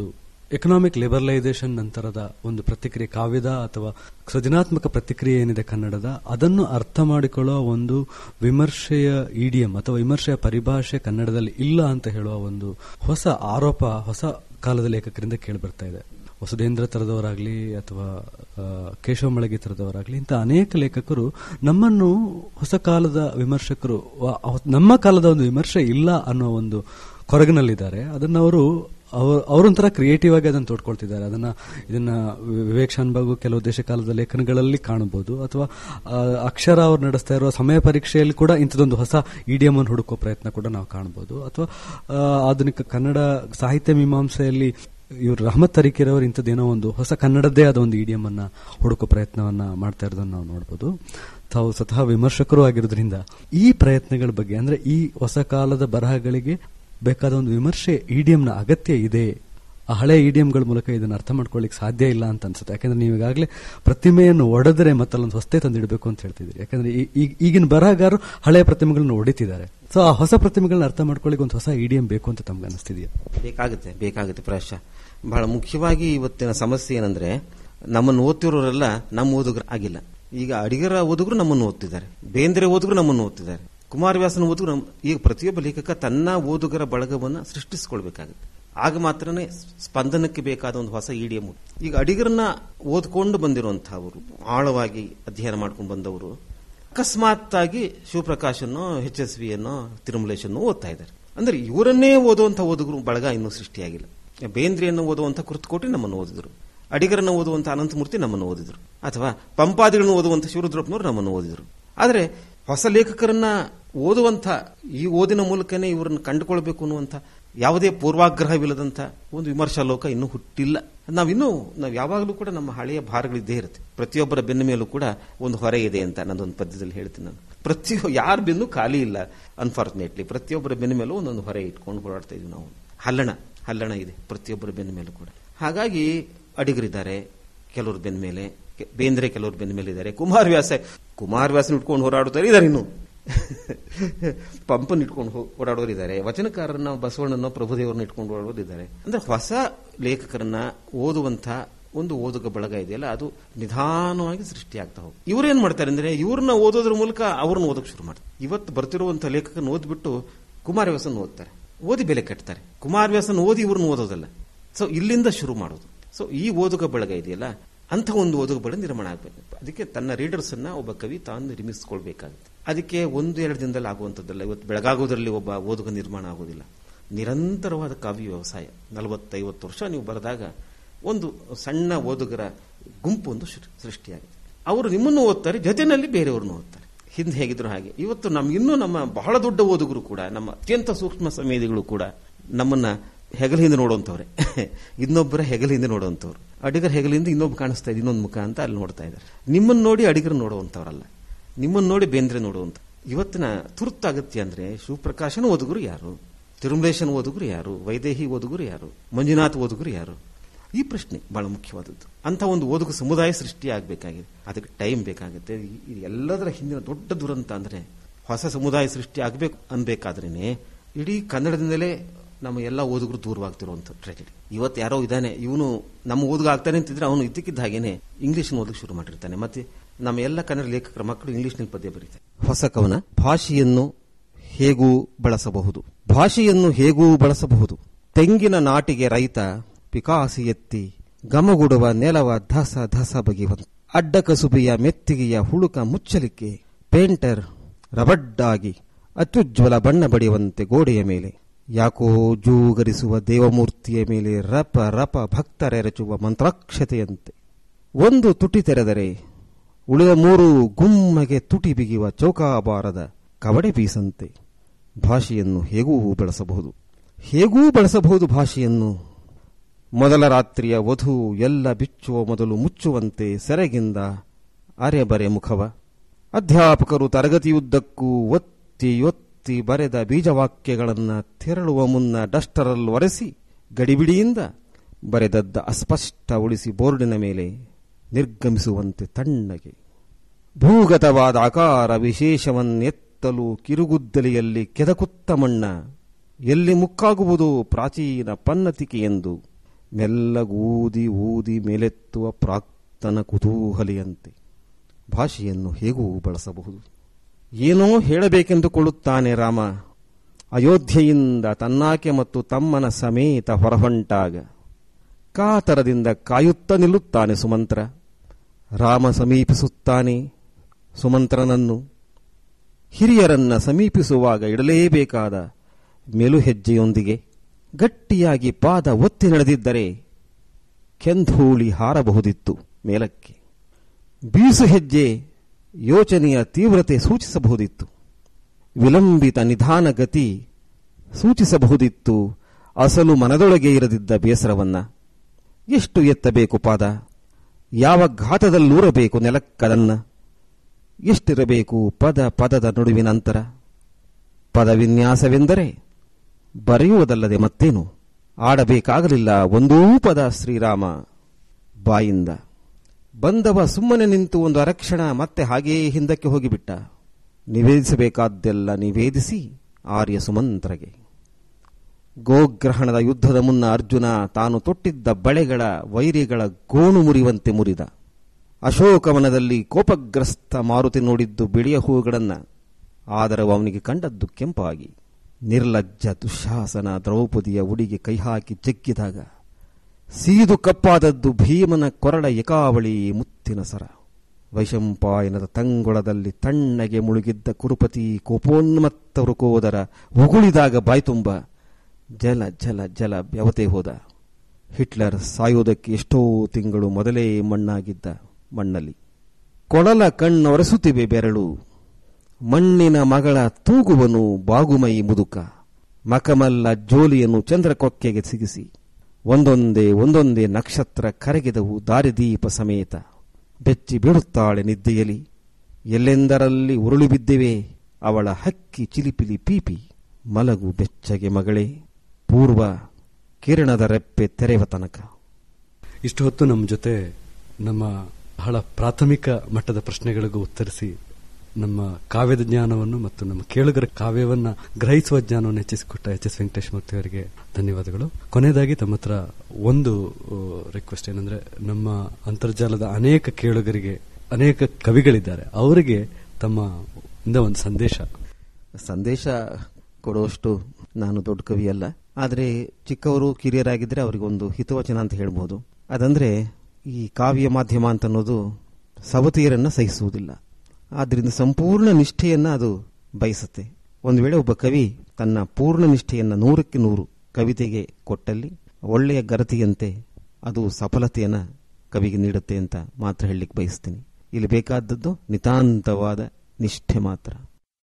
ಎಕನಾಮಿಕ್ ಲಿಬರಲೈಸೇಷನ್ ನಂತರದ ಒಂದು ಪ್ರತಿಕ್ರಿಯೆ ಕಾವ್ಯದ ಅಥವಾ ಸೃಜನಾತ್ಮಕ ಪ್ರತಿಕ್ರಿಯೆ ಏನಿದೆ ಕನ್ನಡದ ಅದನ್ನು ಅರ್ಥ ಮಾಡಿಕೊಳ್ಳುವ ಒಂದು ವಿಮರ್ಶೆಯ ಇಡಿಯಂ ಅಥವಾ ವಿಮರ್ಶೆಯ ಪರಿಭಾಷೆ ಕನ್ನಡದಲ್ಲಿ ಇಲ್ಲ ಅಂತ ಹೇಳುವ ಒಂದು ಹೊಸ ಆರೋಪ ಹೊಸ ಕಾಲದ ಲೇಖಕರಿಂದ ಕೇಳಿಬರ್ತಾ ಇದೆ ವಸುಧೇಂದ್ರ ತರದವರಾಗ್ಲಿ ಅಥವಾ ಆ, ಕೇಶವ ಮಳಗಿ ತರದವರಾಗ್ಲಿ ಇಂಥ ಅನೇಕ ಲೇಖಕರು ನಮ್ಮನ್ನು ಹೊಸ ಕಾಲದ ವಿಮರ್ಶಕರು ವ- ಅವ- ನಮ್ಮ ಕಾಲದ ಒಂದು ವಿಮರ್ಶೆ ಇಲ್ಲ ಅನ್ನೋ ಒಂದು ಕೊರಗಿನಲ್ಲಿದ್ದಾರೆ ಅದನ್ನ ಅವರು ಅವರೊಂಥರ ಕ್ರಿಯೇಟಿವ್ ಆಗಿ ಅದನ್ನು ತೋಡ್ಕೊಳ್ತಿದ್ದಾರೆ ಅದನ್ನ ಇದನ್ನ ವಿ- ವಿವೇಕ್ ಶಾನ್ಬಾಗು ಕೆಲವು ದೇಶಕಾಲದ ಲೇಖನಗಳಲ್ಲಿ ಕಾಣಬಹುದು ಅಥವಾ ಆ, ಅಕ್ಷರ ಅವ್ರು ನಡೆಸ್ತಾ ಇರುವ ಸಮಯ ಪರೀಕ್ಷೆಯಲ್ಲಿ ಕೂಡ ಇಂಥದೊಂದು ಹೊಸ ಇಡಿಯಂ ಅನ್ನು ಹುಡುಕೋ ಪ್ರಯತ್ನ ಕೂಡ ನಾವು ಕಾಣಬಹುದು ಅಥವಾ ಆ, ಆಧುನಿಕ ಕನ್ನಡ ಸಾಹಿತ್ಯ ಮೀಮಾಂಸೆಯಲ್ಲಿ ಇವರು ರಹಮತ್ ತರೀಕಿರವರು ಇಂಥದ್ದೇನೋ ಒಂದು ಹೊಸ ಕನ್ನಡದ್ದೇ ಆದ ಒಂದು ಇಡಿಯಂ ಅನ್ನ ಹುಡುಕೋ ಪ್ರಯತ್ನವನ್ನ ಮಾಡ್ತಾ ಇರೋದನ್ನ ನಾವು ನೋಡಬಹುದು ತಾವು ಸ್ವತಃ ವಿಮರ್ಶಕರು ಆಗಿರೋದ್ರಿಂದ ಈ ಪ್ರಯತ್ನಗಳ ಬಗ್ಗೆ ಅಂದ್ರೆ ಈ ಹೊಸ ಕಾಲದ ಬರಹಗಳಿಗೆ ಬೇಕಾದ ಒಂದು ವಿಮರ್ಶೆ ಇಡಿಎಂನ ಅಗತ್ಯ ಇದೆ ಆ ಹಳೆ ಇಡಿಎಂಗಳ ಮೂಲಕ ಇದನ್ನು ಅರ್ಥ ಮಾಡ್ಕೊಳ್ಳಿಕ್ಕೆ ಸಾಧ್ಯ ಇಲ್ಲ ಅಂತ ಅನ್ಸುತ್ತೆ ಯಾಕಂದ್ರೆ ನೀವು ಈಗಾಗಲೇ ಪ್ರತಿಮೆಯನ್ನು ಒಡೆದರೆ ಮತ್ತಲ್ಲೊಂದು ಹೊಸತೆ ತಂದಿಡಬೇಕು ಅಂತ ಹೇಳ್ತಿದ್ದೀರಿ ಯಾಕಂದ್ರೆ ಈ- ಈ- ಈಗಿನ ಬರಹಗಾರರು ಹಳೆಯ ಪ್ರತಿಮೆಗಳನ್ನು ಹೊಡಿತಿದ್ದಾರೆ ಸೊ ಆ ಹೊಸ ಪ್ರತಿಮೆಗಳನ್ನ ಅರ್ಥ ಮಾಡ್ಕೊಳ್ಳಿಕ್ಕೆ ಒಂದು ಹೊಸ ಇಡಿಎಂ ಬೇಕು ಅಂತ ತಮ್ಗೆ ಅನಿಸ್ತಿದೆಯಾ ಬೇಕಾಗುತ್ತೆ ಬೇಕಾಗುತ್ತೆ ಪ್ರಾಯಶಃ ಬಹಳ ಮುಖ್ಯವಾಗಿ ಇವತ್ತಿನ ಸಮಸ್ಯೆ ಏನಂದ್ರೆ ನಮ್ಮನ್ನು ಓದ್ತಿರೋರೆಲ್ಲ ನಮ್ಮ ಓದುಗರು ಆಗಿಲ್ಲ ಈಗ ಅಡಿಗರ ಓದುಗರು ನಮ್ಮನ್ನು ಓದ್ತಿದ್ದಾರೆ ಬೇಂದ್ರೆ ಓದುಗರು ನಮ್ಮನ್ನು ಓದ್ತಿದ್ದಾರೆ ಕುಮಾರವ್ಯಾಸನ ಓದುಗರು ನಮ್ಮ ಈಗ ಪ್ರತಿಯೊಬ್ಬ ಲೇಖಕ ತನ್ನ ಓದುಗರ ಬಳಗವನ್ನು ಸೃಷ್ಟಿಸಿಕೊಳ್ಬೇಕಾಗುತ್ತೆ ಆಗ ಮಾತ್ರನೇ ಸ್ಪಂದನಕ್ಕೆ ಬೇಕಾದ ಒಂದು ಹೊಸ ಇಡಿಎಂ ಈಗ ಅಡಿಗರನ್ನ ಓದ್ಕೊಂಡು ಬಂದಿರುವಂತಹವರು ಆಳವಾಗಿ ಅಧ್ಯಯನ ಮಾಡ್ಕೊಂಡು ಬಂದವರು ಅಕಸ್ಮಾತ್ ಆಗಿ ಶಿವಪ್ರಕಾಶನ್ನೋ ಎಚ್ ಎಸ್ ವಿ ಅನ್ನೋ ತಿರುಮಲೇಶನ್ನೋ ಓದ್ತಾ ಇದ್ದಾರೆ ಅಂದ್ರೆ ಇವರನ್ನೇ ಓದುವಂತ ಓದುಗರು ಬಳಗ ಇನ್ನೂ ಸೃಷ್ಟಿಯಾಗಿಲ್ಲ ಬೇಂದ್ರೆಯನ್ನು ಓದುವಂತ ಕುರ್ತಕೋಟಿ ನಮ್ಮನ್ನು ಓದಿದ್ರು ಅಡಿಗರನ್ನು ಓದುವಂತ ಅನಂತಮೂರ್ತಿ ನಮ್ಮನ್ನು ಓದಿದ್ರು ಅಥವಾ ಪಂಪಾದಿಗಳನ್ನು ಓದುವಂತ ಶಿವರುದ್ರಪ್ಪನವರು ನಮ್ಮನ್ನು ಓದಿದ್ರು ಆದರೆ ಹೊಸ ಲೇಖಕರನ್ನ ಓದುವಂತ ಈ ಓದಿನ ಮೂಲಕನೇ ಇವರನ್ನು ಕಂಡುಕೊಳ್ಬೇಕು ಅನ್ನುವಂಥ ಯಾವುದೇ ಪೂರ್ವಾಗ್ರಹವಿಲ್ಲದಂತ ಒಂದು ವಿಮರ್ಶಾ ಲೋಕ ಇನ್ನೂ ಹುಟ್ಟಿಲ್ಲ ನಾವಿನ್ನೂ ನಾವು ಯಾವಾಗಲೂ ಕೂಡ ನಮ್ಮ ಹಳೆಯ ಭಾರಗಳಿದ್ದೇ ಇರುತ್ತೆ ಪ್ರತಿಯೊಬ್ಬರ ಬೆನ್ನ ಮೇಲೂ ಕೂಡ ಒಂದು ಹೊರೆ ಇದೆ ಅಂತ ನನ್ನೊಂದು ಪದ್ಯದಲ್ಲಿ ಹೇಳ್ತೀನಿ ನಾನು ಪ್ರತಿ ಯಾರ ಬೆನ್ನು ಖಾಲಿ ಇಲ್ಲ ಅನ್ಫಾರ್ಚುನೇಟ್ಲಿ ಪ್ರತಿಯೊಬ್ಬರ ಬೆನ್ನ ಮೇಲೂ ಒಂದೊಂದು ಹೊರೆ ಇಟ್ಕೊಂಡು ಓಡಾಡ್ತಾ ಇದೀವಿ ನಾವು ಹಲ್ಲಣ ಹಲ್ಲಣ ಇದೆ ಪ್ರತಿಯೊಬ್ಬರ ಬೆನ್ನ ಮೇಲೂ ಕೂಡ ಹಾಗಾಗಿ ಅಡಿಗರಿದ್ದಾರೆ ಕೆಲವರು ಬೆನ್ನ ಮೇಲೆ ಕೆ- ಬೇಂದ್ರೆ ಕೆಲವರು ಬೆನ್ನ ಮೇಲೆ ಇದ್ದಾರೆ ಕುಮಾರವ್ಯಾಸ ಕುಮಾರವ್ಯಾಸನ ಇಟ್ಕೊಂಡು ಹೋರಾಡುತ್ತಾರೆ ಇದ್ದಾರೆ ಇನ್ನು ಪಂಪನ್ ಇಟ್ಕೊಂಡು ಹೋ- ಓಡಾಡೋರು ಇದ್ದಾರೆ ವಚನಕಾರರನ್ನ ಬಸವಣ್ಣನ ಪ್ರಭುದೇವರನ್ನ ಇಟ್ಕೊಂಡು ಓಡಾಡೋರು ಇದ್ದಾರೆ ಅಂದ್ರೆ ಹೊಸ ಲೇಖಕರನ್ನ ಓದುವಂತ ಒಂದು ಓದುಗ ಬಳಗ ಇದೆಯಲ್ಲ ಅದು ನಿಧಾನವಾಗಿ ಸೃಷ್ಟಿಯಾಗ್ತಾ ಹೋಗಿ ಇವ್ರೇನ್ ಮಾಡ್ತಾರೆ ಅಂದ್ರೆ ಇವ್ರನ್ನ ಓದೋದ್ರ ಮೂಲಕ ಅವ್ರನ್ನ ಓದೋಕೆ ಶುರು ಮಾಡ್ತಾರೆ ಇವತ್ತು ಬರ್ತಿರುವಂತ ಲೇಖಕನ ಓದ್ಬಿಟ್ಟು ಕುಮಾರವ್ಯಾಸನ್ ಓದ್ತಾರೆ ಓದಿ ಬೆಲೆ ಕಟ್ತಾರೆ ಕುಮಾರವ್ಯಾಸನ್ ಓದಿ ಇವ್ರನ್ನ ಓದೋದಲ್ಲ ಸೊ ಇಲ್ಲಿಂದ ಶುರು ಮಾಡೋದು ಸೊ ಈ ಓದುಗ ಬಳಗ ಇದೆಯಲ್ಲ ಅಂತ ಒಂದು ಓದುಗ ಬಳಗ ನಿರ್ಮಾಣ ಆಗಬೇಕು ಅದಕ್ಕೆ ತನ್ನ ರೀಡರ್ಸ್ ಅನ್ನ ಒಬ್ಬ ಕವಿ ತಾನು ನಿರ್ಮಿಸಿಕೊಳ್ಬೇಕಾಗುತ್ತೆ ಅದಕ್ಕೆ ಒಂದು ಎರಡು ದಿನದಲ್ಲಿ ಆಗುವಂಥದ್ದಲ್ಲ ಇವತ್ತು ಬೆಳಗಾಗೋದ್ರಲ್ಲಿ ಒಬ್ಬ ಓದುಗ ನಿರ್ಮಾಣ ಆಗೋದಿಲ್ಲ ನಿರಂತರವಾದ ಕಾವ್ಯ ವ್ಯವಸಾಯ ನಲವತ್ತೈವತ್ತು ವರ್ಷ ನೀವು ಬರೆದಾಗ ಒಂದು ಸಣ್ಣ ಓದುಗರ ಗುಂಪು ಒಂದು ಸೃ- ಸೃಷ್ಟಿಯಾಗುತ್ತೆ ಅವರು ನಿಮ್ಮನ್ನು ಓದ್ತಾರೆ ಜೊತೆಯಲ್ಲಿ ಬೇರೆಯವ್ರನ್ನ ಓದ್ತಾರೆ ಹಿಂದೆ ಹೇಗಿದ್ರು ಹಾಗೆ ಇವತ್ತು ನಮ್ ಇನ್ನೂ ನಮ್ಮ ಬಹಳ ದೊಡ್ಡ ಓದುಗರು ಕೂಡ ನಮ್ಮ ಅತ್ಯಂತ ಸೂಕ್ಷ್ಮ ಸಂವೇದಿಗಳು ಕೂಡ ನಮ್ಮನ್ನ ಹೆಗಲಿಂದ ನೋಡುವಂತವ್ರೆ ಇನ್ನೊಬ್ಬರ ಹೆಗಲಿಂದ ನೋಡುವಂತವ್ರು ಅಡಿಗರ ಹೆಗಲಿಂದ ಇನ್ನೊಬ್ಬ ಕಾಣಿಸ್ತಾ ಇದೆ ಇನ್ನೊಂದು ಮುಖ ಅಂತ ಅಲ್ಲಿ ನೋಡ್ತಾ ಇದ್ದಾರೆ ನಿಮ್ಮನ್ನ ನೋಡಿ ಅಡಿಗರು ನೋಡುವಂತವ್ರಲ್ಲ ನಿಮ್ಮನ್ನ ನೋಡಿ ಬೇಂದ್ರೆ ನೋಡುವಂತ ಇವತ್ತಿನ ತುರ್ತು ಅಗತ್ಯ ಅಂದ್ರೆ ಶಿವಪ್ರಕಾಶನ ಓದುಗರು ಯಾರು ತಿರುಮಲೇಶನ್ ಓದುಗರು ಯಾರು ವೈದೇಹಿ ಓದುಗರು ಯಾರು ಮಂಜುನಾಥ್ ಓದುಗರು ಯಾರು ಈ ಪ್ರಶ್ನೆ ಬಹಳ ಮುಖ್ಯವಾದದ್ದು ಅಂತ ಒಂದು ಓದುಗ ಸಮುದಾಯ ಸೃಷ್ಟಿ ಆಗಬೇಕಾಗಿದೆ ಅದಕ್ಕೆ ಟೈಮ್ ಬೇಕಾಗುತ್ತೆ ಈ- ಈ ಎಲ್ಲದರ ಹಿಂದಿನ ದೊಡ್ಡ ದುರಂತ ಅಂದ್ರೆ ಹೊಸ ಸಮುದಾಯ ಸೃಷ್ಟಿ ಆಗಬೇಕು ಅನ್ಬೇಕಾದ್ರೇನೆ ಇಡೀ ಕನ್ನಡದಿಂದಲೇ ನಮ್ಮ ಎಲ್ಲ ಓದುಗರು ದೂರವಾಗ್ತಿರುವಂತ ಟ್ರೆಜಿಡಿ ಇವತ್ತು ಯಾರೋ ಇದ್ದಾನೆ ಇವನು ನಮ್ಮ ಓದುಗ ಆಗ್ತಾನೆ ಅಂತಿದ್ರೆ ಅವನು ಇದ್ದಕ್ಕಿದ್ದ ಹಾಗೇನೆ ಇಂಗ್ಲಿಷ್ ಓದಕ್ಕೆ ಶುರು ಮಾಡಿರ್ತಾನೆ ಮತ್ತೆ ನಮ್ಮ ಎಲ್ಲ ಕನ್ನಡ ಲೇಖಕರ ಮಕ್ಕಳು ಇಂಗ್ಲಿಷ್ನಲ್ಲಿ ಪದ್ಯ ಬರೀತಾರೆ ಹೊಸ ಕವನ ಭಾಷೆಯನ್ನು ಹೇಗೂ ಬಳಸಬಹುದು ಭಾಷೆಯನ್ನು ಹೇಗೂ ಬಳಸಬಹುದು ತೆಂಗಿನ ನಾಟಿಗೆ ರೈತ ಪಿಕಾಸಿ ಎತ್ತಿ ಗಮಗುಡುವ ನೆಲವ ಧಸ ಧಸ ಬಗೆಯುವಂತ ಅಡ್ಡ ಕಸುಬೆಯ ಮೆತ್ತಿಗೆಯ ಹುಳುಕ ಮುಚ್ಚಲಿಕ್ಕೆ ಪೇಂಟರ್ ರಬಡ್ಡಾಗಿ ಅತ್ಯುಜ್ವಲ ಬಣ್ಣ ಬಡಿಯುವಂತೆ ಗೋಡೆಯ ಮೇಲೆ ಯಾಕೋ ಜೂಗರಿಸುವ ದೇವಮೂರ್ತಿಯ ಮೇಲೆ ರಪ ರಪ ಭಕ್ತರೆರಚುವ ಮಂತ್ರಾಕ್ಷತೆಯಂತೆ ಒಂದು ತುಟಿ ತೆರೆದರೆ ಉಳಿದ ಮೂರು ಗುಮ್ಮಗೆ ತುಟಿ ಬಿಗಿಯುವ ಚೌಕಾಬಾರದ ಕವಡೆ ಬೀಸಂತೆ ಭಾಷೆಯನ್ನು ಹೇಗೂ ಬಳಸಬಹುದು ಹೇಗೂ ಬಳಸಬಹುದು ಭಾಷೆಯನ್ನು ಮೊದಲ ರಾತ್ರಿಯ ವಧು ಎಲ್ಲ ಬಿಚ್ಚುವ ಮೊದಲು ಮುಚ್ಚುವಂತೆ ಸೆರಗಿಂದ ಅರೆಬರೆ ಮುಖವ ಅಧ್ಯಾಪಕರು ತರಗತಿಯುದ್ದಕ್ಕೂ ಒತ್ತಿ ಒತ್ತಿ ಬರೆದ ಬೀಜವಾಕ್ಯಗಳನ್ನು ತೆರಳುವ ಮುನ್ನ ಡಸ್ಟರಲ್ಲಿ ಒರೆಸಿ ಗಡಿಬಿಡಿಯಿಂದ ಬರೆದದ್ದ ಅಸ್ಪಷ್ಟ ಉಳಿಸಿ ಬೋರ್ಡಿನ ಮೇಲೆ ನಿರ್ಗಮಿಸುವಂತೆ ತಣ್ಣಗೆ ಭೂಗತವಾದ ಆಕಾರ ವಿಶೇಷವನ್ನೆತ್ತಲು ಕಿರುಗುದ್ದಲಿಯಲ್ಲಿ ಕೆದಕುತ್ತ ಮಣ್ಣ ಎಲ್ಲಿ ಮುಕ್ಕಾಗುವುದು ಪ್ರಾಚೀನ ಪನ್ನತಿಕೆ ಎಂದು ಮೆಲ್ಲಗೂದಿ ಊದಿ ಮೇಲೆತ್ತುವ ಪ್ರಾಕ್ತನ ಕುತೂಹಲಿಯಂತೆ ಭಾಷೆಯನ್ನು ಹೇಗೂ ಬಳಸಬಹುದು ಏನೋ ಹೇಳಬೇಕೆಂದುಕೊಳ್ಳುತ್ತಾನೆ ರಾಮ ಅಯೋಧ್ಯೆಯಿಂದ ತನ್ನಾಕೆ ಮತ್ತು ತಮ್ಮನ ಸಮೇತ ಹೊರಹೊಂಟಾಗ ಕಾತರದಿಂದ ಕಾಯುತ್ತ ನಿಲ್ಲುತ್ತಾನೆ ಸುಮಂತ್ರ ರಾಮ ಸಮೀಪಿಸುತ್ತಾನೆ ಸುಮಂತ್ರನನ್ನು ಹಿರಿಯರನ್ನ ಸಮೀಪಿಸುವಾಗ ಇಡಲೇಬೇಕಾದ ಮೆಲು ಹೆಜ್ಜೆಯೊಂದಿಗೆ ಗಟ್ಟಿಯಾಗಿ ಪಾದ ಒತ್ತಿ ನಡೆದಿದ್ದರೆ ಕೆಂಧೂಳಿ ಹಾರಬಹುದಿತ್ತು ಮೇಲಕ್ಕೆ ಬೀಸು ಹೆಜ್ಜೆ ಯೋಚನೆಯ ತೀವ್ರತೆ ಸೂಚಿಸಬಹುದಿತ್ತು ವಿಲಂಬಿತ ನಿಧಾನ ಗತಿ ಸೂಚಿಸಬಹುದಿತ್ತು ಅಸಲು ಮನದೊಳಗೆ ಇರದಿದ್ದ ಬೇಸರವನ್ನ ಎಷ್ಟು ಎತ್ತಬೇಕು ಪಾದ ಯಾವ ಘಾತದಲ್ಲೂರಬೇಕು ನೆಲಕ್ಕದನ್ನ ಎಷ್ಟಿರಬೇಕು ಪದ ಪದದ ನಡುವಿನ ಅಂತರ ಪದವಿನ್ಯಾಸವೆಂದರೆ ಬರೆಯುವುದಲ್ಲದೆ ಮತ್ತೇನು ಆಡಬೇಕಾಗಲಿಲ್ಲ ಒಂದೂ ಪದ ಶ್ರೀರಾಮ ಬಾಯಿಂದ ಬಂದವ ಸುಮ್ಮನೆ ನಿಂತು ಒಂದು ಅರಕ್ಷಣ ಮತ್ತೆ ಹಾಗೇ ಹಿಂದಕ್ಕೆ ಹೋಗಿಬಿಟ್ಟ ನಿವೇದಿಸಬೇಕಾದ್ದೆಲ್ಲ ನಿವೇದಿಸಿ ಆರ್ಯ ಸುಮಂತ್ರಗೆ ಗೋಗ್ರಹಣದ ಯುದ್ಧದ ಮುನ್ನ ಅರ್ಜುನ ತಾನು ತೊಟ್ಟಿದ್ದ ಬಳೆಗಳ ವೈರಿಗಳ ಗೋಣು ಮುರಿಯುವಂತೆ ಮುರಿದ ಅಶೋಕವನದಲ್ಲಿ ಕೋಪಗ್ರಸ್ತ ಮಾರುತಿ ನೋಡಿದ್ದು ಬಿಳಿಯ ಹೂಗಳನ್ನ ಆದರೆ ಅವನಿಗೆ ಕಂಡದ್ದು ಕೆಂಪಾಗಿ ನಿರ್ಲಜ್ಜ ದುಶಾಸನ ದ್ರೌಪದಿಯ ಉಡಿಗೆ ಕೈಹಾಕಿ ಜಗ್ಗಿದಾಗ ಸೀದು ಕಪ್ಪಾದದ್ದು ಭೀಮನ ಕೊರಳ ಏಕಾವಳಿ ಮುತ್ತಿನ ಸರ ವೈಶಂಪಾಯನದ ತಂಗೊಳದಲ್ಲಿ ತಣ್ಣಗೆ ಮುಳುಗಿದ್ದ ಕುರುಪತಿ ಕೋಪೋನ್ಮತ್ತ ವೃಕೋದರ ಉಗುಳಿದಾಗ ಬಾಯ್ತುಂಬ ಜಲ ಜಲ ಜಲ ಬೆವತೆ ಹೋದ ಹಿಟ್ಲರ್ ಸಾಯುವುದಕ್ಕೆ ಎಷ್ಟೋ ತಿಂಗಳು ಮೊದಲೇ ಮಣ್ಣಾಗಿದ್ದ ಮಣ್ಣಲ್ಲಿ ಕೊಳಲ ಕಣ್ಣೊರೆಸುತ್ತಿವೆ ಬೆರಳು ಮಣ್ಣಿನ ಮಗಳ ತೂಗುವನು ಬಾಗುಮೈ ಮುದುಕ ಮಕಮಲ್ಲ ಜೋಲಿಯನ್ನು ಚಂದ್ರಕೊಕ್ಕೆಗೆ ಸಿಗಿಸಿ ಒಂದೊಂದೇ ಒಂದೊಂದೇ ನಕ್ಷತ್ರ ಕರಗಿದವು ದಾರಿದೀಪ ಸಮೇತ ಬೆಚ್ಚಿ ಬೀಳುತ್ತಾಳೆ ನಿದ್ದೆಯಲಿ ಎಲ್ಲೆಂದರಲ್ಲಿ ಉರುಳಿ ಬಿದ್ದಿವೆ ಅವಳ ಹಕ್ಕಿ ಚಿಲಿಪಿಲಿ ಪೀಪಿ ಮಲಗು ಬೆಚ್ಚಗೆ ಮಗಳೇ ಪೂರ್ವ ಕಿರಣದ ರೆಪ್ಪೆ ತೆರೆವ ತನಕ ಇಷ್ಟು ಹೊತ್ತು ನಮ್ಮ ಜೊತೆ ನಮ್ಮ ಬಹಳ ಪ್ರಾಥಮಿಕ ಮಟ್ಟದ ಪ್ರಶ್ನೆಗಳಿಗೂ ಉತ್ತರಿಸಿ ನಮ್ಮ ಕಾವ್ಯದ ಜ್ಞಾನವನ್ನು ಮತ್ತು ನಮ್ಮ ಕೇಳುಗರ ಕಾವ್ಯವನ್ನ ಗ್ರಹಿಸುವ ಜ್ಞಾನವನ್ನು ಹೆಚ್ಚಿಸಿಕೊಟ್ಟ ಎಚ್ ಎಸ್ ವೆಂಕಟೇಶ್ ಮೂರ್ತಿ ಅವರಿಗೆ ಧನ್ಯವಾದಗಳು ಕೊನೆಯದಾಗಿ ತಮ್ಮ ಹತ್ರ ಒಂದು ರಿಕ್ವೆಸ್ಟ್ ಏನಂದ್ರೆ ನಮ್ಮ ಅಂತರ್ಜಾಲದ ಅನೇಕ ಕೇಳುಗರಿಗೆ ಅನೇಕ ಕವಿಗಳಿದ್ದಾರೆ ಅವರಿಗೆ ತಮ್ಮ ಇಂದ ಒಂದು ಸಂದೇಶ ಸಂದೇಶ ಕೊಡುವಷ್ಟು ನಾನು ದೊಡ್ಡ ಕವಿ ಅಲ್ಲ ಆದರೆ ಚಿಕ್ಕವರು ಕಿರಿಯರಾಗಿದ್ದರೆ ಅವರಿಗೆ ಒಂದು ಹಿತವಚನ ಅಂತ ಹೇಳ್ಬೋದು ಅದಂದ್ರೆ ಈ ಕಾವ್ಯ ಮಾಧ್ಯಮ ಅಂತ ಅನ್ನೋದು ಸವತಿಯರನ್ನ ಸಹಿಸುವುದಿಲ್ಲ ಆದ್ರಿಂದ ಸಂಪೂರ್ಣ ನಿಷ್ಠೆಯನ್ನ ಅದು ಬಯಸುತ್ತೆ ಒಂದು ವೇಳೆ ಒಬ್ಬ ಕವಿ ತನ್ನ ಪೂರ್ಣ ನಿಷ್ಠೆಯನ್ನ ನೂರಕ್ಕೆ ನೂರು ಕವಿತೆಗೆ ಕೊಟ್ಟಲ್ಲಿ ಒಳ್ಳೆಯ ಗರತಿಯಂತೆ ಅದು ಸಫಲತೆಯನ್ನ ಕವಿಗೆ ನೀಡುತ್ತೆ ಅಂತ ಮಾತ್ರ ಹೇಳಲಿಕ್ಕೆ ಬಯಸ್ತೀನಿ ಇಲ್ಲಿ ಬೇಕಾದದ್ದು ನಿತಾಂತವಾದ ನಿಷ್ಠೆ ಮಾತ್ರ